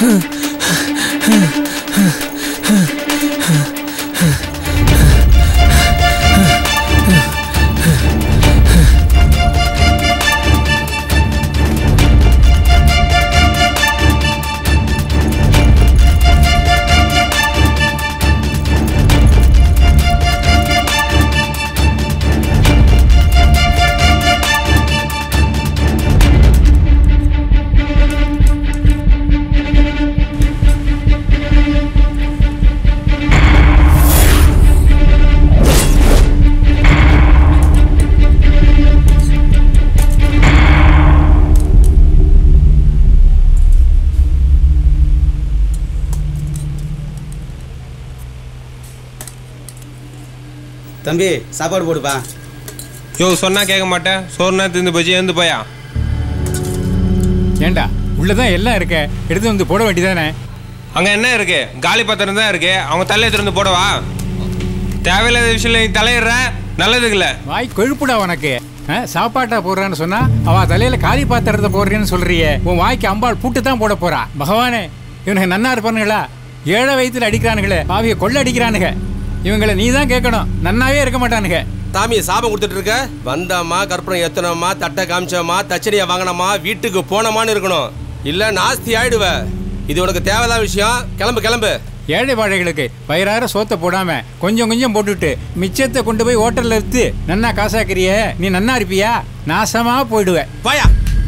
தம்பி சாப்பாடு போடுப்பா யோ சொன்னா கேட்க மாட்டேன் சோறுனா திருந்து போச்சு எழுந்து போயா ஏண்டா உள்ளதான் எல்லாம் இருக்க எடுத்து வந்து போட வேண்டியதானே அங்க என்ன இருக்கு காலி பாத்திரம் தான் இருக்கு அவங்க தலையை திறந்து போடவா தேவையில்லாத விஷயம் நீ தலையிடுற நல்லதுக்கு இல்ல வாய் கொழுப்புடா உனக்கு ஆ, சாப்பாட்டா போடுறான்னு சொன்னா அவ தலையில காலி பாத்திரத்தை போடுறேன்னு சொல்றியே உன் வாய்க்கு அம்பாள் பூட்டு தான் போட போறா பகவானே இவனுக்கு நன்னா இருப்பானுங்களா ஏழை வயித்துல அடிக்கிறானுங்களே பாவிய கொள்ள அடிக்கிறானுங்க இவங்களை நீ தான் கேட்கணும் நன்னாவே இருக்க மாட்டானுங்க சாமி சாபம் கொடுத்துட்டு இருக்க வந்தோமா கற்பனை எத்தனோமா தட்டை காமிச்சோமா தச்சடியை வாங்கினோமா வீட்டுக்கு போனோமான்னு இருக்கணும் இல்ல நாஸ்தி ஆயிடுவ இது உனக்கு தேவையில்லாத விஷயம் கிளம்பு கிளம்பு ஏழை வாழைகளுக்கு வயிறார சோத்தை போடாம கொஞ்சம் கொஞ்சம் போட்டுட்டு மிச்சத்தை கொண்டு போய் ஹோட்டல்ல எடுத்து நன்னா காசாக்கிறிய நீ நன்னா இருப்பியா நாசமா போயிடுவ பாயா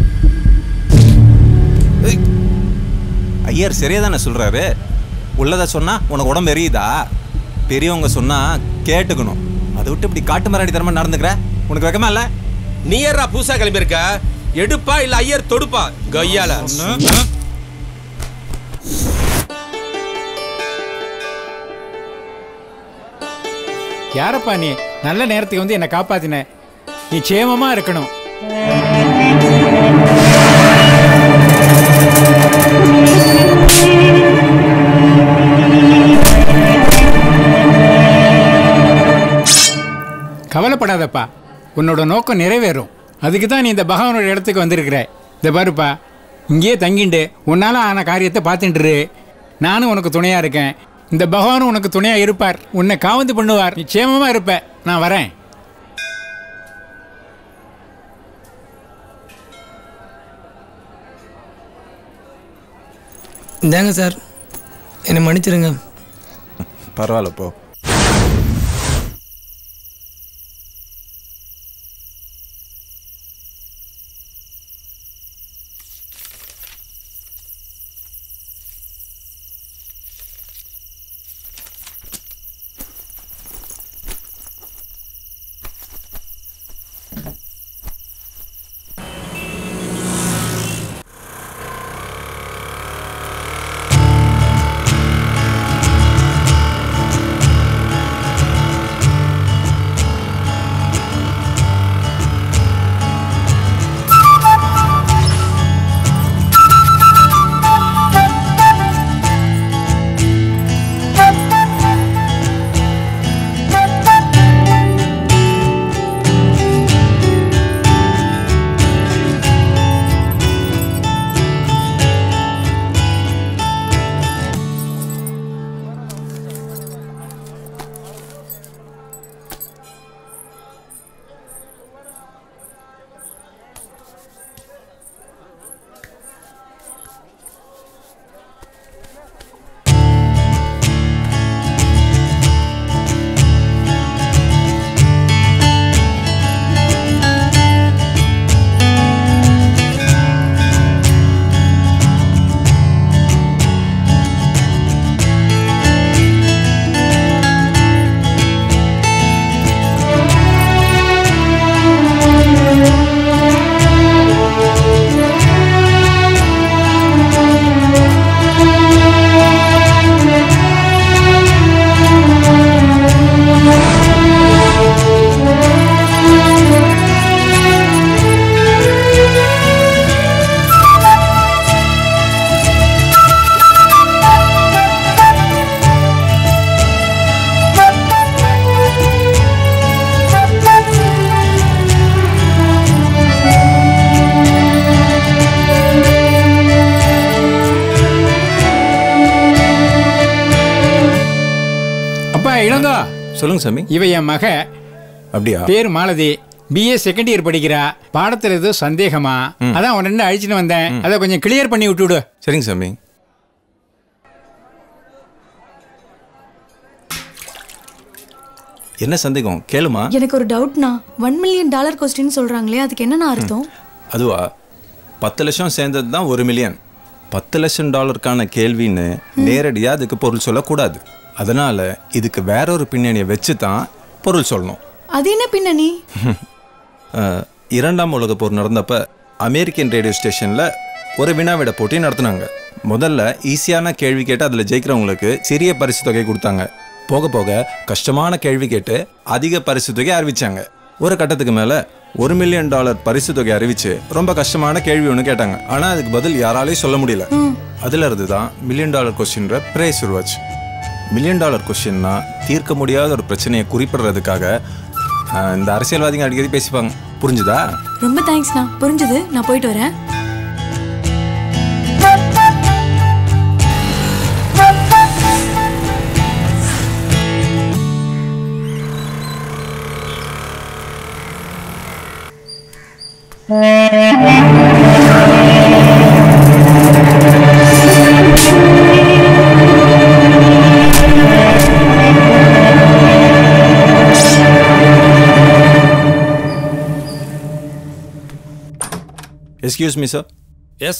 ஐயர் சரியா தானே சொல்றாரு உள்ளதை சொன்னா உனக்கு உடம்பு எரியுதா பெரியவங்க சொன்னா கேட்டுக்கணும் அதை விட்டு இப்படி காட்டு மராடி தரமா நடந்துக்கிற உனக்கு வெக்கமா இல்ல நீ ஏறா புதுசா கிளம்பி இருக்க எடுப்பா இல்ல ஐயர் தொடுப்பா கையால யாரப்பா நீ நல்ல நேரத்துக்கு வந்து என்னை காப்பாத்தின நீ சேமமா இருக்கணும் கவலைப்படாதப்பா உன்னோட நோக்கம் நிறைவேறும் அதுக்கு தான் நீ இந்த பகவானோட இடத்துக்கு வந்திருக்கிற இந்த பாருப்பா இங்கேயே தங்கிண்டு உன்னால ஆன காரியத்தை பார்த்துட்டு இரு. நானும் உனக்கு துணையா இருக்கேன் இந்த பகவானும் உனக்கு துணையா இருப்பார் உன்னை காவந்து பண்ணுவார் நிச்சயமா இருப்ப நான் வரேன் இந்தாங்க சார் என்னை மன்னிச்சிருங்க பரவாயில்ல போ இளங்கோ சொல்லுங்க சாமி இவ என் மக அப்படியா பேர் மாலதி பிஏ செகண்ட் இயர் படிக்கிறா பாடத்துல ஏதோ சந்தேகமா அதான் உடனே அழிச்சுட்டு வந்தேன் அதை கொஞ்சம் கிளியர் பண்ணி விட்டுவிடு சரிங்க சாமி என்ன சந்தேகம் கேளுமா எனக்கு ஒரு டவுட்னா ஒன் மில்லியன் டாலர் கொஸ்டின் சொல்றாங்களே அதுக்கு என்னண்ணா அர்த்தம் அதுவா பத்து லட்சம் சேர்ந்தது தான் ஒரு மில்லியன் பத்து லட்சம் டாலருக்கான கேள்வின்னு நேரடியாக அதுக்கு பொருள் சொல்லக்கூடாது அதனால இதுக்கு வேற ஒரு பின்னணியை வச்சு தான் பொருள் சொல்லணும் அது என்ன பின்னணி அஹ், இரண்டாம் உலக போர் நடந்தப்ப அமெரிக்கன் ரேடியோ ஸ்டேஷனில் ஒரு வினாவிட போட்டி நடத்துனாங்க முதல்ல ஈஸியான கேள்வி கேட்டு அதில் ஜெயிக்கிறவங்களுக்கு சிறிய பரிசு தொகை கொடுத்தாங்க போக போக கஷ்டமான கேள்வி கேட்டு அதிக பரிசு தொகை அறிவிச்சாங்க ஒரு கட்டத்துக்கு மேலே ஒரு மில்லியன் டாலர் பரிசு தொகை அறிவிச்சு ரொம்ப கஷ்டமான கேள்வி ஒன்று கேட்டாங்க ஆனால் அதுக்கு பதில் யாராலையும் சொல்ல முடியல அதுல இருந்து தான் மில்லியன் டாலர் கொஸ்டின்ற பிரேஸ் உருவாச்சு மில்லியன் டாலர் கொஸ்டின்னா தீர்க்க முடியாத ஒரு பிரச்சனையை குறிப்பிடுறதுக்காக அஹ், இந்த அரசியல்வாதிங்க அடிக்கடி பேசிப்பாங்க புரிஞ்சுதா ரொம்ப தேங்க்ஸ்ண்ணா புரிஞ்சுது நான் போயிட்டு வரேன் excuse me sir yes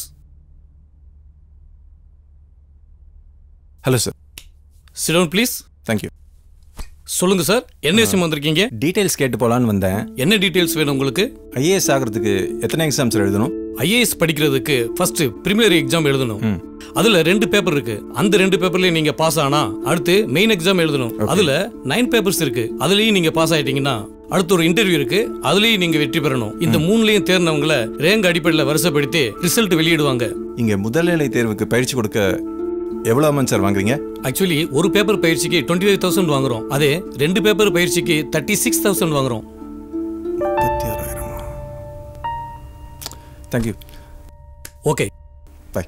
hello sir சிலோன் ப்ளீஸ் தேங்க்யூ சொல்லுங்க சார் என்ன விஷயம் வந்திருக்கீங்க டீட்டெயில்ஸ் கேட்டு போகலான்னு வந்தேன் என்ன டீட்டெயில்ஸ் வேணும் உங்களுக்கு ஐஏஎஸ் ஆகிறதுக்கு எத்தனை எக்ஸாம்ஸ் எழுதணும் ஐஏஎஸ் படிக்கிறதுக்கு ஃபர்ஸ்ட் பிரிமினரி எக்ஸாம் எழுதணும் அதுல ரெண்டு பேப்பர் இருக்கு அந்த ரெண்டு பேப்பர்லயும் நீங்க பாஸ் ஆனா அடுத்து மெயின் எக்ஸாம் எழுதணும் அதுல நைன் பேப்பர்ஸ் இருக்கு அதுலயும் நீங்க பாஸ் ஆயிட்டீங்கன்னா அடுத்து ஒரு இன்டர்வியூ இருக்கு அதுலயும் நீங்க வெற்றி பெறணும் இந்த மூணுலயும் தேர்ந்தவங்கள ரேங்க் அடிப்படையில் வரிசைப்படுத்தி ரிசல்ட் வெளியிடுவாங்க இங்கே முதல்நிலை தேர்வுக்கு பயிற்சி கொடுக்க எவ்வளோ அமௌண்ட் சார் வாங்குறீங்க ஆக்சுவலி ஒரு பேப்பர் பயிற்சிக்கு டுவெண்ட்டி ஃபைவ் தௌசண்ட் வாங்குறோம் அதே ரெண்டு பேப்பர் பயிற்சிக்கு தேர்ட்டி சிக்ஸ் தௌசண்ட் வாங்குறோம் முப்பத்தி ஆறாயிரமா thank you okay bye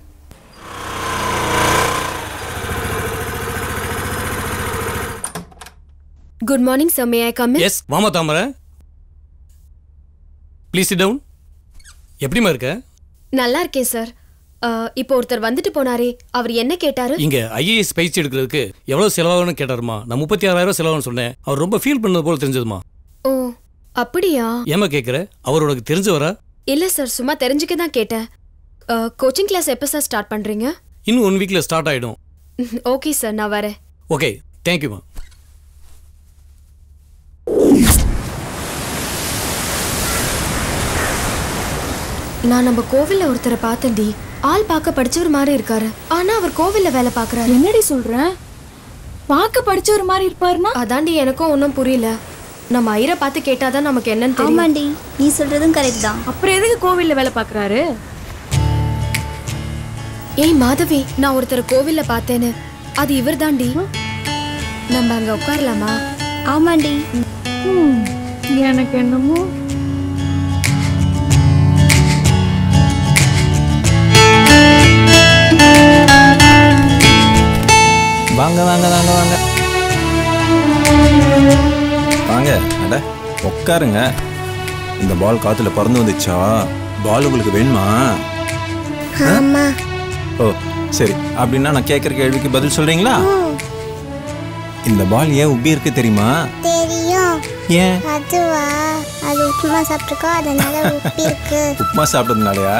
good morning sir may I come yes வாமா தாமரை ப்ளீஸ் டவுன் எப்படிமா இருக்க நல்லா இருக்கேன் சார் இப்போ ஒருத்தர் வந்துட்டு போனாரே அவர் என்ன கேட்டாரு இங்க ஐஏஎஸ் பயிற்சி எடுக்கிறதுக்கு எவ்வளவு செலவாகும்னு கேட்டாருமா நான் முப்பத்தி ஆறாயிரம் செலவாகும்னு சொன்னேன் அவர் ரொம்ப ஃபீல் பண்ணது போல தெரிஞ்சதுமா ஓ அப்படியா ஏமா கேட்குற அவர் உனக்கு தெரிஞ்சவரா இல்ல சார் சும்மா தெரிஞ்சுக்க தான் கேட்டேன் கோச்சிங் கிளாஸ் எப்போ சார் ஸ்டார்ட் பண்றீங்க இன்னும் ஒன் வீக்ல ஸ்டார்ட் ஆயிடும் ஓகே சார் நான் வரேன் ஓகே தேங்க்யூமா நான் நம்ம கோவில்ல ஒருத்தரை பார்த்தேன்டி ஆள் பார்க்க படிச்சவர் மாதிரி இருக்காரு ஆனா அவர் கோவில்ல வேலை பார்க்கறாரு என்னடி சொல்ற பார்க்க படிச்ச ஒரு மாதிரி இருப்பாருன்னா அதாண்டி எனக்கும் ஒன்றும் புரியல நம்ம ஐயரை பார்த்து கேட்டாதான் நமக்கு என்னன்னு தெரியும் ஆமாண்டி நீ சொல்றதும் கரெக்ட் தான் அப்புறம் எதுக்கு கோவில்ல வேலை பார்க்கறாரு ஏய் மாதவி நான் ஒருத்தரை கோவில்ல பார்த்தேன்னு அது இவர்தாண்டி நம்ம அங்க உட்காரலாமா ஆமாண்டி எனக்கு என்னமோ வாங்க வாங்க வாங்க வாங்க வாங்க அட உட்காருங்க இந்த பால் காத்துல பறந்து வந்துச்சா பால் உங்களுக்கு வேணுமா ஆமா ஓ சரி அப்படின்னா நான் கேட்குற கேள்விக்கு பதில் சொல்றீங்களா இந்த பால் ஏன் உப்பி இருக்கு தெரியுமா தெரியும் ஏன் அதுவா அது உப்புமா சாப்பிட்டுருக்கோம் அதனால உப்பி இருக்கு உப்புமா சாப்பிட்டதுனாலயா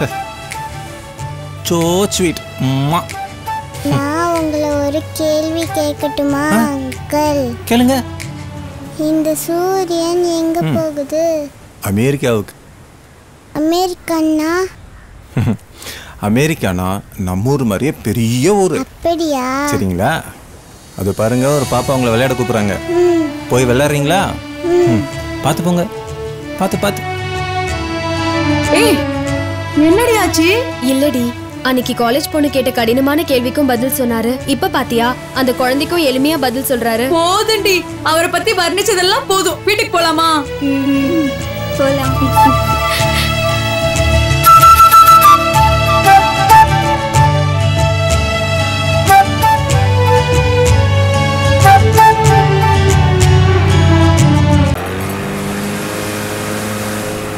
சோ ஸ்வீட் அம்மா நான் உங்களை ஒரு கேள்வி கேட்கட்டுமா அங்கிள் கேளுங்க இந்த சூரியன் எங்க போகுது அமெரிக்காவுக்கு அமெரிக்கன்னா அமெரிக்கானா நம்ம ஊர் மாதிரியே பெரிய ஊர் அப்படியா சரிங்களா அது பாருங்க ஒரு பாப்பா உங்களை விளையாட கூப்பிடுறாங்க போய் விளையாடுறீங்களா ம். பார்த்து போங்க பார்த்து பார்த்து ஏய் என்னடி ஆச்சு இல்லடி அன்னைக்கு காலேஜ் பொண்ணு கேட்ட கடினமான கேள்விக்கும் பதில் சொன்னாரு இப்ப பாத்தியா அந்த குழந்தைக்கும் எளிமையா பதில் சொல்றாரு போதுண்டி அவரை பத்தி வர்ணிச்சதெல்லாம் போதும் வீட்டுக்கு போலாமா போலாம்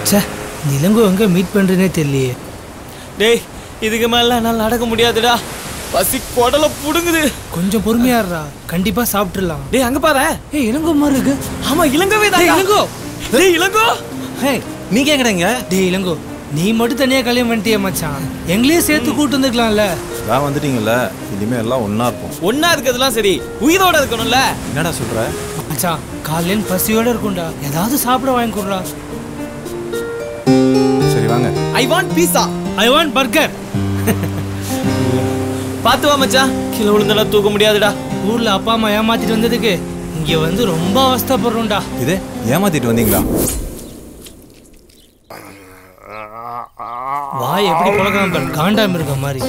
ச்சே இந்த இளங்கோ எங்கே மீட் பண்ணுறேனே தெரியலையே டேய் இதுக்கு மேல என்னால் நடக்க முடியாதுடா பசி குடல புடுங்குது கொஞ்சம் பொறுமையா இருடா கண்டிப்பா சாப்பிட்டுடலாம் டேய் அங்க பாரு ஏய் இளங்கோ மாதிரி இருக்கு ஆமா இளங்கோவே தான் டேய் இளங்கோ டேய் இளங்கோ ஹே நீங்க எங்கடங்க டேய் இளங்கோ நீ மட்டும் தனியா கல்யாணம் பண்ணிட்டியே மச்சான் எங்களையும் சேர்த்து கூட்டு வந்துக்கலாம்ல நான் வந்துட்டீங்கல்ல இனிமே எல்லாம் ஒண்ணா இருப்போம் ஒன்னா இருக்கிறதுலாம் சரி உயிரோட இருக்கணும்ல என்னடா சொல்ற மச்சான் காலையில பசியோட இருக்கும்டா ஏதாவது சாப்பிட வாங்கி கொடுறா சரி வாங்க I want pizza I want burger பாத்து வா மச்சான் கீழே விழுந்தா தூக்க முடியாதுடா ஊர்ல அப்பா அம்மா ஏமாத்திட்டு வந்ததுக்கு இங்க வந்து ரொம்ப அவஸ்தைப்படுறோம்டா இது ஏமாத்திட்டு வந்தீங்களா வாய் எப்படி பழக்கலாம் பாரு காண்டாம இருக்க மாதிரி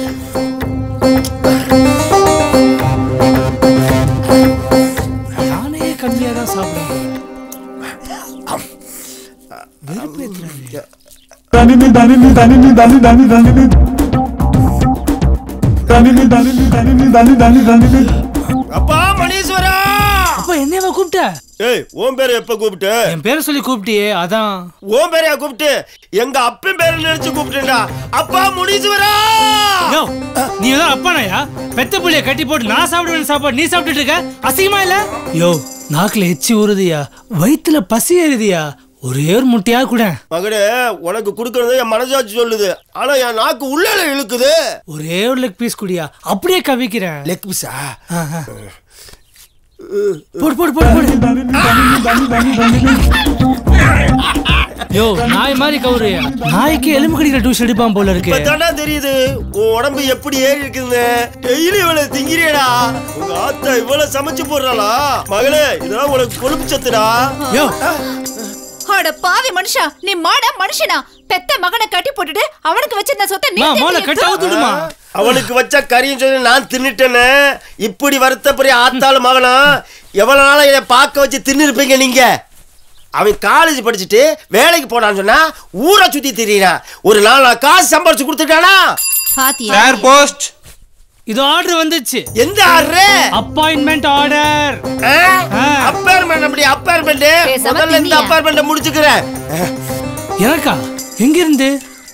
நானே கம்மியா தான் சாப்பிடுவேன் அப்பா மணீஸ்வரா அப்ப என்னையவா கூப்பிட்ட ஏய் உன் பேரை எப்ப கூப்பிட்டு என் பேரை சொல்லி கூப்பிட்டியே அதான் உன் பேரையா கூப்பிட்டு எங்க அப்பன் பேரை நினைச்சு கூப்பிட்டேன்டா அப்பா முனீஸ்வரா யோ, நீ ஏதோ அப்பானாயா பெத்த புள்ளைய கட்டி போட்டு நான் சாப்பிடுவேன் சாப்பாடு நீ சாப்பிட்டுட்டு இருக்க அசிங்கமா இல்ல யோ நாக்குல எச்சி ஊறுதியா வயித்துல பசி ஏறுதியா ஒரே ஒரு முட்டையா கூட மகனே உனக்கு கொடுக்கறது என் மனசாட்சி சொல்லுது ஆனா என் நாக்கு உள்ளே இழுக்குது ஒரே ஒரு லெக் பீஸ் குடியா அப்படியே கவிக்கிறேன் லெக் பீஸா போடு போடு போடு போடு யோ நாய் மாதிரி கவுறியா நாய்க்கு எலும்பு கடிக்கிற டூஸ் அடிப்பான் போல இருக்கு இப்பதான்டா தெரியுது உன் உடம்பு எப்படி ஏறி இருக்குன்னு டெய்லி இவ்வளவு திங்கிறியடா உங்க ஆத்தா இவ்வளவு சமைச்சு போடுறாளா மகளே இதெல்லாம் உனக்கு கொழுப்பு சத்துடா யோ அட பாவி மனுஷா நீ மாட மனுஷனா பெத்த மகனை கட்டி போட்டுட்டு அவனுக்கு வச்சிருந்த சொத்தை நீ மா, மோளை தின்னுட்டு கட்ட அவுத்துடுமா அவனுக்கு வச்ச கறியும் சொல்லி நான் தின்னுட்டேன்னு இப்படி வருத்தப்படி ஆத்தாலும் மகனும் எவ்வளவு நாளா இதை பார்க்க வச்சு தின்னுருப்பீங்க நீங்க அவன் காலேஜ் படிச்சுட்டு வேலைக்கு போனான்னு சொன்னா ஊரை சுத்தி திரியிறான் ஒரு நாள் நான் காசு சம்பாரிச்சு கொடுத்துட்டானா பாத்தியா சார் போஸ்ட் இது ஆர்டர் வந்துச்சு எந்த ஆர்டரு அப்பாயின்மெண்ட் ஆர்டர் அப்பார்ட்மெண்ட் அப்படி அப்பார்ட்மெண்ட் பேசாம முதல்ல இந்த தின்னியா? அப்பார்ட்மெண்ட் முடிச்சுக்கிறேன் எனக்கா எங்க இருந்து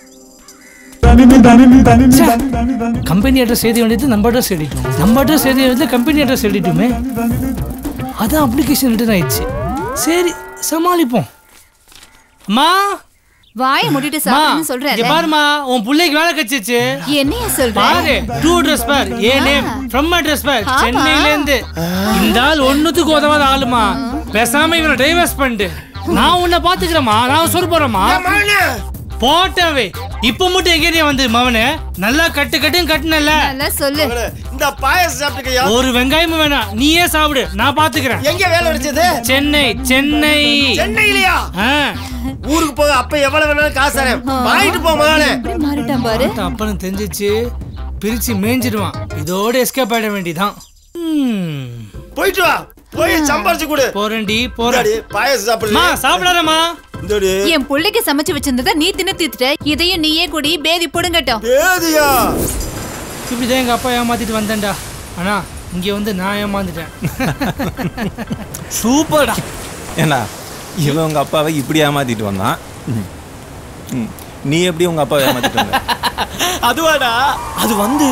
கம்பெனி அட்ரஸ் எழுதி வேண்டியது நம்ம அட்ரஸ் எழுதிட்டோம் நம்ம அட்ரஸ் எழுதி வேண்டியது கம்பெனி அட்ரஸ் எழுதிட்டோமே அதான் அப்ளிகேஷன் ரிட்டர்ன் ஆயிடுச்சு சரி சமாளிப்போம் அம்மா வாய மூடிட்டு அம்மா, சாப்பிடுன்னு இங்க சொல்றேன் பாருமா உன் பிள்ளைக்கு வேலை கிடைச்சிச்சு என்னைய சொல்ற பாரு டூ அட்ரஸ் பார் ஏ நேம் ஃப்ரம் அட்ரஸ் பார் ஆமா. சென்னையில இருந்து இந்த ஆள் ஒண்ணுத்துக்கு உதவாத ஆளுமா பேசாம இவனை டைவர்ஸ் பண்ணிட்டு நான் உன்னை பாத்துக்கிறேம்மா நான் சொல்ல போறேம்மா போட்டவே இப்ப மட்டும் எங்கே வந்து மவனே நல்லா கட்டு கட்டுன்னு கட்டுனல நல்லா சொல்லு இந்த பாயசம் சாப்பிட்டுக்கையா ஒரு வெங்காயமும் வேணாம் நீயே சாப்பிடு நான் பாத்துக்கிறேன் எங்க வேலை கிடைச்சது சென்னை சென்னை சென்னையிலயா ஆ. ஊருக்கு போக அப்ப எவ்வளவு வேணாலும் காசு தரேன் வாங்கிட்டு போ மகனே எப்படி மாறிட்டான் பாரு அப்பனும் தெரிஞ்சிச்சு பிரிச்சு மேய்ஞ்சிடுவான் இதோட எஸ்கேப் ஆயிட வேண்டியதான் ம். போயிட்டு வா போய் சம்பாரிச்சு கொடு போறேன்டி இந்தாடி, போறேன் பாயசம் மா சாப்பிடு சாப்பிடாதம்மா இந்தாடி என் புள்ளைக்கு சமைச்சு வச்சிருந்தத நீ தின்னு தீத்துட்ட இதையும் நீயே குடி பேதி புடுங்கட்டும் பேதியா இப்படிதான் எங்க அப்பா ஏமாத்திட்டு வந்தேன்டா ஆனா இங்க வந்து நான் ஏமாந்துட்டேன் சூப்பர்டா ஏன்னா இவன் உங்க அப்பாவை இப்படி ஏமாத்திட்டு வந்தான் ம். ம். நீ எப்படி உங்க அப்பாவை ஏமாத்திட்டு வந்த அதுவாடா அது வந்து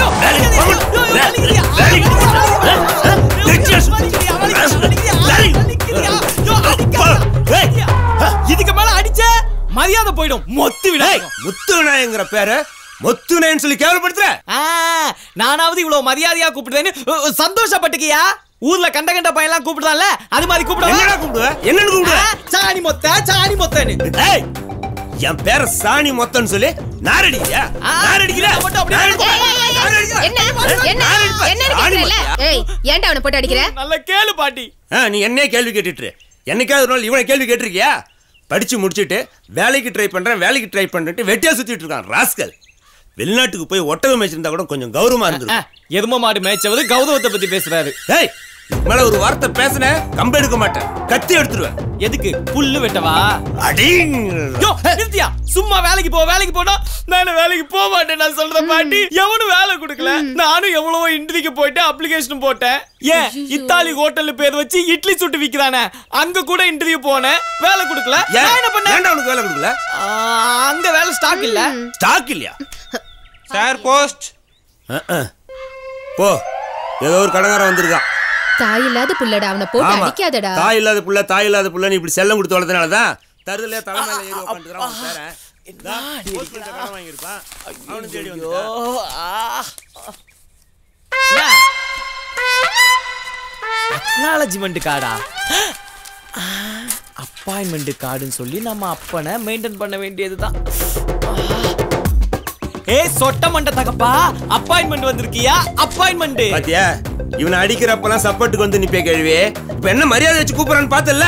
இதுக்கு மேல அடிச்ச மரியாதை போயிடும் மொத்து விட முத்துநாயங்கிற பேரு முத்துநாயன்னு சொல்லி கேவலப்படுத்துற நானாவது இவ்வளவு மரியாதையா கூப்பிடுறேன்னு அ, அ, சந்தோஷப்பட்டுக்கியா ஊர்ல கண்ட கண்ட பையன்லாம் கூப்பிடுறான்ல அது மாதிரி என்னடா கூப்பிடுவா கூப்பிடுவ என்னன்னு கூப்பிடுவ சாணி மொத்த சாணி மொத்தன்னு ஏய் என் பேர சாணி மொத்தன்னு சொல்லி நாரடிக்கிறியா நாரடிக்கிற மட்டும் அப்படியே என்ன என்ன என்ன நினைக்கிறேல ஏய் ஏன்டா அவனை போட்டு அடிக்கிற நல்ல கேளு பாட்டி நீ என்னையே கேள்வி கேட்டுட்டு இரு. என்னைக்காவது ஒரு நாள் இவனை கேள்வி கேட்டிருக்கியா படிச்சு முடிச்சுட்டு வேலைக்கு ட்ரை பண்றேன் வேலைக்கு ட்ரை பண்ணிட்டு வெட்டியா சுத்திட்டு இருக்கான் ராஸ்கல் வெளிநாட்டுக்கு போய் ஒட்டகம் மேய்ச்சிருந்தா கூட கொஞ்சம் கௌரவமா இருந்திருக்கும் எரும மாடு மேய்ச்சவது கௌதவத்தை பத்தி பேசுறாரு ஏய் இதுக்கு மேல ஒரு வார்த்தை பேசுன கம்பு எடுக்க மாட்டேன் கத்தி எடுத்துருவேன் எதுக்கு புல்லு வெட்டவா அடிங் யோ நிறுத்தியா சும்மா வேலைக்கு போ வேலைக்கு போனா நான் வேலைக்கு போக மாட்டேன் நான் சொல்ற பாட்டி எவனும் வேலை கொடுக்கல நானும் எவ்வளவோ இன்டர்வியூக்கு போயிட்டு அப்ளிகேஷன் போட்டேன் ஏன் இத்தாலி ஹோட்டல்ல பேர் வச்சு இட்லி சுட்டு விக்கிறானே அங்க கூட இன்டர்வியூ போனேன் வேலை கொடுக்கல ஏன்? நான் என்ன பண்ணேன் ஏன்டா உனக்கு வேலை கொடுக்கல ஆ, அங்க வேலை ஸ்டாக் இல்ல ஸ்டாக் இல்லையா சார் போஸ்ட் அஹ், அஹ். போ ஏதோ ஒரு கடங்காரன் வந்திருக்கான் தாய் இல்லாத புள்ளடா அவனை போட்டு ஆமா. அடிக்காதடா தாய் இல்லாத புள்ள தாய் இல்லாத புள்ள நீ இப்படி செல்லம் கொடுத்து வளர்த்தனால தான் தருதலையா தலைமையில ஏறி உட்காந்துக்கிறான் அவன் பேரன். இந்தா, post பண்ணிட்ட கடன் வாங்கியிருப்பான். அவனும் தேடி வந்துட்டான். அக்னாலஜ்மெண்ட் கார்டா அப்பாயின்மெண்ட் கார்டுன்னு சொல்லி நம்ம அப்பனை மெயின்டைன் பண்ண வேண்டியதுதான் ஏய் சொட்ட மண்ட தகப்பா அப்பாயின்மெண்ட் வந்திருக்கியா அப்பாயின்மெண்ட் பாத்தியா இவனை அடிக்கிறப்பெல்லாம் சப்போர்ட்டுக்கு வந்து நிப்பே கேள்வி இப்ப என்ன மரியாதை வச்சு கூப்பிடறான்னு பார்த்தல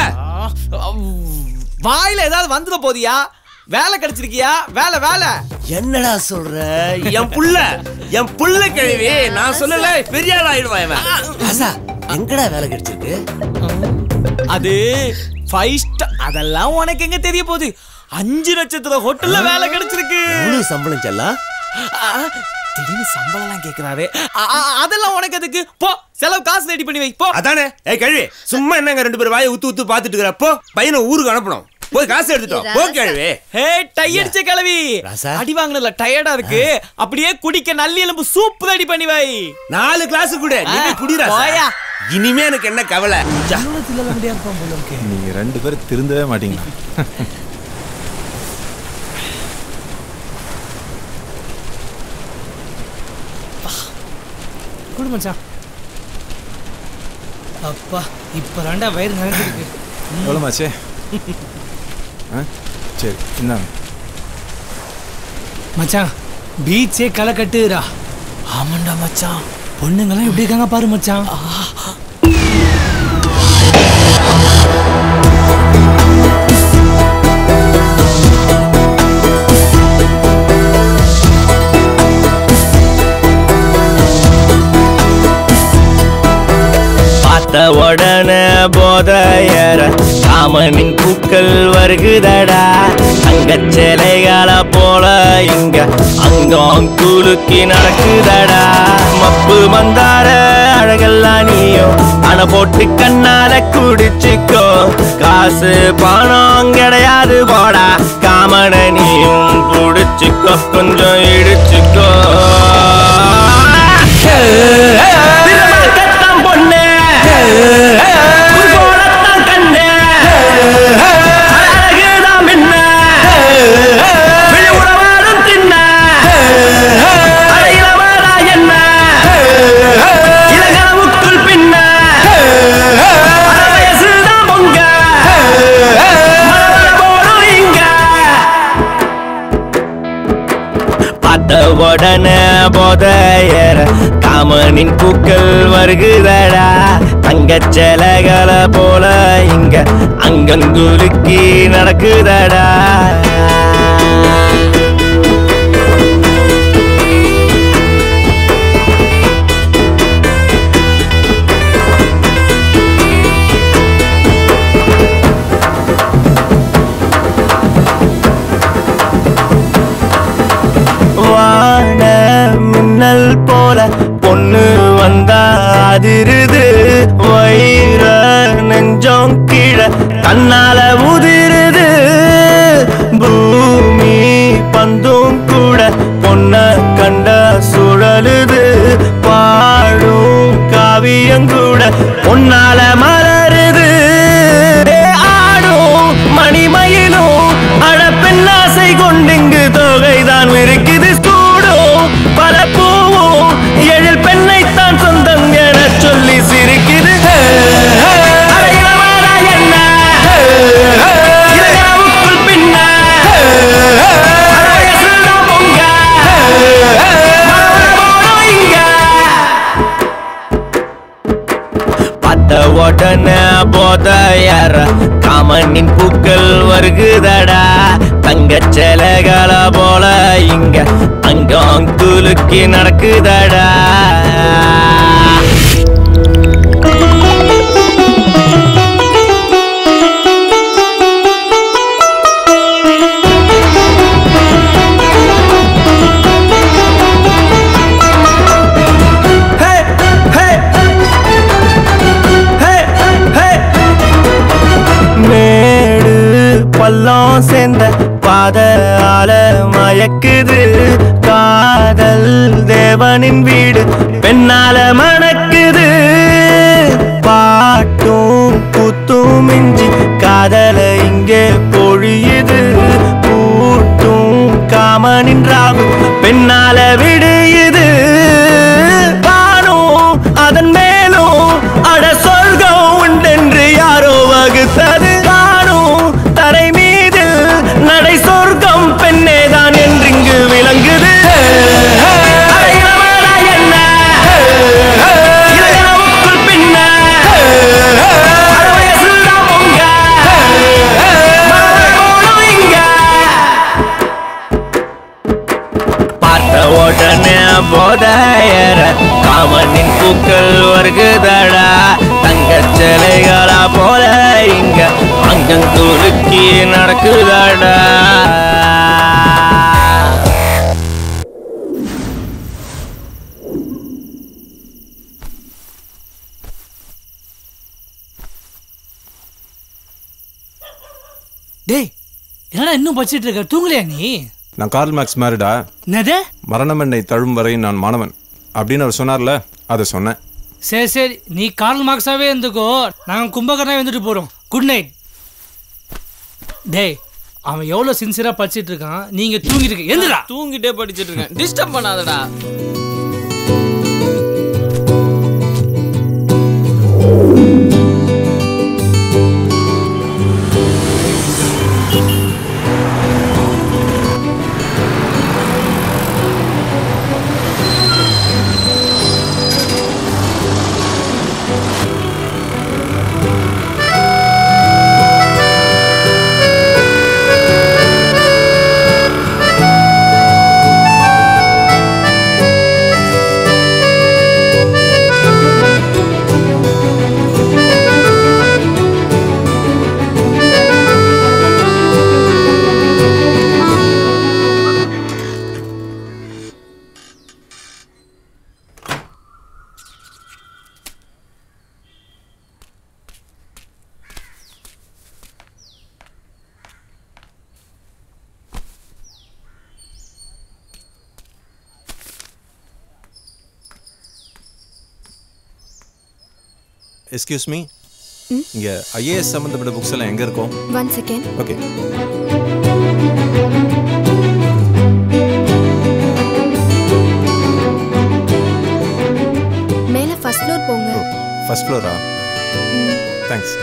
வாயில ஏதாவது வந்துட போதியா வேலை கிடைச்சிருக்கியா வேலை வேலை என்னடா சொல்ற என் புள்ள என் புள்ள கேள்வி நான் சொல்லல பெரிய ஆள் ஆயிடுவான் இவன் ராசா, எங்கடா வேலை கிடைச்சிருக்கு அது ஃபைவ் ஸ்டார் அதெல்லாம் உனக்கு எங்க தெரிய போகுது அஞ்சு நட்சத்திர ஹோட்டல்ல வேலை கிடைச்சிருக்கு எவ்வளவு சம்பளம் செல்லாம் ஆ, திடீர்னு சம்பளம்லாம் கேக்குறாரு ஆ, ஆ, அதெல்லாம் உனக்கு எதுக்கு போ செலவு காசு ரெடி பண்ணி வை போ அதானே ஏய் கேள்வி சும்மா என்னங்க ரெண்டு பேரும் வாயை ஊத்து ஊத்து பாத்துட்டு இருக்கிறப்போ பையனை ஊருக்கு அனுப்பணும் போய் காசு எடுத்துட்டோம் போ கேள்வி ஹே டை அடிச்ச கிளவி ராசா. அடி வாங்கினதுல டயர்டா இருக்கு அப்படியே குடிக்க நல்லி எலும்பு சூப் ரெடி பண்ணி வை நாலு கிளாஸ் கூட நீ போய் குடிடா போயா. இனிமே எனக்கு என்ன கவலை ஜா. நீங்க ரெண்டு பேரும் திருந்தவே மாட்டீங்க குடு மச்சான் அப்பா இப்ப ரெண்டா வயிறு நிறைஞ்சிருக்கு எவ்வளோ மாச்சே ஆ சரி இந்தாங்க மச்சான் பீச்சே களை கட்டுறா ஆமாண்டா மச்சான் பொண்ணுங்கெல்லாம் எப்படி இருக்காங்க பாரு மச்சான் பார்த்த உடனே போதையற காமனின் பூக்கள் வருகுதடா அங்க சிலைகள போல இங்க அங்கம் குலுக்கி நடக்குதடா மப்பு மந்தார அழகெல்லாம் நீயும் அணை போட்டு கண்ணால குடிச்சுக்கோ காசு பணம் கிடையாது போடா காமன நீயும் புடிச்சுக்கோ கொஞ்சம் இடிச்சுக்கோ திருமணத்தான் பொண்ணு போலத்தான் கண்ணு அழகுதான் மின்ன விழிவுறவாடும் தின்ன அழகிலவாடா என்ன இளகனவுக்குள் பின்ன அரை வயசுதான் பொங்க மலர் போடும் இங்க பார்த்த உடனே போதையற காமனின் பூக்கள் வருகுதடா தங்கச் சிலைகளை போல இங்க அங்கங்குலுக்கி நடக்குதடா வான மின்னல் போல பொண்ணு வந்தா அதிருது வயிற நெஞ்சம் கீழே தன்னால உதிருது பூமி பந்தும் கூட பொண்ண கண்ட சுழலுது பாடும் காவியங்கூட பொன்னால மலருது ஆடும் மணிமயிலும் அழப்பெண்ணாசை கொண்டிங்கு தொகைதான் இருக்குது கூடும் பல பூவும் எழில் பெண்ணைத்தான் சொந்தம் என சொல்லி சிரிக்குது அடையாளமாடா என்ன? இளகாவுக்குள் பின்ன அழகசுதான் பொங்க மலர் இங்க பார்த்த உடனே போதையற காமனின் பூக்கள் வருகுதடா தங்கச் சிலைகள போல இங்க அங்கம் குலுக்கி நடக்குதடா காதல் தேவனின் வீடு பெண்ணால மணக்குது பாட்டும் குத்தும் மிஞ்சி காதல இங்கே பொழியுது பூட்டும் காமனின் ராகு பெண்ணால விடியுது வானும் அதன் மேலும் அட சொர்க்கம் உண்டென்று யாரோ வகுத்தது வானும் தரை மீதில் நடை சொர்க்கம் பெண்ணேதான் என்றிங்கு விளங்குது அட இளமடா என்ன? இளகனவுக்குள் பின்ன? அட வயசுதான் பொங்க? மலர்களும் இங்க? பார்த்த உடனே போதையற காமனின் பூக்கள் வருகுதடா தங்கச் சிலைகளா போல இங்க அங்கங்குலுக்கி நடக்குதடா டேய் என்னடா இன்னும் படிச்சிட்டு இருக்க தூங்கலையா நீ நான் கார்ல் மேக்ஸ் மேரிடா என்னது மரணம் என்னை தழும் வரை நான் மாணவன் அப்படின்னு அவர் சொன்னார்ல அதை சொன்னேன் சரி சரி நீ கார்ல் மார்க்ஸாவே இருந்துக்கோ நாங்கள் கும்பகர்ணாவே வந்துட்டு போகிறோம் குட் நைட் டேய் அவன் எவ்வளோ சின்சியராக படிச்சிட்டு இருக்கான் நீங்கள் தூங்கிட்டு இருக்க எந்திரா தூங்கிட்டே படிச்சிட்டு இருக்கேன் டிஸ்டர்ப் பண்ணாதடா எஸ்கியூஸ் மீ இங்கே ஐஏஎஸ் சம்மந்தப்பட்ட புக்ஸ் எல்லாம் எங்கே இருக்கும் ஒன் செகண்ட் ஓகே மேலே ஃபர்ஸ்ட் ஃப்ளோர் போங்க ஃபர்ஸ்ட் ஃப்ளோரா தேங்க்ஸ்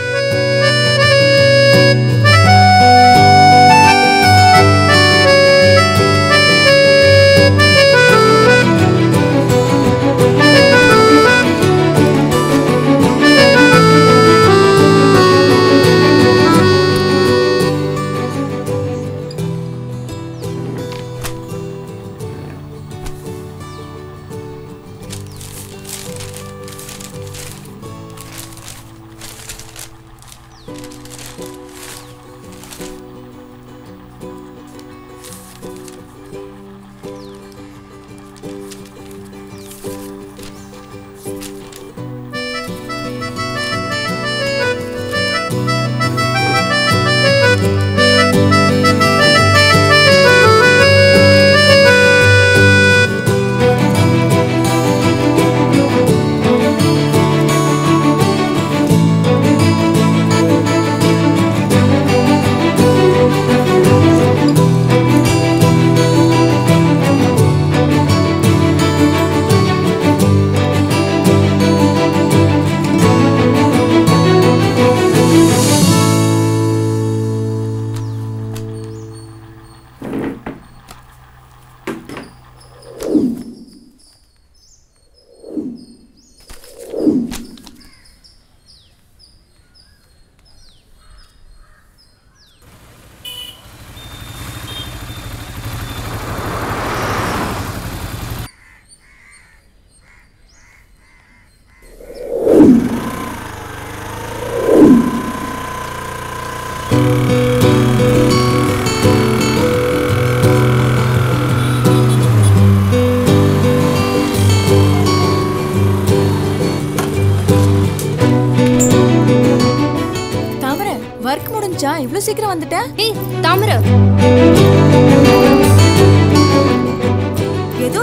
தாமர ஒர்க் முடிஞ்சா இவ்ளோ சீக்கிரம் வந்துட்ட ஏய் தாமர ஏதோ நினைப்புல போயிட்டு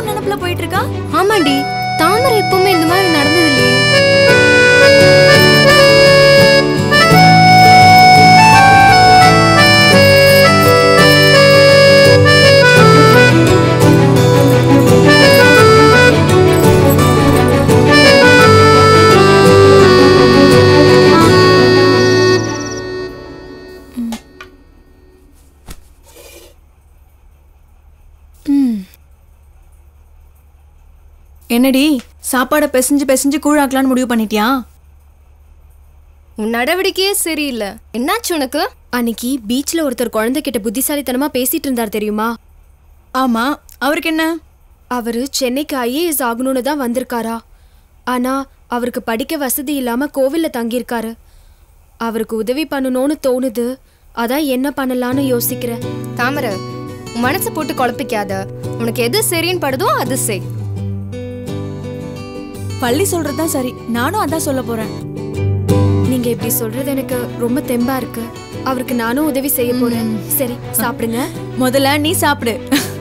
போயிட்டு இருக்கா ஆமாண்டி தாமரை எப்பவுமே இந்த மாதிரி நடந்தது இல்லையே ம். என்னடி சாப்பாடை பிசைஞ்சு பிசைஞ்சு கூழாக்கலான்னு முடிவு பண்ணிட்டியா உன் நடவடிக்கையே சரியில்லை என்னாச்சு உனக்கு அன்னைக்கு பீச்ல ஒருத்தர் குழந்தைகிட்ட புத்திசாலித்தனமா பேசிட்டு இருந்தார் தெரியுமா ஆமா அவருக்கு என்ன அவரு சென்னைக்கு ஐஏஎஸ் ஆகணும்னு தான் வந்திருக்காரா ஆனா அவருக்கு படிக்க வசதி இல்லாம கோவில்ல தங்கியிருக்காரு அவருக்கு உதவி பண்ணணும்னு தோணுது அதான் என்ன பண்ணலாம்னு யோசிக்கிறேன் தாமரை உன் மனசை போட்டு குழப்பிக்காத உனக்கு எது சரின்னு படுதோ அது செய் பள்ளி சொல்றதுதான் சரி நானும் அதான் சொல்ல போறேன் நீங்க இப்படி சொல்றது எனக்கு ரொம்ப தெம்பா இருக்கு அவருக்கு நானும் உதவி செய்ய போறேன் சரி சாப்பிடுங்க முதல்ல நீ சாப்பிடு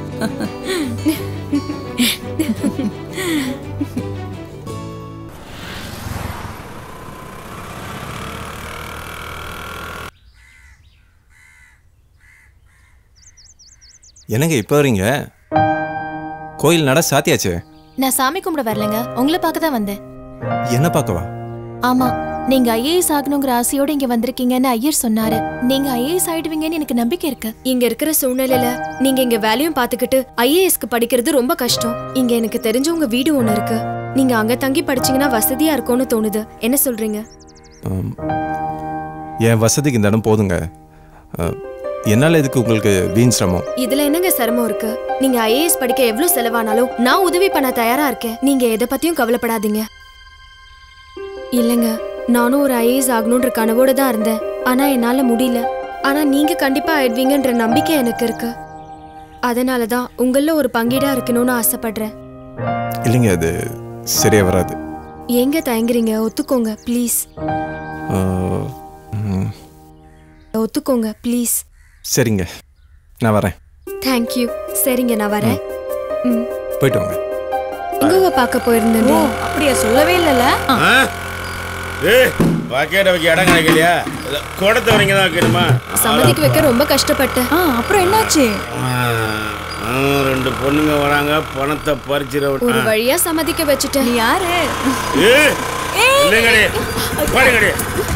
என்னங்க இப்போ வரீங்க கோயில் நட சாத்தியாச்சு நான் சாமி கும்பிட வரலங்க உங்களை பார்க்க தான் வந்தேன் என்ன பார்க்கவா ஆமா நீங்க ஐஏஎஸ் ஆகணுங்கிற ஆசையோட இங்க வந்திருக்கீங்கன்னு ஐயர் சொன்னாரு நீங்க ஐஏஎஸ் ஆயிடுவீங்கன்னு எனக்கு நம்பிக்கை இருக்கு இங்க இருக்கிற சூழ்நிலையில நீங்க இங்க வேலையும் பார்த்துக்கிட்டு ஐஏஎஸ்க்கு படிக்கிறது ரொம்ப கஷ்டம் இங்க எனக்கு தெரிஞ்சவங்க வீடு ஒண்ணு இருக்கு நீங்க அங்க தங்கி படிச்சீங்கன்னா வசதியா இருக்கும்னு தோணுது என்ன சொல்றீங்க ஆம். என் வசதிக்கு இந்த இடம் போதுங்க அஹ், என்னால் இதுக்கு உங்களுக்கு வீண் சிரமம் இதுல என்னங்க சிரமம் இருக்கு நீங்க ஐஏஎஸ் படிக்க எவ்வளவு செலவானாலும் நான் உதவி பண்ண தயாரா இருக்கேன் நீங்க எதை பத்தியும் கவலைப்படாதீங்க இல்லங்க நானும் ஒரு ஐஏஎஸ் ஆகணுன்ற கனவோட தான் இருந்தேன் ஆனா என்னால முடியல ஆனா நீங்க கண்டிப்பா ஆயிடுவீங்கன்ற நம்பிக்கை எனக்கு இருக்கு அதனால தான் உங்கள ஒரு பங்கீடா இருக்கணும்னு ஆசைப்படுறேன் இல்லைங்க அது சரியா வராது ஏங்க தயங்குறீங்க ஒத்துக்கோங்க ப்ளீஸ் அஹ், ம், ஒத்துக்கோங்க ப்ளீஸ் சரிங்க நான் வரேன் தேங்க்யூ சரிங்க நான் வரேன் ம் போயிட்டு வாங்க எங்க பார்க்க போயிருந்தேன் அப்படியா சொல்லவே இல்லைல்ல ஆ? ஏய் பக்கெட்டை வைக்க இடம் கிடைக்கலையா இல்ல, குடத்தை வரைக்கும் தான் வைக்கணுமா சம்மதிக்க வைக்க ரொம்ப கஷ்டப்பட்டேன் அப்புறம் என்னாச்சு ஆ, ஆ, ரெண்டு பொண்ணுங்க வராங்க பணத்தை பறிச்சிட விட்டு- ஒரு ஆ. வழியா சம்மதிக்க வச்சுட்டேன் யாரு ஏய், இல்லைங்கடி பாருங்கடி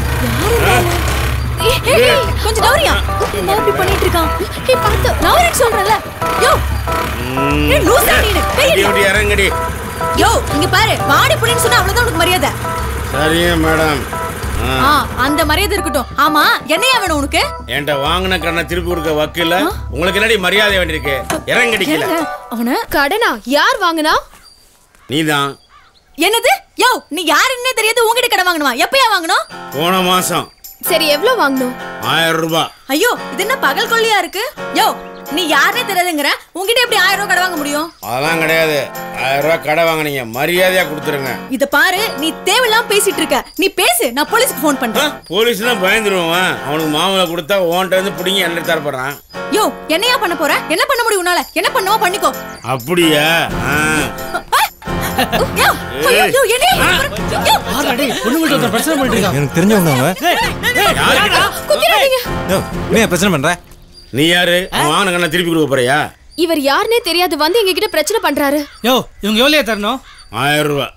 கொஞ்சம் நவரியா என்ன இப்படி பண்ணிட்டு இருக்கான் ஏய் பார்த்து நவரின்னு சொல்றல யோ ஏய் லூசா நீ வண்டி விட்டு இறங்கடி யோ இங்க பாரு வாடி புள்ளின்னு சொன்னா அவ்வளவுதான் உனக்கு மரியாதை சரிங்க மேடம் ஆ. ஆ அந்த மரியாதை இருக்கட்டும் ஆமா என்னையா வேணும் உனக்கு என்கிட்ட வாங்கின கடனை திருப்பி கொடுக்க வக்கீல உங்களுக்கு என்னடி மரியாதை வேண்டியிருக்கு இறங்கடிக்கல அவன கடனா யார் வாங்குனா நீதான் என்னது யோ நீ யாருன்னே தெரியாது உன்கிட்ட கடன் வாங்கணுமா எப்பயா வாங்கணும் போன மாசம் சரி எவ்வளவு வாங்கணும் ஆயிரம் ரூபாய் ஐயோ இது என்ன பகல் கொள்ளையா இருக்கு யோ நீ யாருன்னே தெரியாதுங்கிற உன்கிட்ட எப்படி ஆயிரம் ரூபாய் கடன் வாங்க முடியும் அதெல்லாம் கிடையாது ஆயிரம் ரூபாய் கடை வாங்கினீங்க மரியாதையா கொடுத்துருங்க இத பாரு நீ தேவையில்லாம பேசிட்டு இருக்க நீ பேசு நான் போலீஸ்க்கு ஃபோன் பண்றேன் போலீஸ்னா பயந்துருவான் அவனுக்கு மாமலை கொடுத்தா ஓன்ட்ட இருந்து பிடிங்கி என்ன தரப்படுறான் யோ என்னையா பண்ண போற என்ன பண்ண முடியும் உன்னால என்ன பண்ணுவோ பண்ணிக்கோ அப்படியா ஆ. யோ, ஐயோ, யோ, என்னையா பண்ண போற? யோ, பொண்ணுங்கள்ட்ட ஒருத்தர் பிரச்சனை பண்ணிட்டு இருக்கான் எனக்கு தெரிஞ்சவங்க அவங்க குத்திராதீங்க யோ, நீ பிரச்சனை பண்ற நீ யாரு அவன் வாங்கின கடனை திருப்பி கொடுக்க போறியா இவர் யாருன்னே தெரியாது வந்து எங்க கிட்ட பிரச்சனை பண்றாரு யோ இவங்க எவ்வளோ தரணும் ஆயிரம் ரூபாய்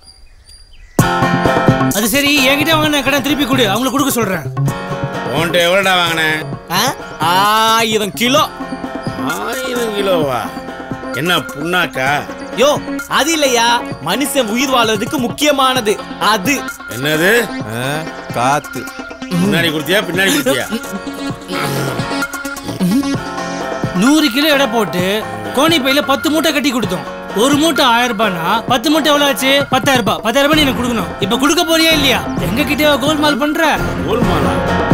அது சரி என்கிட்ட வாங்கின கடன் திருப்பி கொடு அவங்களுக்கு கொடுக்க சொல்றேன் உன்கிட்ட எவ்வளோடா வாங்கினேன் ஆயிரம் கிலோ ஆயிரம் கிலோவா என்ன புண்ணாக்கா யோ அது இல்லையா மனுஷன் உயிர் வாழ்றதுக்கு முக்கியமானது அது என்னது காத்து முன்னாடி கொடுத்தியா பின்னாடி கொடுத்தியா நூறு கிலோ எடை போட்டு கோணி பையில பத்து மூட்டை கட்டி கொடுத்தோம் ஒரு மூட்டை ஆயிரம் ரூபாய்னா பத்து மூட்டை எவ்வளவு ஆச்சு பத்தாயிரம் ரூபாய் பத்தாயிரம் ரூபாய் நீ எனக்கு கொடுக்கணும் இப்ப கொடுக்க போறியா இல்லையா எங்க கிட்ட கோல்மால் பண்ற கோல்மாலா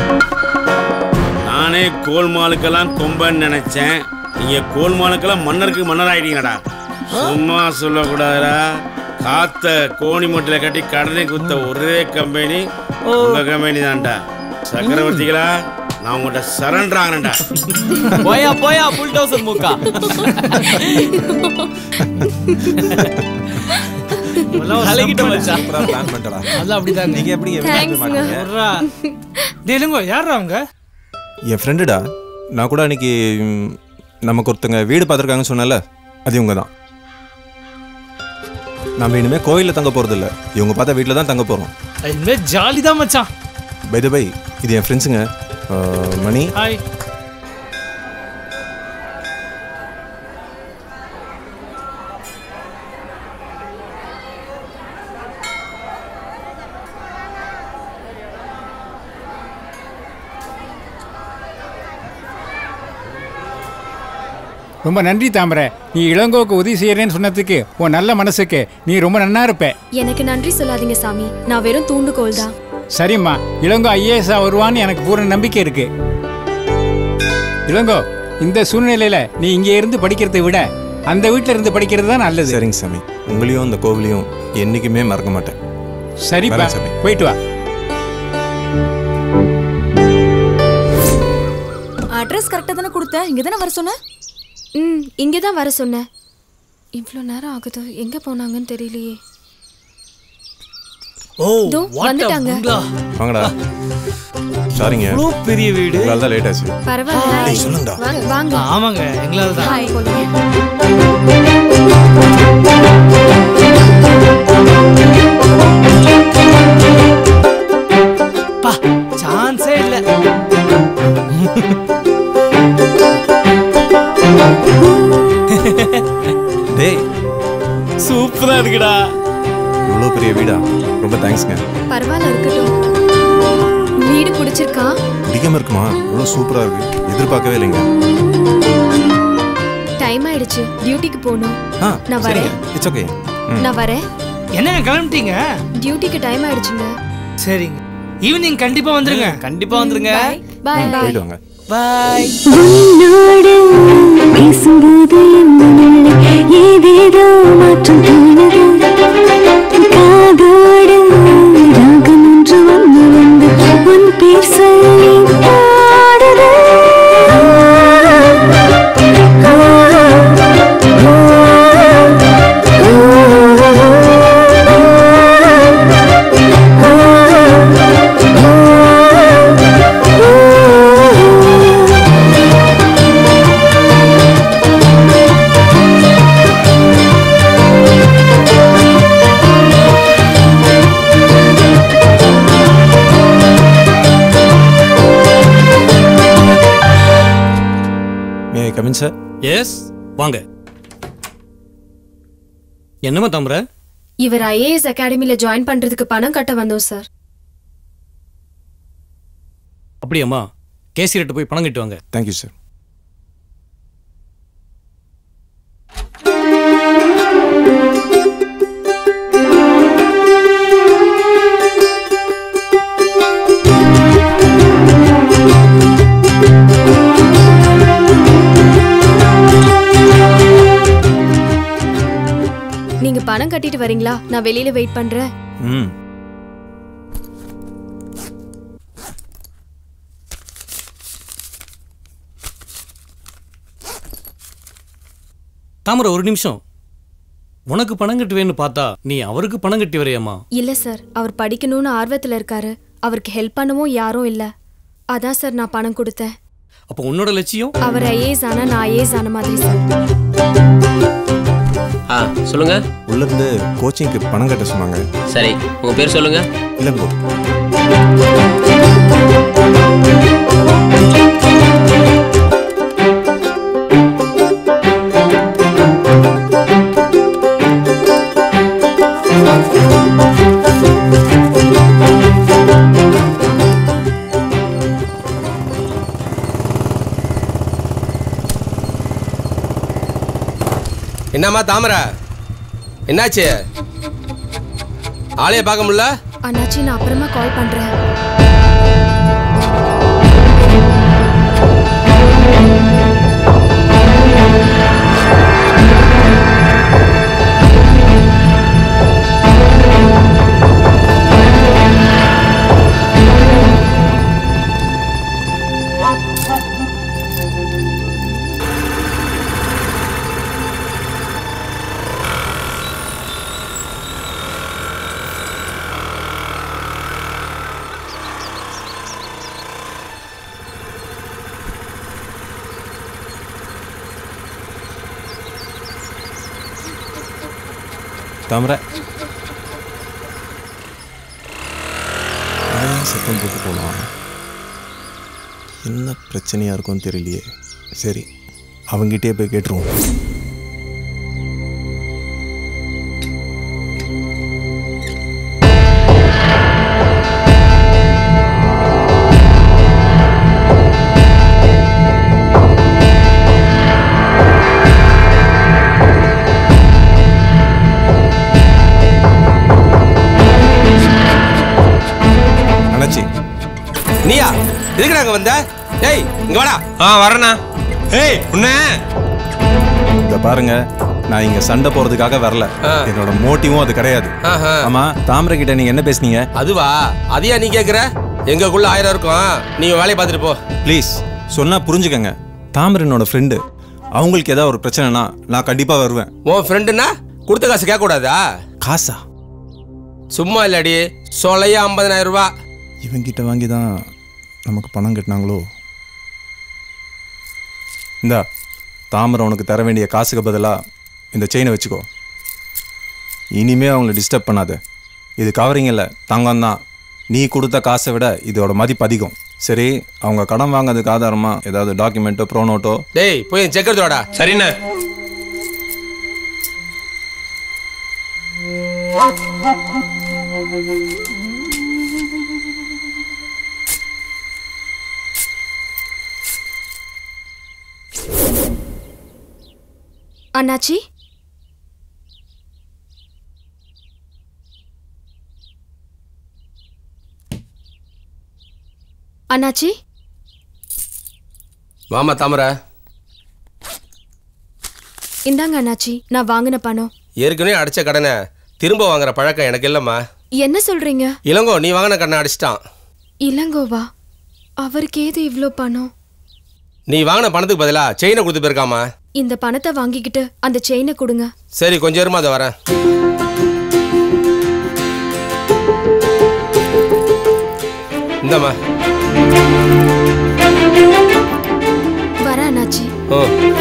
நானே கோல்மாலுக்கெல்லாம் கொம்பன்னு நினைச்சேன் நீங்க கோல்மாலுக்கெல்லாம் மன்னருக்கு மன்னர் ஆயிட்டீங்கடா சும்மா சொல்லக்கூடாதுடா காத்த கோணி மூட்டையில கட்டி கடனை குத்த ஒரே கம்பெனி உங்க கம்பெனி தான்டா சக்கரவர்த்திகளா நான் உங்கள்கிட்ட சரண்டர் ஆகிறேன்டா போயா போயா புல்டோசர் மூக்கா அதெல்லாம் கலக்கிட்ட மச்சான். சூப்பரா பிளான் பண்ணிட்டடா அதெல்லாம் அப்படிதாங்க நீங்க எப்படி எப்படி Thanks ங்க. மாட்டீங்க டேலுங்க யாரா அவங்க என் ஃப்ரெண்டுடா நான் கூட அன்னைக்கு ம், நமக்கு ஒருத்தங்க வீடு பார்த்துருக்காங்கன்னு சொன்னல அது இவங்க தான் நம்ம இனிமே கோயிலில் தங்க போகிறது இல்லை இவங்க பார்த்தா வீட்டில் தான் தங்க போகிறோம் இனிமே ஜாலி தான் மச்சான் பை த பை இது என் ஃப்ரெண்ட்ஸுங்க மணி ஹாய் ரொம்ப நன்றி தாமரை நீ இளங்கோவுக்கு உதவி செய்யறேன்னு சொன்னதுக்கு உன் நல்ல மனசுக்கு நீ ரொம்ப நன்னா இருப்ப எனக்கு நன்றி சொல்லாதீங்க சாமி நான் வெறும் தூண்டுகோல் தான் சரிம்மா இளங்கோ ஐஏஎஸ்ஆ வருவான்னு எனக்கு பூரண நம்பிக்கை இருக்கு இளங்கோ இந்த சூழ்நிலையில நீ இங்கே இருந்து படிக்கிறதை விட அந்த வீட்டில் இருந்து படிக்கிறது தான் நல்லது சரிங்க சாமி உங்களையும் அந்த கோவிலையும் என்றைக்குமே மறக்க மாட்டேன் சரிப்பா வரேன் சாமி போயிட்டு வா அட்ரஸ் கரெக்டா தானே கொடுத்த இங்க தானே வர சொன்ன ம் இங்கே தான் வர சொன்னேன் இவ்வளோ நேரம் ஆகுது எங்கே போனாங்கன்னு தெரியலையே ஓ இதோ வந்துட்டாங்க வாங்கடா சாரிங்க இவ்வளோ பெரிய வீடு உங்களால் தான் லேட் ஆச்சு பரவாயில்ல ஏய், சொல்லுங்கடா. வாங்க வாங்க ஆமாங்க எங்களால தான் ஹாய் போலாம் பா சான்ஸே இல்ல டேய் சூப்பரா இருக்குடா இவ்வளோ பெரிய வீடா ரொம்ப தேங்க்ஸ்ங்க பரவாயில்ல இருக்கட்டும் வீடு பிடிச்சிருக்கா பிடிக்காம இருக்குமா இவ்வளோ சூப்பராக இருக்கு எதிர்பார்க்கவே இல்லைங்க டைம் ஆயிடுச்சு டியூட்டிக்கு போகணும் ஆ நான் சரிங்க வரேன் இட்ஸ் ஓகே நான் வரேன் என்னங்க கிளம்பிட்டீங்க டியூட்டிக்கு டைம் ஆயிடுச்சுங்க சரிங்க ஈவினிங் கண்டிப்பா வந்துருங்க கண்டிப்பா வந்துருங்க பாய் பாய் போயிட்டு வாங்க பாய் உன்னோடு பேசும்போது என் மனதில் ஏதேதோ மாற்றம் தோணுது காதோடு ராகம் ஒன்று வந்து வந்து உன் பேர் சொல்லி பாடுது மே கமின் சார் எஸ் வாங்க என்னம்மா தாமரை இவர் ஐஏஎஸ் அகாடமில ஜாயின் பண்றதுக்கு பணம் கட்ட வந்தோம் சார் அப்படியாம்மா கேசியர்கிட்ட போய் பணம் கட்டு வாங்க தேங்க்யூ சார் நீங்க பணம் கட்டிட்டு வரீங்களா நான் வெளியில வெயிட் பண்றேன் ம் தாமரை ஒரு நிமிஷம் உனக்கு பணம் கட்டுவேன்னு பார்த்தா நீ அவருக்கு பணம் கட்டி வரையாம்மா இல்ல சார் அவர் படிக்கணும்னு ஆர்வத்துல இருக்காரு அவருக்கு ஹெல்ப் பண்ணவும் யாரும் இல்ல அதான் சார் நான் பணம் கொடுத்தேன் அப்போ உன்னோட லட்சியம் அவர் ஐஏஎஸ் ஆனா நான் ஐஏஎஸ் ஆன மாதிரி சார் ஆ சொல்லுங்க உள்ள இருந்து கோச்சிங்க்கு பணம் கட்ட சொன்னாங்க சரி உங்க பேர் சொல்லுங்க இளங்கோ என்னம்மா தாமரை என்னாச்சு ஆளைய பார்க்க முடியல அண்ணாச்சி நான் அப்புறமா கால் பண்றேன் தாமரை ஏன் சத்தம் போட்டு போனான் என்ன பிரச்சனையாக இருக்கும்னு தெரியலையே சரி அவங்கிட்டே போய் கேட்டுருவோம் அண்ணாச்சி நீயா எதுக்கு நாங்க வந்த ஏய் இங்க வாடா ஆ வரேண்ணா ஏய் உன்ன இத பாருங்க நான் இங்க சண்டை போறதுக்காக வரல என்னோட மோட்டிவும் அது கிடையாது ஆமா தாமரை கிட்ட நீங்க என்ன பேசுனீங்க அதுவா அதையா நீ கேக்குற எங்களுக்குள்ள ஆயிரம் இருக்கும் நீங்க வேலையை பார்த்துட்டு போ ப்ளீஸ் சொன்னா புரிஞ்சுக்கங்க தாமரை என்னோட ஃப்ரெண்டு அவங்களுக்கு ஏதாவது ஒரு பிரச்சனைனா நான் கண்டிப்பா வருவேன் உன் ஃப்ரெண்டுனா கொடுத்த காசு கேட்க கூடாதா காசா சும்மா இல்லடி சொலையா ஐம்பதனாயிரம் ரூபாய் இவங்கிட்ட வாங்கி தான் நமக்கு பணம் கட்டினாங்களோ இந்தா தாமரை உனக்கு தர வேண்டிய காசுக்கு பதிலாக இந்த செயினை வச்சுக்கோ இனிமே அவங்கள டிஸ்டர்ப் பண்ணாத இது கவரிங் இல்லை தங்கம் தான் நீ கொடுத்த காசை விட இதோட மதிப்பு அதிகம் சரி அவங்க கடன் வாங்குறதுக்கு ஆதாரமா ஏதாவது டாக்குமெண்ட்டோ ப்ரோனோட்டோ டேய் போய் செக் எடுத்துடா சரிண்ணே அண்ணாச்சி அண்ணாச்சி வாமா தாமரை இந்தாங்க அண்ணாச்சி நான் வாங்கின பணம் ஏற்கனவே அடிச்ச கடனை திரும்ப வாங்குற பழக்கம் எனக்கு இல்லைம்மா என்ன சொல்றீங்க இளங்கோ நீ வாங்கின கடனை அடிச்சிட்டான் இளங்கோவா அவருக்கு ஏது இவ்ளோ பணம் நீ வாங்கின பணத்துக்கு பதிலா செயினை கொடுத்து போயிருக்காமா இந்த பணத்தை வாங்கிக்கிட்டு அந்த செயினை கொடுங்க சரி கொஞ்சம் இருமா அதை வரேன் இந்தாம்மா வரேன் அண்ணாச்சி ஓ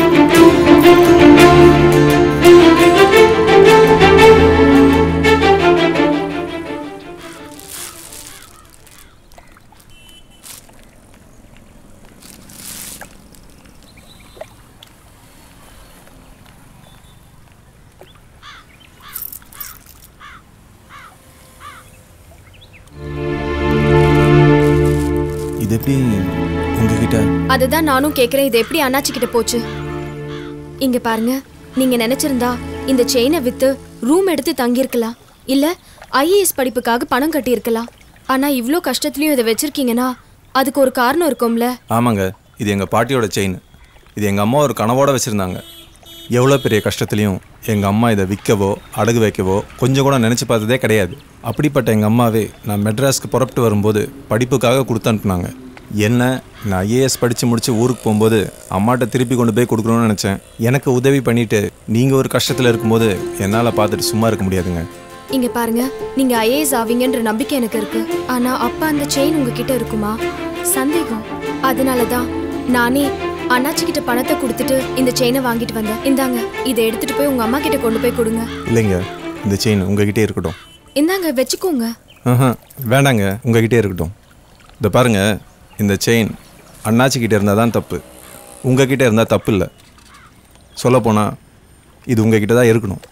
இது எப்படி உங்ககிட்ட அதுதான் நானும் கேக்குறேன் இது எப்படி அண்ணாச்சி கிட்ட போச்சு இங்க பாருங்க நீங்க நினைச்சிருந்தா இந்த செயினை வித்து ரூம் எடுத்து தங்கியிருக்கலாம் இல்ல ஐஏஎஸ் படிப்புக்காக பணம் கட்டியிருக்கலாம் ஆனா இவ்ளோ கஷ்டத்துலயும் இதை வச்சிருக்கீங்கன்னா அதுக்கு ஒரு காரணம் இருக்கும்ல ஆமாங்க இது எங்கள் பாட்டியோட செயின் இது எங்கள் அம்மா ஒரு கனவோட வச்சுருந்தாங்க எவ்வளோ பெரிய கஷ்டத்துலையும் எங்கள் அம்மா இதை விற்கவோ அடகு வைக்கவோ கொஞ்சம் கூட நினச்சி பார்த்ததே கிடையாது அப்படிப்பட்ட எங்கள் அம்மாவே நான் மெட்ராஸ்க்கு புறப்பட்டு வரும்போது படிப்புக்காக கொடுத்து அனுப்புனாங்க என்ன நான் ஐஏஎஸ் படித்து முடித்து ஊருக்கு போகும்போது அம்மாட்ட திருப்பி கொண்டு போய் கொடுக்கணும்னு நினச்சேன் எனக்கு உதவி பண்ணிவிட்டு நீங்கள் ஒரு கஷ்டத்தில் இருக்கும்போது என்னால் பார்த்துட்டு சும்மா இருக்க முடியாதுங்க இங்க பாருங்க நீங்க ஐஏஎஸ் ஆவீங்கன்ற நம்பிக்கை எனக்கு இருக்கு ஆனா அப்ப அந்த செயின் உங்ககிட்ட இருக்குமா சந்தேகம் அதனாலதான் நானே அண்ணாச்சி கிட்ட பணத்தை கொடுத்துட்டு இந்த செயினை வாங்கிட்டு வந்தேன் இந்தாங்க இதை எடுத்துட்டு போய் உங்க அம்மா கிட்ட கொண்டு போய் கொடுங்க இல்லைங்க இந்த செயின் உங்ககிட்டே இருக்கட்டும் இந்தாங்க வச்சுக்கோங்க ஆஹா வேண்டாங்க உங்ககிட்டே இருக்கட்டும் இந்த பாருங்க இந்த செயின் அண்ணாச்சிக்கிட்ட இருந்தால் தான் தப்பு உங்ககிட்ட இருந்தால் தப்பு இல்லை சொல்லப்போனால் இது உங்ககிட்ட தான் இருக்கணும்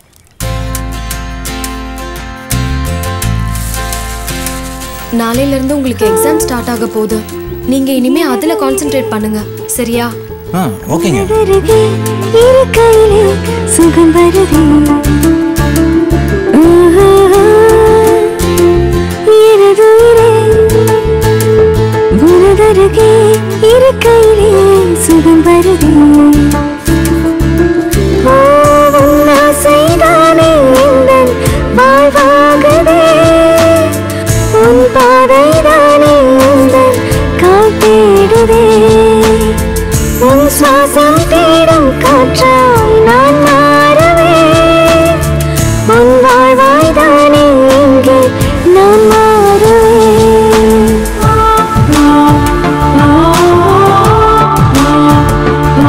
நாளையில இருந்து உங்களுக்கு எக்ஸாம் ஸ்டார்ட் ஆக போகுது நீங்க இனிமே அதுல கான்சென்ட்ரேட் பண்ணுங்க சரியா ஆ ஓகேங்க வருதே இரு கையிலே சுகம் வருதே ஆஹா, எனதுயிரே உனதருகே இரு கையிலே சுகம் வருதே ஓ, உன் ஆசைதானே எந்தன் வாழ்வாகுதே உன் பாதைதானே எந்தன் காத்தேடுதே உன் சுவாசம் தேடும் காற்றாய் நான் மாறவே உன் வாழ்வாய்தானே இங்கே நான் மாறுவேன்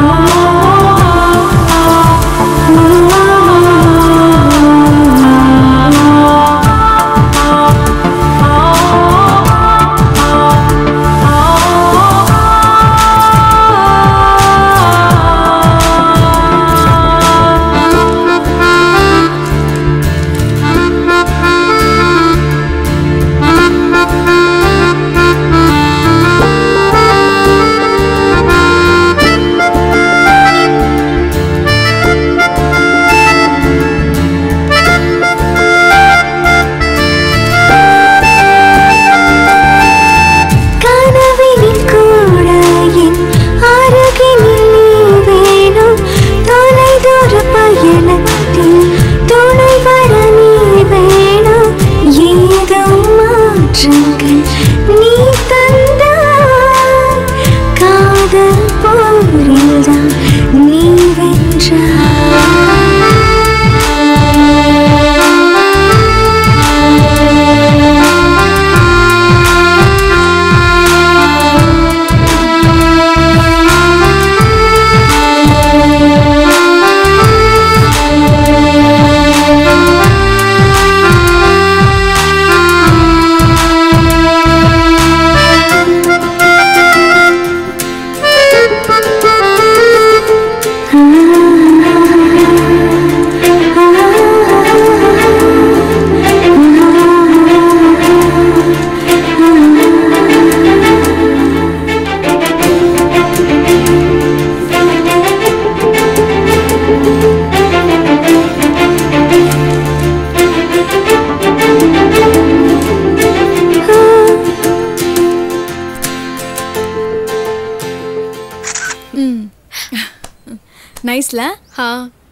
நைஸ்ல ஹா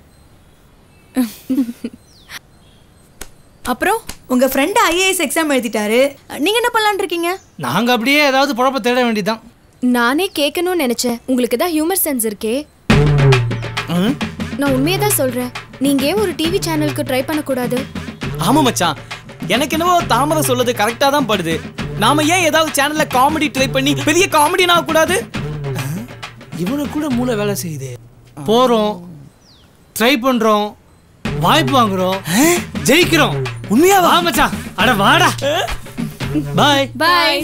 அப்புறம் உங்க ஃப்ரெண்ட் ஐஏஎஸ் எக்ஸாம் எழுதிட்டாரு நீங்க என்ன பண்ணலாம்னு இருக்கீங்க நாங்க அப்படியே ஏதாவது குழப்ப தேட வேண்டியதுதான் நானே கேட்கணும்னு நினைச்சேன் உங்களுக்கு தான் ஹியூமர் சென்ஸ் இருக்கே நான் உண்மையை தான் சொல்றேன் நீங்க ஏன் ஒரு டிவி சேனலுக்கு ட்ரை பண்ணக்கூடாது ஆமா மச்சான் எனக்கு என்னவோ தாமரை சொல்றது கரெக்டா தான் படுது நாம ஏன் ஏதாவது சேனல்ல காமெடி ட்ரை பண்ணி பெரிய காமெடினா கூடாது இவனுக்கு கூட மூளை வேலை செய்யுது போறோம் ட்ரை பண்றோம் வாய்ப்பு வாங்குறோம் ஜெயிக்கிறோம் உண்மையா வா மச்சான் அட வாடா பாய் பாய்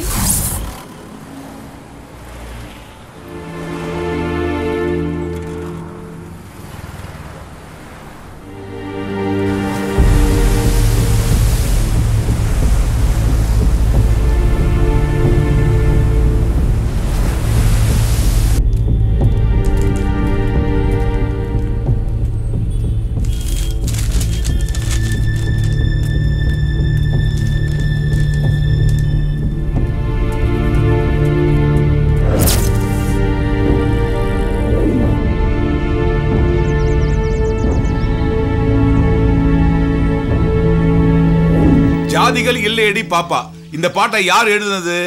ஜாதிகள் இல்லையடி பாப்பா இந்த பாட்டை யார் எழுதுனது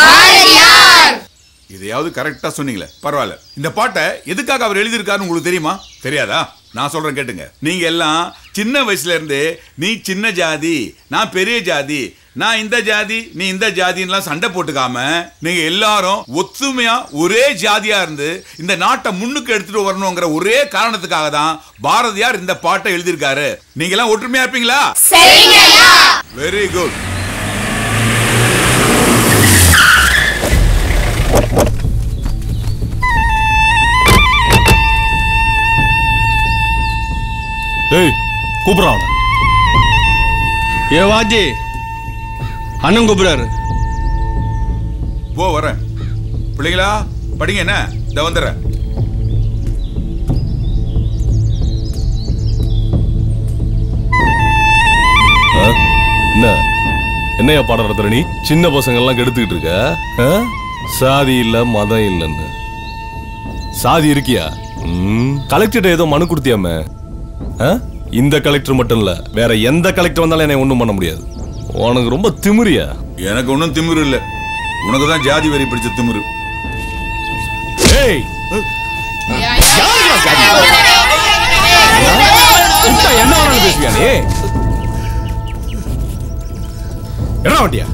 இதையாவது கரெக்டா சொன்னீங்களே பரவாயில்ல இந்த பாட்டை எதுக்காக அவர் எழுதியிருக்காருன்னு உங்களுக்கு தெரியுமா தெரியாதா நான் சொல்றேன் கேட்டுங்க நீங்க எல்லாம் சின்ன வயசுல இருந்து நீ சின்ன ஜாதி நான் பெரிய ஜாதி நான் இந்த ஜாதி நீ இந்த ஜாதின்லாம் சண்டை போட்டுக்காம நீங்க எல்லாரும் ஒத்துமையா ஒரே ஜாதியா இருந்து இந்த நாட்டை முன்னுக்கு எடுத்துட்டு வரணுங்கிற ஒரே காரணத்துக்காக தான் பாரதியார் இந்த பாட்டை எழுதியிருக்காரு நீங்க எல்லாம் ஒற்றுமையா இருப்பீங்களா வெரி குட் டேய் கூப்பிட்றான் ஏ வாஜி அண்ணன் கூப்பிடுறாரு போ வரேன் பிள்ளைங்களா படிங்க என்ன இந்த வந்துடுறேன் ஆ? என்ன என்னையா பாடம் நடத்துற நீ சின்ன பசங்க எல்லாம் கெடுத்துக்கிட்டு இருக்க ஆ? சாதி இல்ல மதம் இல்லைன்னு சாதி இருக்கியா ம், கலெக்டர்கிட்ட ஏதோ மனு கொடுத்தியாமே ஆ? இந்த கலெக்டர் மட்டும் இல்ல வேற எந்த கலெக்டர் வந்தாலும் என்னை ஒண்ணும் பண்ண முடியாது உனக்கு ரொம்ப திமிரியா எனக்கு ஒன்றும் திமிரு இல்லை உனக்கு தான் ஜாதி வரி பிடிச்ச திமிரு ஏய் கூப்பிட்டா என்ன வேணாலும் பேசுவியா நீ என்ன வண்டியா